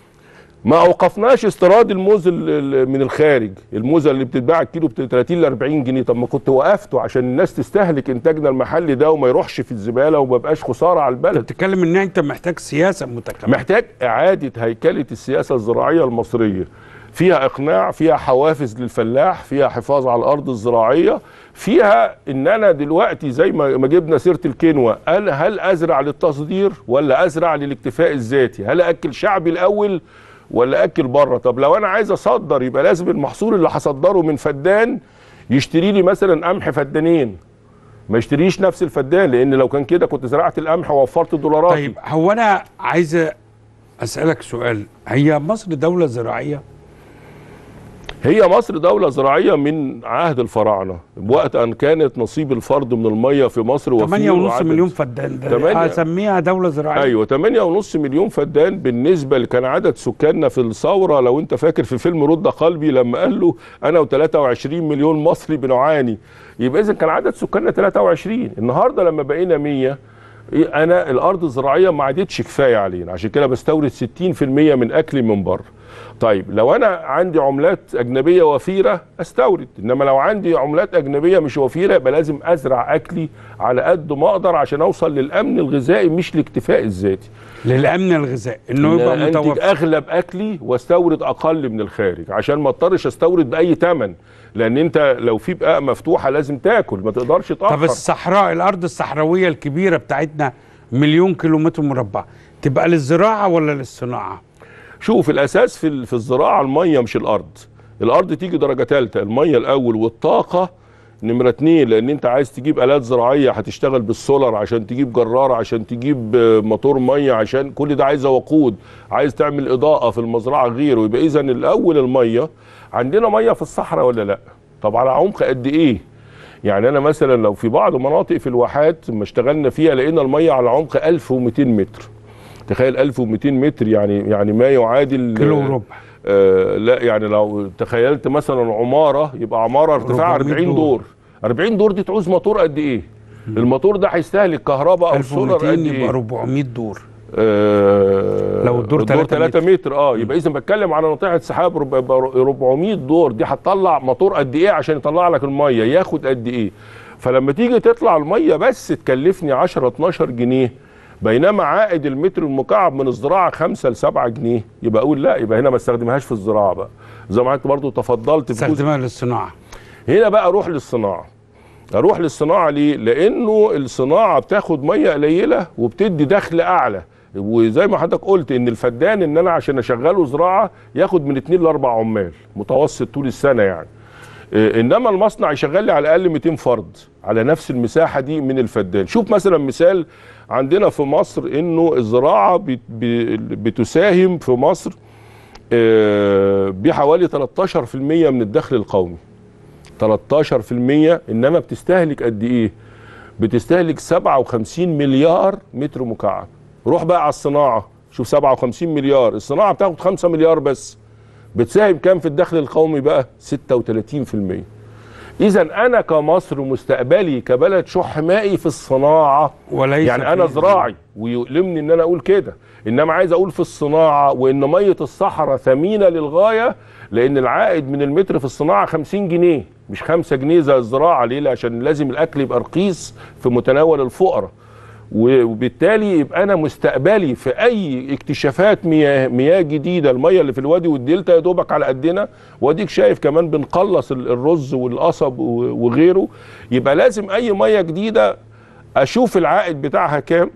[SPEAKER 10] ما اوقفناش استيراد الموز ال- ال- من الخارج الموزه اللي بتتباع الكيلو ب 30 ل 40 جنيه طب ما كنت وقفته عشان الناس تستهلك انتاجنا المحلي ده وما يروحش في الزباله وما بقاش خساره على البلد
[SPEAKER 1] بتتكلم ان انت محتاج سياسه متكامله
[SPEAKER 10] محتاج اعاده هيكله السياسه الزراعيه المصريه فيها اقناع فيها حوافز للفلاح فيها حفاظ على الارض الزراعيه فيها ان انا دلوقتي زي ما ما جبنا سيره الكينوا هل هل ازرع للتصدير ولا ازرع للاكتفاء الذاتي هل اكل شعبي الاول ولا اكل بره طب لو انا عايز اصدر يبقى لازم المحصول اللي هصدره من فدان يشتري لي مثلا قمح فدانين ما يشتريش نفس الفدان لان لو كان كده كنت زرعت القمح ووفرت دولاراتي
[SPEAKER 1] طيب هو انا عايز اسالك سؤال هي مصر دوله زراعيه
[SPEAKER 10] هي مصر دولة زراعية من عهد الفراعنة وقت أن كانت نصيب الفرد من المية في مصر وفير
[SPEAKER 1] 8 ونص
[SPEAKER 10] وعدد-
[SPEAKER 1] مليون فدان ده
[SPEAKER 10] تمانية.
[SPEAKER 1] اسميها دوله زراعيه
[SPEAKER 10] ايوه 8 ونص مليون فدان بالنسبه اللي كان عدد سكاننا في الثوره لو انت فاكر في فيلم رد قلبي لما قال له انا و23 مليون مصري بنعاني يبقى اذا كان عدد سكاننا 23 النهارده لما بقينا 100 إيه، انا الارض الزراعيه ما عادتش كفايه علينا عشان كده بستورد 60% من اكلي من بره طيب لو انا عندي عملات اجنبيه وفيره استورد انما لو عندي عملات اجنبيه مش وفيره يبقى لازم ازرع اكلي على قد ما اقدر عشان اوصل للامن الغذائي مش الاكتفاء الذاتي
[SPEAKER 1] للامن الغذائي انه
[SPEAKER 10] إن
[SPEAKER 1] يبقى
[SPEAKER 10] أنا انتج
[SPEAKER 1] متوفر
[SPEAKER 10] اغلب اكلي واستورد اقل من الخارج عشان ما اضطرش استورد باي ثمن لان انت لو في بقى مفتوحه لازم تاكل ما تقدرش تاخر
[SPEAKER 1] طب الصحراء الارض الصحراويه الكبيره بتاعتنا مليون كيلومتر مربع تبقى للزراعه ولا للصناعه
[SPEAKER 10] شوف الاساس في ال- في الزراعه الميه مش الارض الارض تيجي درجه ثالثه الميه الاول والطاقه نمرة اتنين لان انت عايز تجيب الات زراعيه هتشتغل بالسولار عشان تجيب جرار عشان تجيب آه، موتور ميه عشان كل ده عايزه وقود عايز تعمل اضاءه في المزرعه غيره يبقى اذا الاول الميه عندنا ميه في الصحراء ولا لا طب على عمق قد ايه يعني انا مثلا لو في بعض مناطق في الواحات ما اشتغلنا فيها لقينا الميه على عمق 1200 متر تخيل 1200 متر يعني يعني ما يعادل
[SPEAKER 1] كيلو وربع
[SPEAKER 10] آه لا يعني لو تخيلت مثلا عماره يبقى عماره ارتفاعها
[SPEAKER 1] 400
[SPEAKER 10] 40
[SPEAKER 1] دور.
[SPEAKER 10] دور 40 دور دي تعوز موتور قد ايه؟ الموتور ده هيستهلك كهرباء او سولار
[SPEAKER 1] 1200
[SPEAKER 10] قد
[SPEAKER 1] يبقى
[SPEAKER 10] ايه؟
[SPEAKER 1] 400 دور
[SPEAKER 10] آه
[SPEAKER 1] لو الدور
[SPEAKER 10] الدور
[SPEAKER 1] 3
[SPEAKER 10] 3 متر اه يبقى اذا بتكلم على ناطحه سحاب رب- يبقى 400 دور دي هتطلع موتور قد ايه عشان يطلع لك الميه ياخد قد ايه فلما تيجي تطلع الميه بس تكلفني 10 12 جنيه بينما عائد المتر المكعب من الزراعه 5 ل 7 جنيه يبقى اقول لا يبقى هنا ما استخدمهاش في الزراعه بقى زي ما انت برضو تفضلت في جزء
[SPEAKER 1] استخدمها للصناعه
[SPEAKER 10] هنا بقى اروح للصناعه اروح للصناعه ليه لانه الصناعه بتاخد ميه قليله وبتدي دخل اعلى وزي ما حضرتك قلت ان الفدان ان انا عشان اشغله زراعه ياخد من 2 ل 4 عمال متوسط طول السنه يعني إيه، انما المصنع يشغل لي على الاقل 200 فرد على نفس المساحه دي من الفدان شوف مثلا مثال عندنا في مصر انه الزراعه بت- ب- بتساهم في مصر آه، بحوالي 13% من الدخل القومي 13% انما بتستهلك قد ايه بتستهلك 57 مليار متر مكعب روح بقى على الصناعه شوف 57 مليار الصناعه بتاخد 5 مليار بس بتساهم كام في الدخل القومي بقى 36% اذا انا كمصر مستقبلي كبلد شح مائي في الصناعه
[SPEAKER 1] وليس
[SPEAKER 10] يعني انا
[SPEAKER 1] في-
[SPEAKER 10] زراعي ويؤلمني ان انا اقول كده انما عايز اقول في الصناعه وان ميه الصحراء ثمينه للغايه لان العائد من المتر في الصناعه 50 جنيه مش 5 جنيه زي الزراعه ليه عشان لازم الاكل يبقى رخيص في متناول الفقراء وبالتالي يبقى انا مستقبلي في اي اكتشافات مياه مياه جديده الميه اللي في الوادي والدلتا يا دوبك على قدنا واديك شايف كمان بنقلص ال- الرز والقصب و- وغيره يبقى لازم اي ميه جديده اشوف العائد بتاعها كام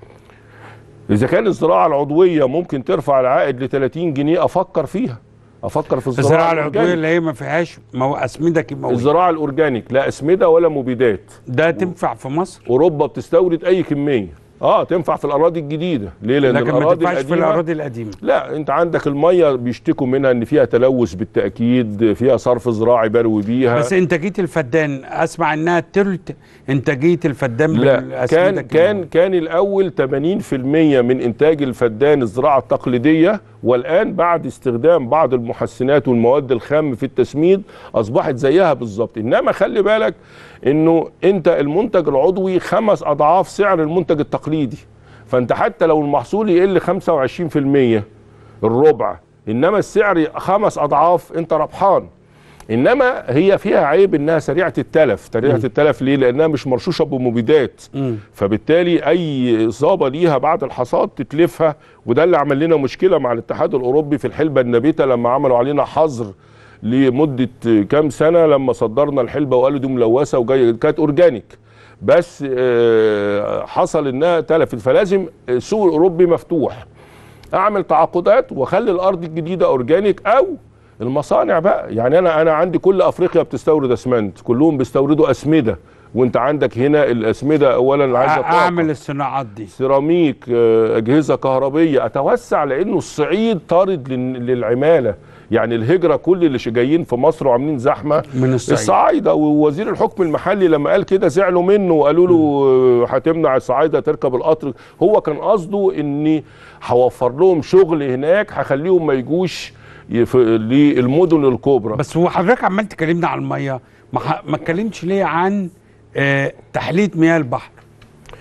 [SPEAKER 10] اذا كان الزراعه العضويه ممكن ترفع العائد ل 30 جنيه افكر فيها افكر في الزراعه,
[SPEAKER 1] الزراعه العضويه
[SPEAKER 10] الأورجانيك.
[SPEAKER 1] اللي هي ما فيهاش مو اسمده كيماويه
[SPEAKER 10] الزراعه الاورجانيك لا اسمده ولا مبيدات
[SPEAKER 1] ده تنفع في مصر
[SPEAKER 10] اوروبا بتستورد اي كميه اه تنفع في الاراضي الجديده ليه لان
[SPEAKER 1] لكن ما
[SPEAKER 10] الاراضي
[SPEAKER 1] تنفعش في
[SPEAKER 10] القديمه
[SPEAKER 1] الاراضي القديمه
[SPEAKER 10] لا انت عندك الميه بيشتكوا منها ان فيها تلوث بالتاكيد فيها صرف زراعي بروي بيها
[SPEAKER 1] بس انتاجيه الفدان اسمع انها تلت انتاجيه الفدان
[SPEAKER 10] لا
[SPEAKER 1] بالأسمدة
[SPEAKER 10] كان
[SPEAKER 1] الكيماوية.
[SPEAKER 10] كان كان الاول 80% من انتاج الفدان الزراعه التقليديه والان بعد استخدام بعض المحسنات والمواد الخام في التسميد اصبحت زيها بالظبط انما خلي بالك انه انت المنتج العضوي خمس اضعاف سعر المنتج التقليدي فانت حتى لو المحصول يقل 25% الربع انما السعر خمس اضعاف انت ربحان انما هي فيها عيب انها سريعه التلف سريعه التلف ليه لانها مش مرشوشه بمبيدات
[SPEAKER 1] مم.
[SPEAKER 10] فبالتالي اي اصابه ليها بعد الحصاد تتلفها وده اللي عمل لنا مشكله مع الاتحاد الاوروبي في الحلبه النبيته لما عملوا علينا حظر لمده كام سنه لما صدرنا الحلبه وقالوا دي ملوثه وجايه كانت اورجانيك بس آه، حصل انها تلفت فلازم السوق الاوروبي مفتوح اعمل تعاقدات واخلي الارض الجديده اورجانيك او المصانع بقى يعني انا انا عندي كل افريقيا بتستورد اسمنت كلهم بيستوردوا اسمده وانت عندك هنا الاسمده اولا عايزه طاقة.
[SPEAKER 1] اعمل الصناعات دي
[SPEAKER 10] سيراميك آه، اجهزه كهربيه اتوسع لانه الصعيد طارد لل- للعماله يعني الهجره كل اللي ش- جايين في مصر وعاملين زحمه
[SPEAKER 1] من الصعيد
[SPEAKER 10] الصعايده ووزير الحكم المحلي لما قال كده زعلوا منه وقالوا له آه، هتمنع الصعايده تركب القطر هو كان قصده اني هوفر لهم شغل هناك هخليهم ما يجوش يف- للمدن الكبرى
[SPEAKER 1] بس هو حضرتك عمال تكلمنا عن الميه ما ح- ما اتكلمتش ليه عن آه، تحليه مياه البحر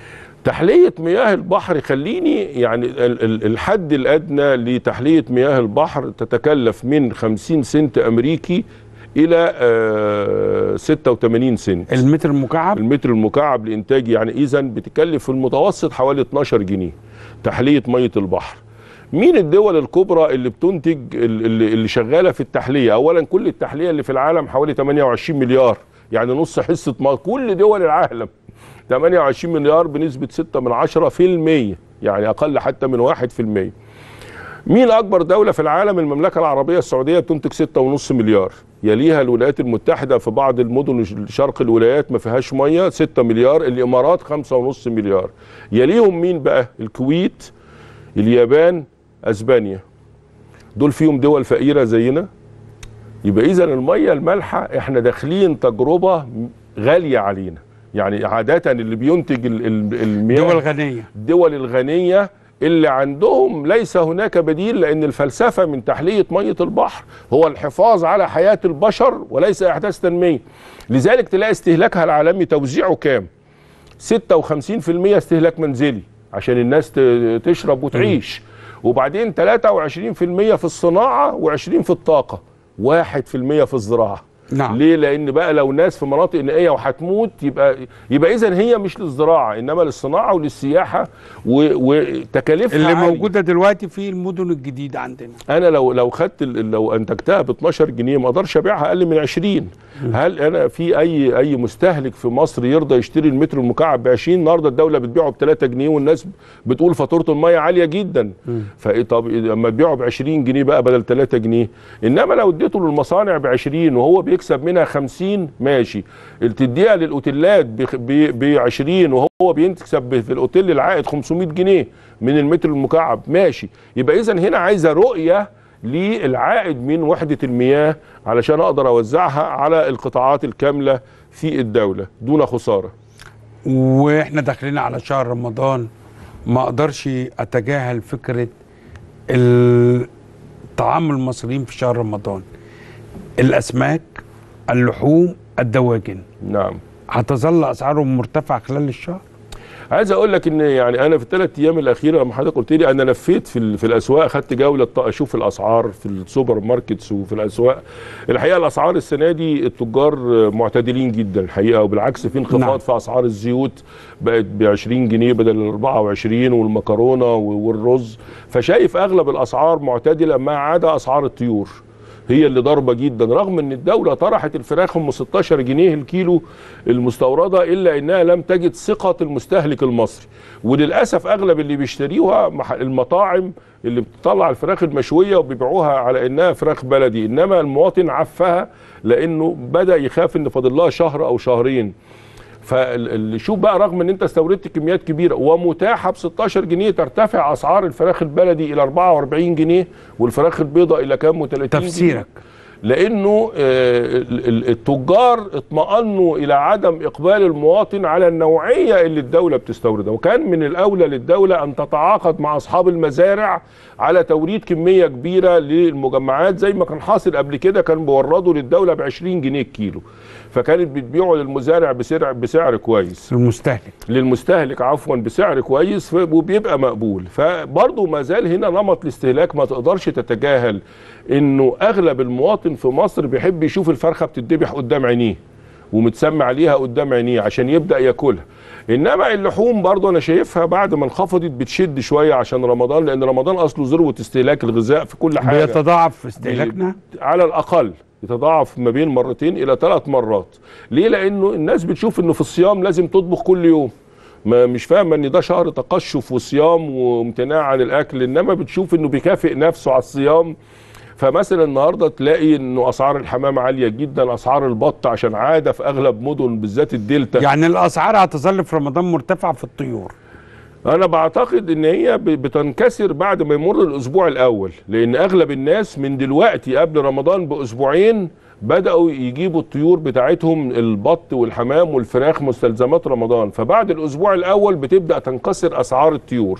[SPEAKER 10] تحلية مياه البحر خليني يعني ال- ال- الحد الأدنى لتحلية مياه البحر تتكلف من 50 سنت أمريكي إلى آه، 86 سنت
[SPEAKER 1] المتر المكعب
[SPEAKER 10] المتر المكعب لإنتاج يعني إذا بتكلف في المتوسط حوالي 12 جنيه تحلية مية البحر مين الدول الكبرى اللي بتنتج ال- اللي اللي شغاله في التحليه اولا كل التحليه اللي في العالم حوالي 28 مليار يعني نص حصه مصر كل دول العالم 28 مليار بنسبه 6 من 10 في المية يعني اقل حتى من 1 في المية مين اكبر دوله في العالم المملكه العربيه السعوديه بتنتج 6.5 مليار يليها الولايات المتحده في بعض المدن شرق الولايات ما فيهاش ميه 6 مليار الامارات 5.5 مليار يليهم مين بقى الكويت اليابان اسبانيا دول فيهم دول فقيره زينا يبقى اذا الميه المالحه احنا داخلين تجربه غاليه علينا يعني عاده اللي بينتج ال- ال- المياه
[SPEAKER 1] دول غنيه
[SPEAKER 10] الدول الغنيه اللي عندهم ليس هناك بديل لان الفلسفه من تحليه ميه البحر هو الحفاظ على حياه البشر وليس احداث تنميه لذلك تلاقي استهلاكها العالمي توزيعه كام 56% استهلاك منزلي عشان الناس ت- تشرب وتعيش وبعدين 23% في الصناعه و20 في الطاقه 1% في الزراعه
[SPEAKER 1] نعم
[SPEAKER 10] ليه؟ لأن بقى لو ناس في مناطق نائية وهتموت يبقى يبقى إذا هي مش للزراعة إنما للصناعة وللسياحة و- وتكاليفها
[SPEAKER 1] اللي
[SPEAKER 10] عالية.
[SPEAKER 1] موجوده دلوقتي في المدن الجديده عندنا
[SPEAKER 10] انا لو لو خدت ال- لو انتجتها ب 12 جنيه ما اقدرش ابيعها اقل من 20 هل انا في اي اي مستهلك في مصر يرضى يشتري المتر المكعب ب 20 النهارده الدوله بتبيعه ب 3 جنيه والناس بتقول فاتوره الميه عاليه جدا فايه طب لما تبيعه ب 20 جنيه بقى بدل 3 جنيه انما لو اديته للمصانع ب 20 وهو بيكسب منها 50 ماشي تديها للاوتيلات ب 20 وهو بيكسب في الاوتيل العائد 500 جنيه من المتر المكعب ماشي يبقى اذا هنا عايزه رؤيه للعائد من وحده المياه علشان اقدر اوزعها على القطاعات الكامله في الدوله دون خساره
[SPEAKER 1] واحنا داخلين على شهر رمضان ما اقدرش اتجاهل فكره الطعام المصريين في شهر رمضان الاسماك اللحوم الدواجن
[SPEAKER 10] نعم
[SPEAKER 1] هتظل اسعارهم مرتفعه خلال الشهر
[SPEAKER 10] عايز اقول لك ان يعني انا في الثلاث ايام الاخيره لما حضرتك قلت لي انا لفيت في ال- في الاسواق خدت جوله ط- اشوف الاسعار في السوبر ماركتس وفي الاسواق الحقيقه الاسعار السنه دي التجار معتدلين جدا الحقيقه وبالعكس في انخفاض
[SPEAKER 1] نعم.
[SPEAKER 10] في اسعار الزيوت بقت ب 20 جنيه بدل ال 24 والمكرونه والرز فشايف اغلب الاسعار معتدله ما عدا اسعار الطيور هي اللي ضاربه جدا رغم ان الدوله طرحت الفراخ ام 16 جنيه الكيلو المستورده الا انها لم تجد ثقه المستهلك المصري وللاسف اغلب اللي بيشتريوها مح- المطاعم اللي بتطلع الفراخ المشويه وبيبيعوها على انها فراخ بلدي انما المواطن عفها لانه بدا يخاف ان فاضل لها شهر او شهرين فشوف بقى رغم ان انت استوردت كميات كبيره ومتاحه ب 16 جنيه ترتفع اسعار الفراخ البلدي الى 44 جنيه والفراخ البيضاء الى كام و30
[SPEAKER 1] تفسيرك
[SPEAKER 10] لانه آه، ال- ال- التجار اطمأنوا الى عدم اقبال المواطن على النوعيه اللي الدوله بتستوردها وكان من الاولى للدوله ان تتعاقد مع اصحاب المزارع على توريد كميه كبيره للمجمعات زي ما كان حاصل قبل كده كان بيوردوا للدوله ب 20 جنيه الكيلو فكانت بتبيعه للمزارع بسعر بسعر كويس
[SPEAKER 1] المستهلك
[SPEAKER 10] للمستهلك عفوا بسعر كويس ف- وبيبقى مقبول فبرضه ما زال هنا نمط الاستهلاك ما تقدرش تتجاهل انه اغلب المواطن في مصر بيحب يشوف الفرخه بتتذبح قدام عينيه ومتسمى عليها قدام عينيه عشان يبدا ياكلها انما اللحوم برضه انا شايفها بعد ما انخفضت بتشد شويه عشان رمضان لان رمضان اصله ذروه استهلاك الغذاء في كل حاجه
[SPEAKER 1] بيتضاعف في استهلاكنا
[SPEAKER 10] على الاقل يتضاعف ما بين مرتين الى ثلاث مرات ليه لانه الناس بتشوف انه في الصيام لازم تطبخ كل يوم ما مش فاهمه ان ده شهر تقشف وصيام وامتناع عن الاكل انما بتشوف انه بيكافئ نفسه على الصيام فمثلا النهارده تلاقي انه اسعار الحمام عاليه جدا اسعار البط عشان عاده في اغلب مدن بالذات الدلتا
[SPEAKER 1] يعني الاسعار هتظل في رمضان مرتفعه في الطيور
[SPEAKER 10] انا بعتقد ان هي ب- بتنكسر بعد ما يمر الاسبوع الاول لان اغلب الناس من دلوقتي قبل رمضان باسبوعين بداوا يجيبوا الطيور بتاعتهم البط والحمام والفراخ مستلزمات رمضان فبعد الاسبوع الاول بتبدا تنكسر اسعار الطيور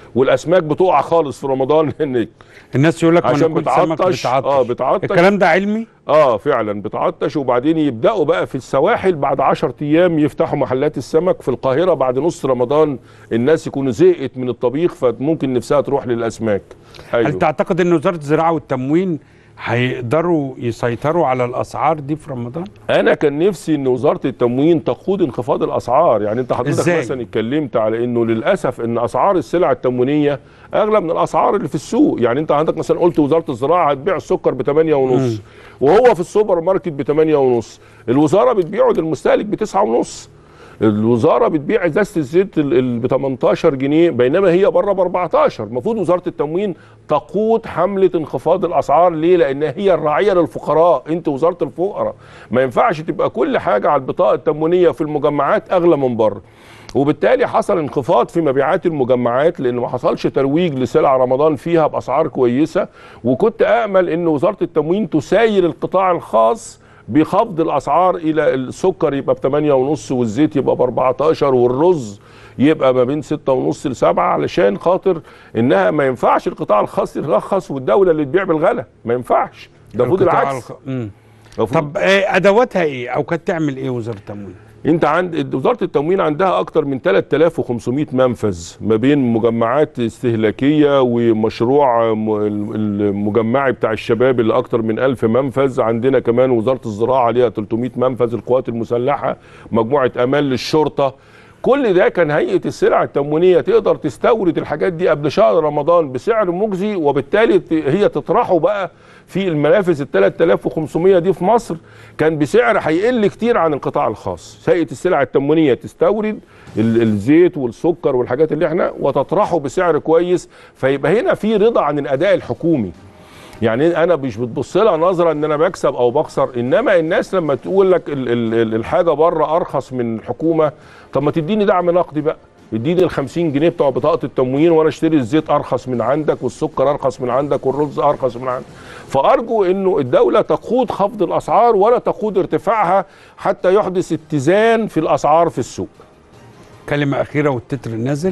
[SPEAKER 10] والاسماك بتقع خالص في رمضان لان
[SPEAKER 1] الناس يقول لك ما
[SPEAKER 10] عشان
[SPEAKER 1] ناكل سمك
[SPEAKER 10] بتعطش
[SPEAKER 1] بتعطش
[SPEAKER 10] اه بتعطش
[SPEAKER 1] الكلام ده علمي
[SPEAKER 10] اه فعلا بتعطش وبعدين يبداوا بقى في السواحل بعد 10 ايام يفتحوا محلات السمك في القاهره بعد نص رمضان الناس يكونوا زهقت من الطبيخ فممكن نفسها تروح للاسماك
[SPEAKER 1] هل تعتقد ان وزاره الزراعه والتموين هيقدروا يسيطروا على الاسعار دي في رمضان؟
[SPEAKER 10] انا كان نفسي ان وزاره التموين تقود انخفاض الاسعار يعني انت حضرتك
[SPEAKER 1] إزاي؟
[SPEAKER 10] مثلا اتكلمت على انه للاسف ان اسعار السلع التموينيه اغلى من الاسعار اللي في السوق يعني انت عندك مثلا قلت وزاره الزراعه هتبيع السكر ب 8 ونص وهو في السوبر ماركت ب 8 ونص الوزاره بتبيعه للمستهلك ب 9 ونص الوزاره بتبيع ازازه الزيت ب 18 جنيه بينما هي بره ب 14 المفروض وزاره التموين تقود حمله انخفاض الاسعار ليه لان هي الراعيه للفقراء انت وزاره الفقراء ما ينفعش تبقى كل حاجه على البطاقه التموينيه في المجمعات اغلى من بره وبالتالي حصل انخفاض في مبيعات المجمعات لان ما حصلش ترويج لسلع رمضان فيها باسعار كويسه وكنت امل ان وزاره التموين تساير القطاع الخاص بخفض الاسعار الى السكر يبقى ب 8 ونص والزيت يبقى ب 14 والرز يبقى ما بين 6 ونص ل 7 علشان خاطر انها ما ينفعش القطاع الخاص يرخص والدوله اللي تبيع بالغلا ما ينفعش ده المفروض
[SPEAKER 1] القطاع
[SPEAKER 10] العكس
[SPEAKER 1] الخ- مم. طب آه، ادواتها ايه او كانت تعمل ايه وزاره التموين؟
[SPEAKER 10] انت عند وزاره التموين عندها اكتر من 3500 منفذ ما بين مجمعات استهلاكيه ومشروع م- المجمعي بتاع الشباب اللي اكتر من 1000 منفذ عندنا كمان وزاره الزراعه ليها 300 منفذ القوات المسلحه مجموعه امان للشرطه كل ده كان هيئه السلع التموينيه تقدر تستورد الحاجات دي قبل شهر رمضان بسعر مجزي وبالتالي ت- هي تطرحه بقى في المنافذ ال 3500 دي في مصر كان بسعر هيقل كتير عن القطاع الخاص هيئه السلع التموينيه تستورد ال- الزيت والسكر والحاجات اللي احنا وتطرحه بسعر كويس فيبقى هنا في رضا عن الاداء الحكومي يعني انا مش بتبص لها نظره ان انا بكسب او بخسر انما الناس لما تقول لك ال- ال- الحاجه بره ارخص من الحكومه طب ما تديني دعم نقدي بقى اديني ال 50 جنيه بتوع بطاقه التموين وانا اشتري الزيت ارخص من عندك والسكر ارخص من عندك والرز ارخص من عندك فارجو انه الدوله تقود خفض الاسعار ولا تقود ارتفاعها حتى يحدث اتزان في الاسعار في السوق
[SPEAKER 1] كلمه اخيره والتتر نازل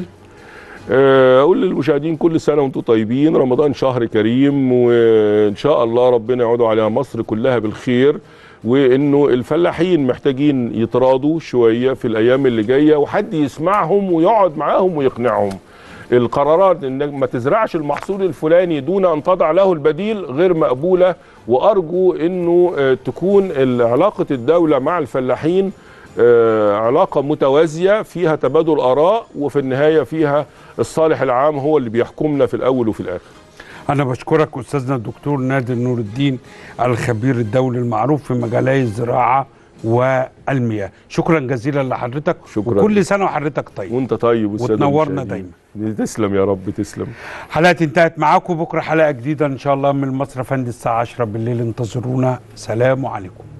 [SPEAKER 10] آه، اقول للمشاهدين كل سنه وانتم طيبين رمضان شهر كريم وان شاء الله ربنا يعود على مصر كلها بالخير وانه الفلاحين محتاجين يتراضوا شويه في الايام اللي جايه وحد يسمعهم ويقعد معاهم ويقنعهم القرارات انك ما تزرعش المحصول الفلاني دون ان تضع له البديل غير مقبوله وارجو انه آه، تكون علاقه الدوله مع الفلاحين آه، علاقة متوازية فيها تبادل آراء وفي النهاية فيها الصالح العام هو اللي بيحكمنا في الأول وفي الآخر
[SPEAKER 1] أنا بشكرك أستاذنا الدكتور نادر نور الدين الخبير الدولي المعروف في مجالي الزراعة والمياه شكرا جزيلا لحضرتك
[SPEAKER 10] شكرا.
[SPEAKER 1] وكل سنة وحضرتك طيب
[SPEAKER 10] وانت طيب والسادة
[SPEAKER 1] وتنورنا
[SPEAKER 10] المشاهدين. تسلم يا رب تسلم
[SPEAKER 1] حلقة انتهت معاكم بكرة حلقة جديدة إن شاء الله من مصر فندي الساعة 10 بالليل انتظرونا سلام عليكم